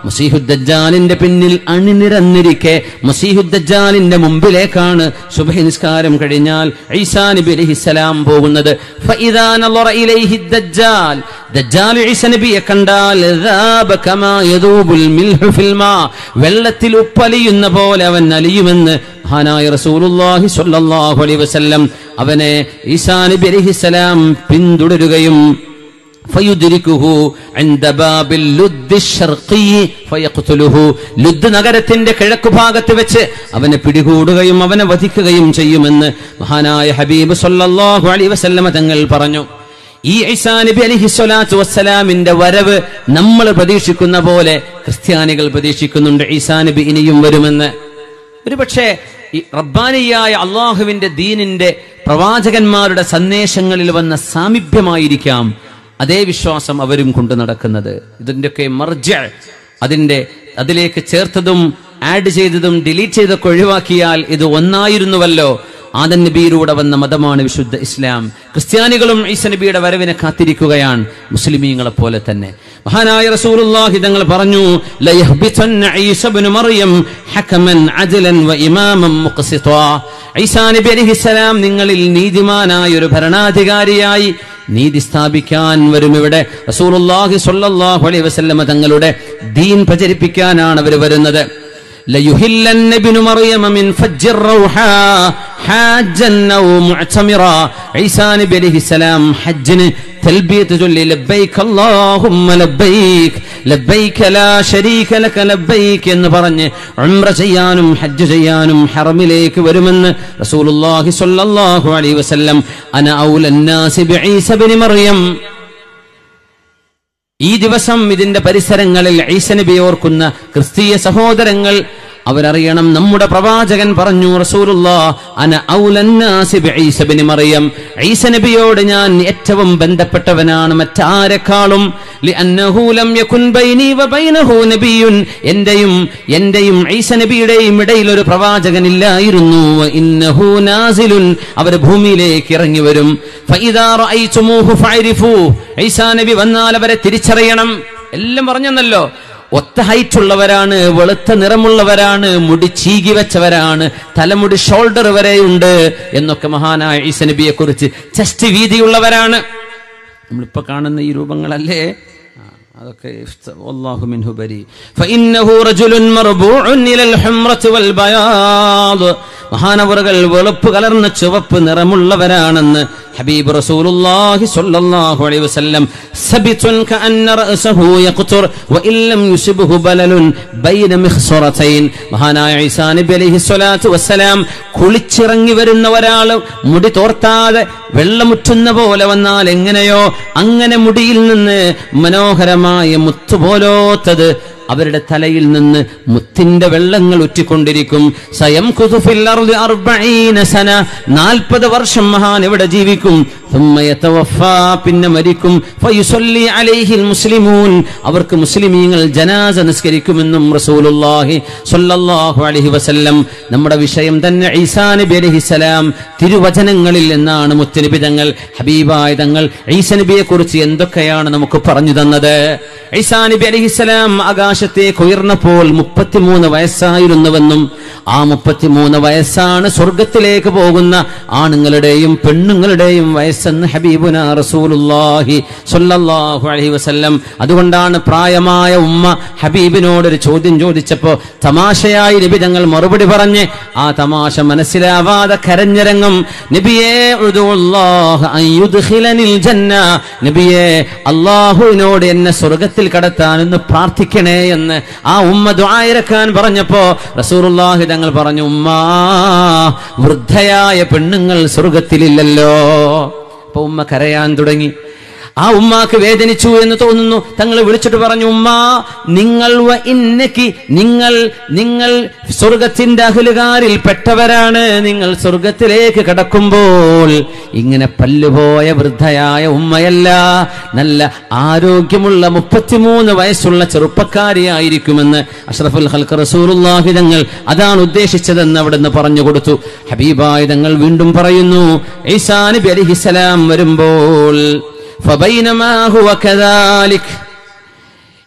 മുസീഹുദ്ദജാലിന്റെ പിന്നിൽ അണിനിരന്നിരിക്കെ മുസീഹുദ്ദജാലിന്റെ മുമ്പിലേക്കാണ് സുബഹി നിസ്കാരം കഴിഞ്ഞാൽ ഈസാ നബി അലൈഹിസ്സലാം പോകുന്നത് ഫഇദാ നളറ ഇലൈഹി ദജ്ജാൽ ദജ്ജാൽ ഈസ നബിയെ കണ്ടാൽ ذاب كما يذوب الملح في الماء വെള്ളത്തിൽ ഉപ്പലിയുന്ന പോലെ അവൻ അലിയുമെന്ന് മഹാനായ റസൂലുള്ളാഹി സ്വല്ലല്ലാഹു അലൈഹി വസല്ലം അവനെ ഈസാ നബി അലൈഹിസ്സലാം പിന്തുടരുകയും فيدركه عند باب اللد الشرقي فيقتله ലുദ് നഗരത്തിന്റെ കിഴക്കു ഭാഗത്ത് വെച്ച് അവനെ പിടികൂടുകയും അവനെ വധിക്കുകയും ചെയ്യുമെന്ന് മഹാനായ ഹബീബ് സല്ലല്ലാഹു അലൈഹി വസല്ലമ തങ്ങൾ പറഞ്ഞു ഈ ഈസാ നബി അലിഹി സ്വലാത്തു വസ്സലാമിന്റെ വരവ് നമ്മൾ പ്രതീക്ഷിക്കുന്ന പോലെ ക്രിസ്ത്യാനികൾ പ്രതീക്ഷിക്കുന്നുണ്ട് ഈസാ നബി ഇനിയും വരുമെന്ന് ഒരുപക്ഷെ ഈ റബ്ബാനിയായ അള്ളാഹുവിന്റെ ദീനിന്റെ പ്രവാചകന്മാരുടെ സന്ദേശങ്ങളിൽ വന്ന സാമീപ്യമായിരിക്കാം അതേ വിശ്വാസം അവരും കൊണ്ടു നടക്കുന്നത് ഇതിന്റെയൊക്കെ മർജ അതിന്റെ അതിലേക്ക് ചേർത്തതും ആഡ് ചെയ്തതും ഡിലീറ്റ് ചെയ്തൊക്കെ ഒഴിവാക്കിയാൽ ഇത് ഒന്നായിരുന്നുവല്ലോ ആദൻ നബിയിലൂടെ വന്ന മതമാണ് വിശുദ്ധ ഇസ്ലാം ക്രിസ്ത്യാനികളും ഈസ നബിയുടെ വരവിനെ കാത്തിരിക്കുകയാണ് മുസ്ലിമീങ്ങളെ പോലെ തന്നെ മഹാനായ റസൂലുള്ളാഹി തങ്ങൾ പറഞ്ഞു ലയഹ്ബിതന്ന ഈസ ഇബ്നു മറിയം ഹകമൻ അദലൻ വ ഇമാമൻ മുഖ്സിതാ ഈസാ നബി അലൈഹിസ്സലാം നിങ്ങളിൽ നീതിമാനായ ഒരു ഭരണാധികാരിയായി നീതി സ്ഥാപിക്കാൻ വരും ഇവിടെ റസൂലുള്ളാഹി സ്വല്ലല്ലാഹു അലൈഹി വസല്ലമ തങ്ങളുടെ ദീൻ പ്രചരിപ്പിക്കാനാണ് അവർ വരുന്നത് ليهلن ابن مريم من فج الروحاء حاجا او معتمرا عيسى نبي عليه السلام حجن تلبية جلي لبيك اللهم لبيك لبيك لا شريك لك لبيك എന്ന് പറഞ്ഞ് ഉംറ ചെയ്യാനും ഹജ്ജ് ചെയ്യാനും ഹറമിലേക്ക് വരുമെന്ന് റസൂലുള്ളാഹി സ്വല്ലല്ലാഹു അലൈഹി വസല്ലം അന ഔലന്നാസി ബിഈസ ഇബ്നു മറിയം ഈ ദിവസം ഇതിന്റെ പരിസരങ്ങളിൽ ഈസനബി ഓർക്കുന്ന ക്രിസ്തീയ സഹോദരങ്ങൾ അവരറിയണം നമ്മുടെ പ്രവാചകൻ പറഞ്ഞു റസൂലുള്ള അന ഔലന്നാസി ബിഈസ ഇബ്നു മറിയം ഈസ നബിയോട് ഞാൻ ഏറ്റവും ബന്ധപ്പെട്ടവനാണ് മറ്റാരെക്കാളും ലിഅന്നഹു ലം യകുൻ ബൈനി വബൈനഹു നബിയുൻ എന്റെയും എന്റെയും ഈസ നബിയുടെയും ഇടയിൽ ഒരു പ്രവാചകൻ ഇല്ലായിരുന്നു ഇന്നഹു നാസിലുൻ അവർ ഭൂമിയിലേക്ക് ഇറങ്ങി വരും ഫഇദാ റഅയ്തുമൂഹു ഫഅരിഫൂ ഈസാ നബി വന്നാൽ അവരെ തിരിച്ചറിയണം എല്ലാം പറഞ്ഞെന്നല്ലോ ഒത്ത ഹൈറ്റ് ഉള്ളവരാണ് വെളുത്ത നിറമുള്ളവരാണ് മുടി ചീകി വെച്ചവരാണ് തലമുടി ഷോൾഡർ വരെയുണ്ട് എന്നൊക്കെ മഹാനായ ഈസ നബിയെ കുറിച്ച് ചെസ്റ്റ് വീതിയുള്ളവരാണ് നമ്മളിപ്പോ കാണുന്ന ഈ രൂപങ്ങളല്ലേ ആ, അതൊക്കെ ഇഫ്ത- വല്ലാഹു മിൻഹു ബരി ഫഇന്നഹു റജുലുൻ മർബൂഉൻ ഇലൽ ഹുംറത്തി വൽ ബയാദ് മഹാനവറുകൾ വെളുപ്പ് കലർന്ന ചുവപ്പ് നിറമുള്ളവരാണെന്ന് ഹബീബ് റസൂലുള്ളാഹി സ്വല്ലല്ലാഹു അലൈഹി വസല്ലം സബിതുൻ കഅന്ന റഅസഹു യഖ്തുർ വഇൻ ലം യുസിബ്ഹു ബലലുൻ ബൈന മിഖ്സറതൈൻ മഹാനായ ഈസാ നബി അലൈഹി സ്വലാത്തു വസ്സലാം കുളിച്ചിറങ്ങി വരുന്ന ഒരാൾ മുടി തോർത്താതെ വെള്ളമുറ്റുന്ന പോലെ വന്നാൽ എങ്ങനെയോ അങ്ങനെ മുടിയിൽ നിന്ന് മനോഹരമായ മുത്തുപോലോത്തത് അവരുടെ തലയിൽ നിന്ന് മുത്തിന്റെ വെള്ളങ്ങൾ ഉറ്റിക്കൊണ്ടിരിക്കും സ്വയം സന നാൽപ്പത് വർഷം മഹാൻ ഇവിടെ ജീവിക്കും ثم يتوفى പിന്നെ മരിക്കും ഫയുസല്ലി അലൈഹിൽ മുസ്ലിമൂൻ അവർക്ക് മുസ്ലിമീങ്ങൾ ജനാസ നിസ്കരിക്കുമെന്നും റസൂലുള്ളാഹി സ്വല്ലല്ലാഹു അലൈഹി വസല്ലം നമ്മുടെ വിഷയം തന്നെ ഈസാ നബി അലൈഹിസ്സലാം തിരുവചനങ്ങളിൽ എന്നാണ് മുത്തനബി തങ്ങൾ ഹബീബായ തങ്ങൾ ഈസ നബിയെ കുറിച്ച് എന്തൊക്കെയാണ് നമുക്ക് പറഞ്ഞു തന്നത് ഈസാ നബി അലൈഹിസ്സലാം ആകാശത്തേക്ക് ഉയർന്നപ്പോൾ മുപ്പത്തിമൂന്ന് വയസ്സായിരുന്നുവെന്നും ആ മുപ്പത്തിമൂന്ന് വയസ്സാണ് സ്വർഗത്തിലേക്ക് പോകുന്ന ആണുങ്ങളുടെയും പെണ്ണുങ്ങളുടെയും വയസ്സെന്ന് ഹബീബുന റസൂലുള്ളാഹി സ്വല്ലല്ലാഹു അലൈഹി വസല്ലം അതുകൊണ്ടാണ് പ്രായമായ ഉമ്മ ഹബീബിനോട് ഒരു ചോദ്യം ചോദിച്ചപ്പോ തമാശയായി നബി തങ്ങൾ മറുപടി പറഞ്ഞ് ആ തമാശ മനസ്സിലാവാതെ കരഞ്ഞിറങ്ങും നബിയേ ഉദുല്ലാഹ് അൻ യുദ്ഖിലനിൽ ജന്ന നബിയേ അള്ളാഹുവിനോട് എന്നെ സ്വർഗത്തിൽ കടത്താൻ എന്ന് പ്രാർത്ഥിക്കണേ എന്ന് ആ ഉമ്മ ദുആയിരക്കാൻ പറഞ്ഞപ്പോ റസൂറുല്ലാഹി തങ്ങൾ പറഞ്ഞു ഉമ്മാ വൃദ്ധയായ പെണ്ണുങ്ങൾ സ്വർഗത്തിലില്ലല്ലോ അപ്പൊ ഉമ്മ കരയാൻ തുടങ്ങി ആ ഉമ്മാക്ക് വേദനിച്ചു എന്ന് തോന്നുന്നു തങ്ങൾ വിളിച്ചിട്ട് പറഞ്ഞു ഉമ്മ നിങ്ങൾ വ ഇന്നക്ക് നിങ്ങൾ നിങ്ങൾ സ്വർഗത്തിന്റെ അഖിലുകാരിൽ പെട്ടവരാണ് നിങ്ങൾ സ്വർഗത്തിലേക്ക് കടക്കുമ്പോൾ ഇങ്ങനെ പല്ലുപോയ വൃദ്ധയായ ഉമ്മയല്ല നല്ല ആരോഗ്യമുള്ള മുപ്പത്തിമൂന്ന് വയസ്സുള്ള ചെറുപ്പക്കാരിയായിരിക്കുമെന്ന് അഷ്റഫുൽ ഹൽക്ക് റസൂറുല്ലാഹി തങ്ങൾ അതാണ് ഉദ്ദേശിച്ചതെന്ന് അവിടുന്ന് പറഞ്ഞു കൊടുത്തു ഹബീബായ തങ്ങൾ വീണ്ടും പറയുന്നു ഈസാ നബി അലിഹിസലാം വരുമ്പോൾ فبينما هو كذلك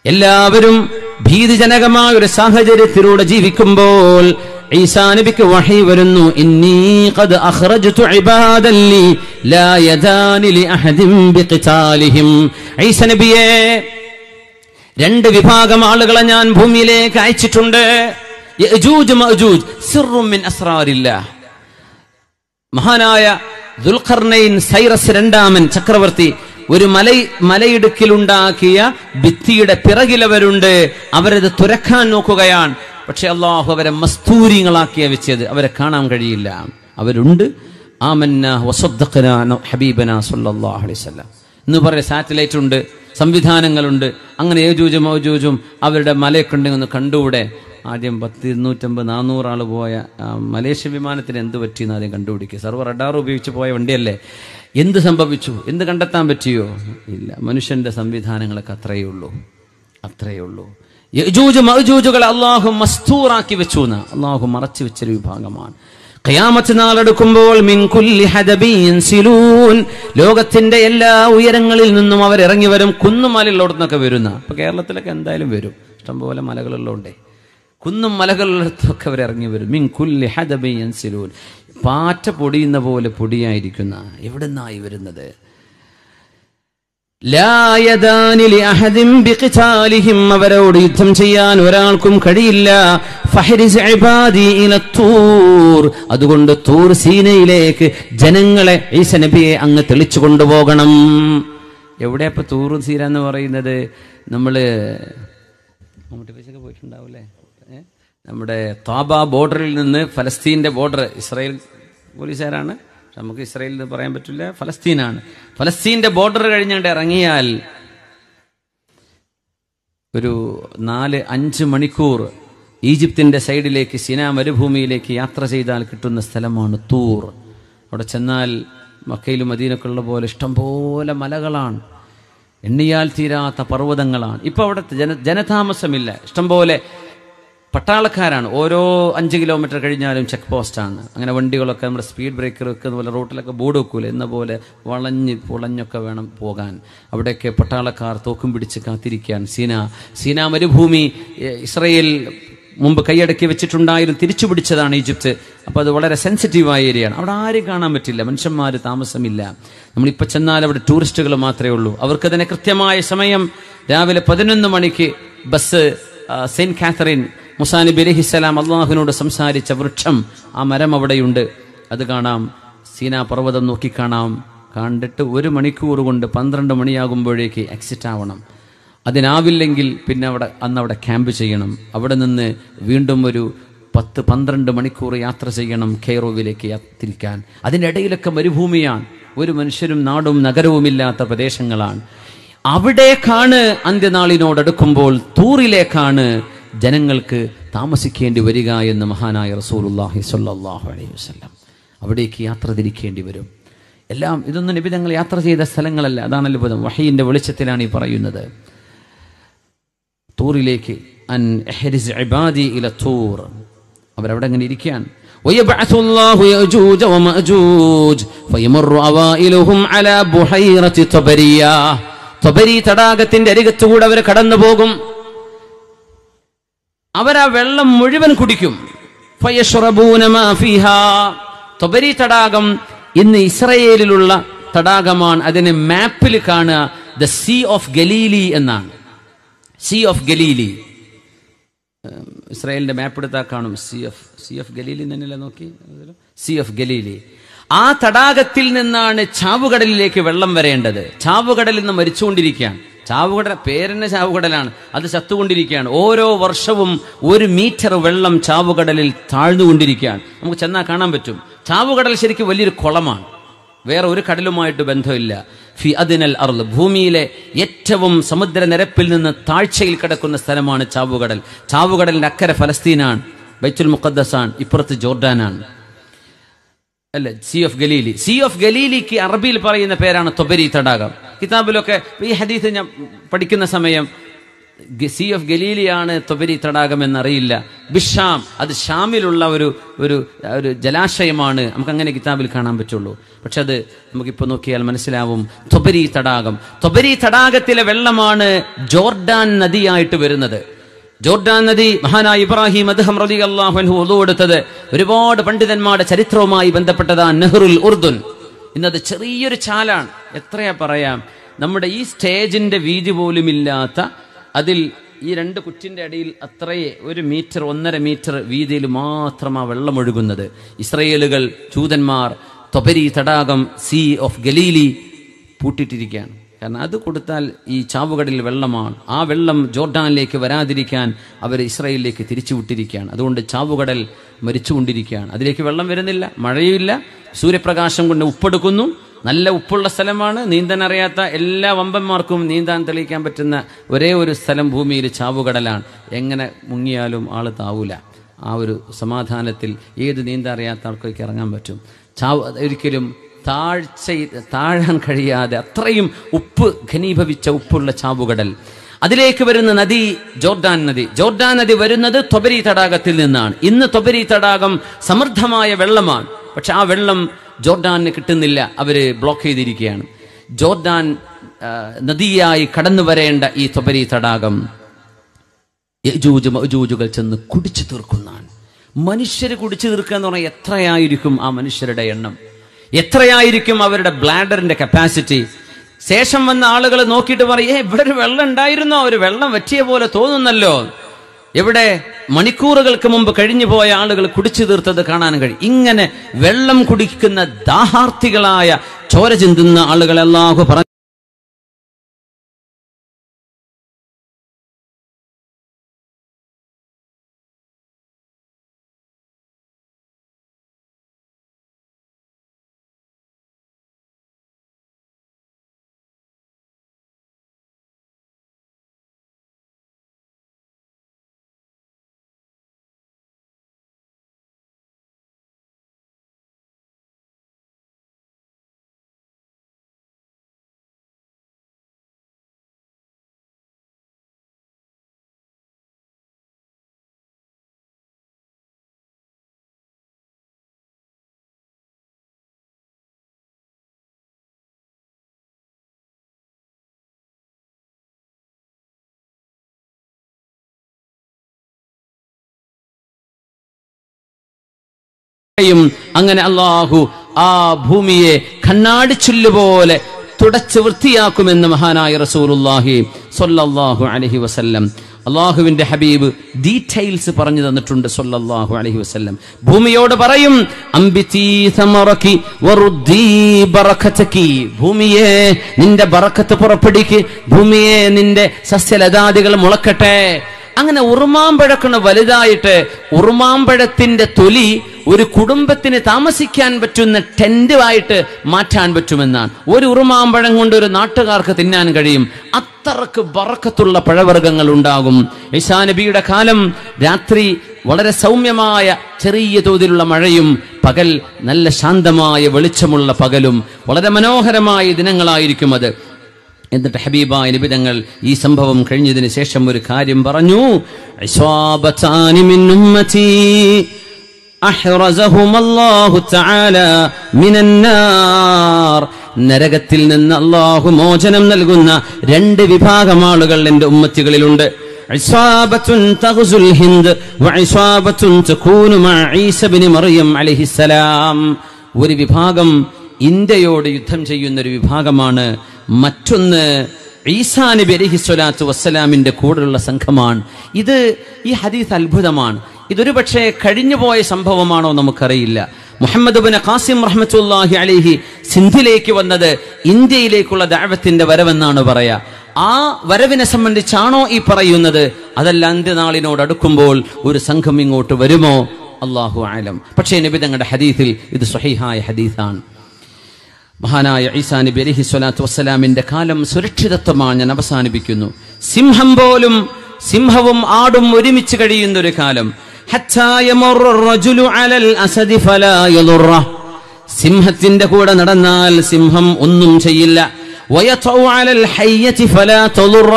എല്ലാവരും ഭീതിജനകമായ ഒരു സാഹചര്യത്തിലൂടെ ജീവിക്കുമ്പോൾ ഈസാ നബിക്ക് വഹി വരുന്നു ഇന്നി ഖദ് അഖ്റജ്തു ഇബാദൻ ലി ലാ യദാനി ലി അഹദിൻ ബിഖിതാലിഹിം ഈസ നബിയെ രണ്ട് വിഭാഗം ആളുകളെ ഞാൻ ഭൂമിയിലേക്ക് അയച്ചിട്ടുണ്ട് യഅജൂജ് മഅജൂജ് സിർറും മിൻ അസ്റാരില്ലാഹ് മഹാനായ ദുൽഖർണൈൻ സൈറസ് രണ്ടാമൻ ചക്രവർത്തി ഒരു മല മലയിടുക്കിലുണ്ടാക്കിയ ഭിത്തിയുടെ പിറകിലവരുണ്ട് അവരത് തുരക്കാൻ നോക്കുകയാണ് പക്ഷെ അള്ളാഹു അവരെ മസ്തൂരിങ്ങളാക്കിയ വെച്ചത് അവരെ കാണാൻ കഴിയില്ല അവരുണ്ട് ആമന്ന വസദ്ദഖന ഹബീബന സല്ലല്ലാഹു അലൈഹി വസല്ലം എന്ന് പറയുന്ന സാറ്റലൈറ്റ് ഉണ്ട് സംവിധാനങ്ങളുണ്ട് അങ്ങനെ ഏജൂജും മൗജൂജും അവരുടെ മലയൊക്കെ ഉണ്ടെങ്കിൽ ഒന്ന് കണ്ടുകൂടെ ആദ്യം പത്ത് ഇരുന്നൂറ്റമ്പത് നാനൂറ് ആൾ പോയ ആ, മലേഷ്യ വിമാനത്തിന് എന്ത് പറ്റിയെന്ന് ആദ്യം കണ്ടുപിടിക്കുക സർവ്വ റഡാർ ഉപയോഗിച്ച് പോയ വണ്ടിയല്ലേ എന്ത് സംഭവിച്ചു എന്ത് കണ്ടെത്താൻ പറ്റിയോ ഇല്ല മനുഷ്യന്റെ സംവിധാനങ്ങളൊക്കെ അത്രയേ ഉള്ളൂ അത്രയേ ഉള്ളൂ യജൂജ് മഅജൂജുകളെ അള്ളാഹു മസ്തൂറാക്കി വെച്ചു എന്ന് അള്ളാഹു മറച്ചു വെച്ചൊരു വിഭാഗമാണ് ഖിയാമത്ത് നാളെടുക്കുമ്പോൾ മിൻ കുല്ലി ഹദബിൻ യൻസിലൂൻ ലോകത്തിന്റെ എല്ലാ ഉയരങ്ങളിൽ നിന്നും അവർ ഇറങ്ങി വരും കുന്നുമലയിലോടത്തൊക്കെ വരുന്ന ഇപ്പൊ കേരളത്തിലൊക്കെ എന്തായാലും വരും ഇഷ്ടംപോലെ മലകളുള്ളതുകൊണ്ടേ കുന്നും മലകളിലൊക്കെ അവർ ഇറങ്ങി വരും മിൻ കുല്ലി ഹദബിൻ യൻസിലൂൻ പാറ്റ പൊടിയുന്ന പോലെ പൊടിയായിരിക്കുന്ന എവിടുന്നായി വരുന്നത് ലാ യദാനി ലിഅഹദിൻ ബിഖിതാലിഹിം അവരോട് യുദ്ധം ചെയ്യാൻ ഒരാൾക്കും കഴിയില്ല ഫഹരിസ് ഇബാദി ഇല തൂർ അതുകൊണ്ട് തൂർ സീനയിലേക്ക് ജനങ്ങളെ ഈസ നബിയെ അങ്ങ് തെളിച്ചു കൊണ്ടുപോകണം എവിടെയാ ഇപ്പൊ തൂർ സീന എന്ന് പറയുന്നത് നമ്മള് മമ്മൂട്ടി പൈസയൊക്കെ പോയിട്ടുണ്ടാവൂലേ ഏ? നമ്മുടെ താബ ബോർഡറിൽ നിന്ന് ഫലസ്തീന്റെ ബോർഡർ ഇസ്രായേൽ പോലീസുകാരാണ് പക്ഷെ നമുക്ക് ഇസ്രായേൽ എന്ന് പറയാൻ പറ്റില്ല ഫലസ്തീനാണ് ഫലസ്തീന്റെ ബോർഡർ കഴിഞ്ഞുകൊണ്ട് ഇറങ്ങിയാൽ ഒരു നാല് അഞ്ച് മണിക്കൂർ ഈജിപ്തിന്റെ സൈഡിലേക്ക് സിനാ മരുഭൂമിയിലേക്ക് യാത്ര ചെയ്താൽ കിട്ടുന്ന സ്ഥലമാണ് തൂർ അവിടെ ചെന്നാൽ മക്കയിലും മദീനക്കുള്ള പോലെ ഇഷ്ടംപോലെ മലകളാണ് എണ്ണിയാൽ തീരാത്ത പർവ്വതങ്ങളാണ് ഇപ്പൊ അവിടെ ജന ജനതാമസമില്ല ഇഷ്ടംപോലെ പട്ടാളക്കാരാണ് ഓരോ അഞ്ച് കിലോമീറ്റർ കഴിഞ്ഞാലും ചെക്ക് പോസ്റ്റാണ് അങ്ങനെ വണ്ടികളൊക്കെ നമ്മുടെ സ്പീഡ് ബ്രേക്കർ വെക്കുന്ന പോലെ റോട്ടിലൊക്കെ ബോർഡ് വെക്കൂല എന്ന പോലെ വളഞ്ഞ് പുളഞ്ഞൊക്കെ വേണം പോകാൻ അവിടെയൊക്കെ പട്ടാളക്കാർ തോക്കും പിടിച്ച് കാത്തിരിക്കാൻ സീന സീന മരുഭൂമി എ, ഇസ്രയേൽ മുമ്പ് കൈയടക്കി വെച്ചിട്ടുണ്ടായിരുന്നു തിരിച്ചു പിടിച്ചതാണ് ഈജിപ്ത് അപ്പോൾ അത് വളരെ സെൻസിറ്റീവായ ഏരിയയാണ് അവിടെ ആരും കാണാൻ പറ്റില്ല മനുഷ്യന്മാർ താമസമില്ല നമ്മളിപ്പോൾ ചെന്നാൽ അവിടെ ടൂറിസ്റ്റുകൾ മാത്രമേ ഉള്ളൂ അവർക്കതിന് കൃത്യമായ സമയം രാവിലെ പതിനൊന്ന് മണിക്ക് ബസ് ആ, സെയിന്റ് കാത്തറിൻ മുസാ നബി അലഹിസ്സലാം അള്ളാഹുവിനോട് സംസാരിച്ച വൃക്ഷം ആ മരം അവിടെയുണ്ട് അത് കാണാം സീനാ പർവ്വതം നോക്കിക്കാണാം കണ്ടിട്ട് ഒരു മണിക്കൂർ കൊണ്ട് പന്ത്രണ്ട് മണിയാകുമ്പോഴേക്ക് എക്സിറ്റ് ആവണം അതിനാവില്ലെങ്കിൽ പിന്നെ അവിടെ അന്ന് അവിടെ ക്യാമ്പ് ചെയ്യണം അവിടെ നിന്ന് വീണ്ടും ഒരു പത്ത് പന്ത്രണ്ട് മണിക്കൂർ യാത്ര ചെയ്യണം കെയ്റോവിലേക്ക് യാത്രിക്കാൻ അതിൻ്റെ ഇടയിലൊക്കെ മരുഭൂമിയാണ് ഒരു മനുഷ്യരും നാടും നഗരവുമില്ലാത്ത പ്രദേശങ്ങളാണ് അവിടേക്കാണ് അന്ത്യനാളിനോടടുക്കുമ്പോൾ തൂറിലേക്കാണ് ജനങ്ങൾക്ക് താമസിക്കേണ്ടി വരിക എന്ന് മഹാനായ റസൂലുല്ലാഹി സ്വല്ലല്ലാഹു അലൈഹി വസല്ലം അവിടേക്ക് യാത്ര തിരിക്കേണ്ടി വരും എല്ലാം ഇതൊന്നും നിബിധങ്ങൾ യാത്ര ചെയ്ത സ്ഥലങ്ങളല്ല അതാണ് അത്ഭുതം വഹീന്റെ വെളിച്ചത്തിലാണ് ഈ പറയുന്നത് തൂറിലേക്ക് അൻ എഹരിസ് ഇബാദി ഇല തൂർ അവരവിടെ അങ്ങനെ ഇരിക്കാൻ ويبعث الله يأجوج ومأجوج فيمر أوائلهم على بحيرة طبرية طبري തടാകത്തിന്റെ അരികത്തുകൂടെ അവർ കടന്നു പോകും അവരാ വെള്ളം മുഴുവൻ കുടിക്കും ഫയശ്റബൂന മാ ഫീഹാ. തൊബരി തടാകം ഇന്ന് ഇസ്രയേലിലുള്ള തടാകമാണ് അതിന് മാപ്പിൽ കാണുക ദ സീ ഓഫ് ഗലീലി എന്നാണ് സീ ഓഫ് ഗലീലി ഉം, ഇസ്രായേലിന്റെ മാപ്പ് എടുത്താൽ കാണും sea of sea of Galilee തന്നെയല്ലേ നോക്കി സി ഓഫ് ഗലീലി ആ തടാകത്തിൽ നിന്നാണ് ചാവുകടലിലേക്ക് വെള്ളം വരേണ്ടത് ചാവുകടലിൽ നിന്ന് മരിച്ചുകൊണ്ടിരിക്കുകയാണ് ചാവുകടൽ പേരെന്നെ ചാവുകടലാണ് അത് ചത്തുകൊണ്ടിരിക്കുകയാണ് ഓരോ വർഷവും ഒരു മീറ്റർ വെള്ളം ചാവുകടലിൽ താഴ്ന്നുകൊണ്ടിരിക്കുകയാണ് നമുക്ക് ചെന്നാൽ കാണാൻ പറ്റും ചാവുകടൽ ശരിക്കും വലിയൊരു കുളമാണ് വേറെ ഒരു കടലുമായിട്ട് ബന്ധമില്ല ഫി അതിനൽ അർള് ഭൂമിയിലെ ഏറ്റവും സമുദ്രനിരപ്പിൽ നിന്ന് താഴ്ചയിൽ കിടക്കുന്ന സ്ഥലമാണ് ചാവുകടൽ ചാവുകടലിന്റെ അക്കരെ ഫലസ്തീനാണ് ബൈത്തുൽ മുഖദ്ദസാണ് ഇപ്പുറത്ത് ജോർഡാനാണ് അല്ല sea of Galilee sea of ഗലീലിക്ക് അറബിയിൽ പറയുന്ന പേരാണ് തൊബരി തടാകം കിതാബിലൊക്കെ ഈ ഹദീസ് ഞാൻ പഠിക്കുന്ന സമയം സി ഓഫ് ഗലീലിയാണ് തൊബരി തടാകം എന്നറിയില്ല ബിഷാം അത് ഷാമിലുള്ള ഒരു ഒരു ഒരു ജലാശയമാണ് നമുക്ക് അങ്ങനെ കിതാബിൽ കാണാൻ പറ്റുള്ളൂ പക്ഷെ അത് നമുക്കിപ്പോൾ നോക്കിയാൽ മനസ്സിലാവും തൊബരി തടാകം തൊബരി തടാകത്തിലെ വെള്ളമാണ് ജോർഡാൻ നദിയായിട്ട് വരുന്നത് ജോർഡാൻ നദി മഹാനായ ഇബ്രാഹിം അദ്ദേഹം റലി അള്ളാഹു ഒതുവെടുത്തത് ഒരുപാട് പണ്ഡിതന്മാരുടെ ചരിത്രവുമായി ബന്ധപ്പെട്ടതാ നെഹ്റുൽ ഉർദുൻ ഇന്നത് ചെറിയൊരു ചാലാണ് എത്രയാ പറയാം നമ്മുടെ ഈ സ്റ്റേജിന്റെ വീതി പോലും ഇല്ലാത്ത അതിൽ ഈ രണ്ട് കുറ്റിന്റെ അടിയിൽ അത്രയേ ഒരു മീറ്റർ ഒന്നര മീറ്റർ വീതിയിൽ മാത്രമാ വെള്ളം ഒഴുകുന്നത് ഇസ്രയേലുകൾ ജൂതന്മാർ തൊബരി തടാകം സീ ഓഫ് ഗലീലി പൂട്ടിട്ടിരിക്കുകയാണ് കാരണം അത് കൊടുത്താൽ ഈ ചാവുകടലിൽ വെള്ളമാണ് ആ വെള്ളം ജോർഡാനിലേക്ക് വരാതിരിക്കാൻ അവർ ഇസ്രായേലിലേക്ക് തിരിച്ചു വിട്ടിരിക്കുകയാണ് അതുകൊണ്ട് ചാവുകടൽ മരിച്ചുകൊണ്ടിരിക്കുകയാണ് അതിലേക്ക് വെള്ളം വരുന്നില്ല മഴയുമില്ല സൂര്യപ്രകാശം കൊണ്ട് ഉപ്പെടുക്കുന്നു നല്ല ഉപ്പുള്ള സ്ഥലമാണ് നീന്താൻ അറിയാത്ത എല്ലാ വമ്പന്മാർക്കും നീന്താൻ തെളിയിക്കാൻ പറ്റുന്ന ഒരേ ഒരു സ്ഥലം ഭൂമിയിൽ ചാവുകടലാണ് എങ്ങനെ മുങ്ങിയാലും ആള് താവൂല ആ ഒരു സമാധാനത്തിൽ ഏത് നീന്താൻ അറിയാത്ത ആൾക്കൊക്കെ ഇറങ്ങാൻ പറ്റും ചാവ് ഒരിക്കലും താഴ്ച താഴാൻ കഴിയാതെ അത്രയും ഉപ്പ് ഘനീഭവിച്ച ഉപ്പുള്ള ചാവുകടൽ അതിലേക്ക് വരുന്ന നദി ജോർഡാൻ നദി ജോർഡാൻ നദി വരുന്നത് തൊബരി തടാകത്തിൽ നിന്നാണ് ഇന്ന് തൊബരി തടാകം സമൃദ്ധമായ വെള്ളമാണ് പക്ഷെ ആ വെള്ളം ജോർഡാനിന് കിട്ടുന്നില്ല അവര് ബ്ലോക്ക് ചെയ്തിരിക്കുകയാണ് ജോർഡാൻ ആ, നദിയായി കടന്നു വരേണ്ട ഈ തൊബരി തടാകം യജൂജ് മജൂജുകൾ ചെന്ന് കുടിച്ചു തീർക്കുന്നതാണ് മനുഷ്യര് കുടിച്ചു തീർക്കുക എന്ന് പറഞ്ഞാൽ എത്രയായിരിക്കും ആ മനുഷ്യരുടെ എണ്ണം എത്രയായിരിക്കും അവരുടെ ബ്ലാഡറിന്റെ കപ്പാസിറ്റി ശേഷം വന്ന ആളുകൾ നോക്കിയിട്ട് പറയും "ഏ, ഇവിടെ ഒരു വെള്ളം ഉണ്ടായിരുന്നോ ഒരു വെള്ളം വറ്റിയ പോലെ തോന്നുന്നല്ലോ എവിടെ മണിക്കൂറുകൾക്ക് മുമ്പ് കഴിഞ്ഞു പോയ ആളുകൾ കുടിച്ചു തീർത്തത് കാണാൻ കഴിയും ഇങ്ങനെ വെള്ളം കുടിക്കുന്ന ദാഹാർത്ഥികളായ ചോര ചിന്തുന്ന ആളുകൾ അല്ലാഹു പറഞ്ഞു യും അങ്ങനെ അള്ളാഹു ആ ഭൂമിയെ കണ്ണാടിച്ചുല്ല് പോലെ തുടച്ച് വൃത്തിയാക്കുമെന്ന് മഹാനായ റസൂലുള്ളാഹി സ്വല്ലല്ലാഹു അലൈഹി വസല്ലം അള്ളാഹുവിന്റെ ഹബീബ് ഡീറ്റെയിൽസ് പറഞ്ഞു തന്നിട്ടുണ്ട് സ്വല്ലല്ലാഹു അലൈഹി വസല്ലം ഭൂമിയോട് പറയും അംബിതീ സമറക്കി വറുദ്ദീ ബറക്കതക്കി ഭൂമിയെ നിന്റെ ബറക്കത്ത് പുറപ്പെടുക്ക് ഭൂമിയെ നിന്റെ സസ്യലതാദികൾ മുളക്കട്ടെ അങ്ങനെ ഉറുമാമ്പഴക്കണ് വലുതായിട്ട് ഉറുമാമ്പഴത്തിന്റെ തൊലി ഒരു കുടുംബത്തിന് താമസിക്കാൻ പറ്റുന്ന ടെന്റ് ആയിട്ട് മാറ്റാൻ പറ്റുമെന്നാണ് ഒരു ഉറുമാമ്പഴം കൊണ്ട് ഒരു നാട്ടുകാർക്ക് തിന്നാൻ കഴിയും അത്രക്ക് ബറക്കത്തുള്ള പഴവർഗ്ഗങ്ങൾ ഉണ്ടാകും ഈശാ നബിയുടെ കാലം രാത്രി വളരെ സൗമ്യമായ ചെറിയ തോതിലുള്ള മഴയും പകൽ നല്ല ശാന്തമായ വെളിച്ചമുള്ള പകലും വളരെ മനോഹരമായ ദിനങ്ങളായിരിക്കും അത് എന്നിട്ട് ഹബീബായ നിബിതങ്ങൾ ഈ സംഭവം കഴിഞ്ഞതിന് ശേഷം ഒരു കാര്യം പറഞ്ഞു ഇസ്വാബത്താനി മിൻ ഉമ്മത്തി അഹ്റസഹും അല്ലാഹു തആല മിനൻ നാർ നരകത്തിൽ നിന്ന് അള്ളാഹു മോചനം നൽകുന്ന രണ്ട് വിഭാഗം ആളുകൾ എന്റെ ഉമ്മത്തികളിലുണ്ട് ഇസ്വാബത്തുൻ തഗ്സുൽ ഹിന്ദ് വഇസ്വാബത്തുൻ തകൂനു മഅ ഈസ ഇബ്നു മറിയം അലൈഹിസ്സലാം ഒരു വിഭാഗം ഇന്ത്യയോട് യുദ്ധം ചെയ്യുന്ന ഒരു വിഭാഗമാണ് മറ്റൊന്ന് ഈസാ നബി അലഹി സ്വലാത്തു വസ്സലാമിന്റെ കൂടെയുള്ള സംഘമാണ് ഇത് ഈ ഹദീസ് അത്ഭുതമാണ് ഇതൊരു പക്ഷേ കഴിഞ്ഞുപോയ സംഭവമാണോ നമുക്കറിയില്ല മുഹമ്മദ് ബിൻ ഖാസിം റഹ്മത്തുല്ലാഹി അലിഹി സിന്ധിലേക്ക് വന്നത് ഇന്ത്യയിലേക്കുള്ള ദാവത്തിന്റെ വരവെന്നാണ് പറയാ ആ വരവിനെ സംബന്ധിച്ചാണോ ഈ പറയുന്നത് അതല്ല അന്ത്യനാളിനോട് അടുക്കുമ്പോൾ ഒരു സംഘം ഇങ്ങോട്ട് വരുമോ അള്ളാഹു ആലം പക്ഷേ നബി തങ്ങളുടെ ഹദീസിൽ ഇത് സ്വഹീഹായ ഹദീസാണ് മഹാനായ ഈസാ നബി അലഹി സ്വലാത്തു വസ്സലാമിന്റെ കാലം സുരക്ഷിതത്വമാണ് ഞാൻ അവസാനിപ്പിക്കുന്നു സിംഹം പോലും സിംഹവും ആടും ഒരുമിച്ച് കഴിയുന്ന ഒരു കാലം ഹത്താ യമറു الرجل على الأسد فلا يضره. സിംഹത്തിന്റെ കൂടെ നടന്നാൽ സിംഹം ഒന്നും ചെയ്യില്ല വയത്വ على الحية فلا تضره.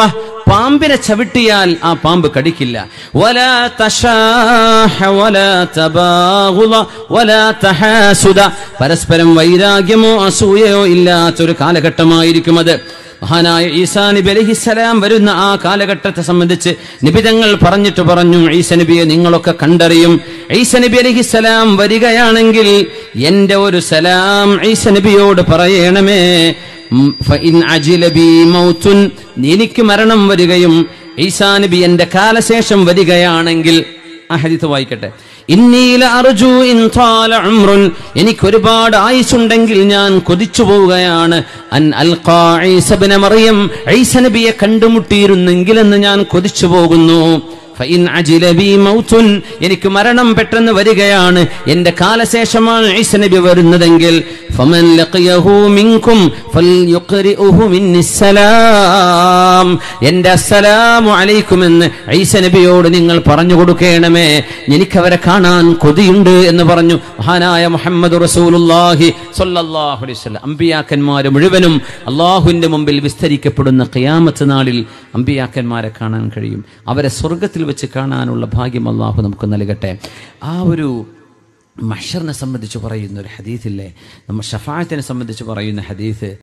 പാമ്പിനെ ചവിട്ടിയാൽ ആ പാമ്പ് കടിക്കില്ല വലാ തശാഹ വലാ തബാഗുള വലാ തഹാസുദ പരസ്പരം വൈരാഗ്യമോ അസൂയയോ ഇല്ലാത്തൊരു കാലഘട്ടമായിരിക്കും അത് മഹാനായ ഈസാ നബി അലഹിസലാം വരുന്ന ആ കാലഘട്ടത്തെ സംബന്ധിച്ച് നിബിതങ്ങൾ പറഞ്ഞിട്ട് പറഞ്ഞു ഈസ നബിയെ നിങ്ങളൊക്കെ കണ്ടറിയും ഈസ നബി അലഹിസലാം വരികയാണെങ്കിൽ എന്റെ ഒരു സലാം ഈസ നബിയോട് പറയണമേ ഉം, ഫഇൻ അജില ബി മൗത്തുൻ എനിക്ക് മരണം വരികയും ഈസാ നബി എന്റെ കാലശേഷം വരികയാണെങ്കിൽ ആ ഹദീത്ത് വായിക്കട്ടെ ഇന്നീല അർജു ഇൻ ത്വാല ഉംറുൻ എനിക്ക് ഒരുപാട് ആയുസ്സുണ്ടെങ്കിൽ ഞാൻ കൊതിച്ചു പോവുകയാണ് അൻ അൽഖാ ഈസ ഇബ്ന മറിയം ഈസ നബിയെ കണ്ടുമുട്ടിയിരുന്നെങ്കിലെന്ന് ഞാൻ കൊതിച്ചു പോകുന്നു ഫഇൻ അജില ബി മൗത്തുൻ എനിക്ക് മരണം പെട്ടെന്ന് വരികയാണ് എന്റെ കാലശേഷമാണ് ഈസ നബി വരുന്നതെങ്കിൽ ഫമൻ ലഖിയഹു മിൻകും ഫൽയുഖ്രിഉഹു മിന്നിസ്സലാം എന്റെ അസ്സലാമു അലൈക്കും എന്ന് ഈസ നബിയോട് നിങ്ങൾ പറഞ്ഞു കൊടുക്കണമേ എനിക്കവരെ കാണാൻ കൊതിയുണ്ട് എന്ന് പറഞ്ഞു മഹാനായ മുഹമ്മദ് റസൂലുള്ളാഹി സ്വല്ലല്ലാഹു അലൈഹി വസല്ലം അമ്പിയാക്കന്മാര് മുഴുവനും അള്ളാഹുവിന്റെ മുമ്പിൽ വിസ്തരിക്കപ്പെടുന്ന ഖിയാമത്ത് നാളിൽ അമ്പിയാക്കന്മാരെ കാണാൻ കഴിയും അവരെ സ്വർഗത്തിൽ വെച്ച് കാണാനുള്ള ഭാഗ്യം അള്ളാഹു നമുക്ക് നൽകട്ടെ ആ ഒരു മഷറിനെ സംബന്ധിച്ച് പറയുന്ന ഒരു ഹദീസില്ലേ നമ്മൾ ഷഫായത്തിനെ സംബന്ധിച്ച് പറയുന്ന ഹദീസ്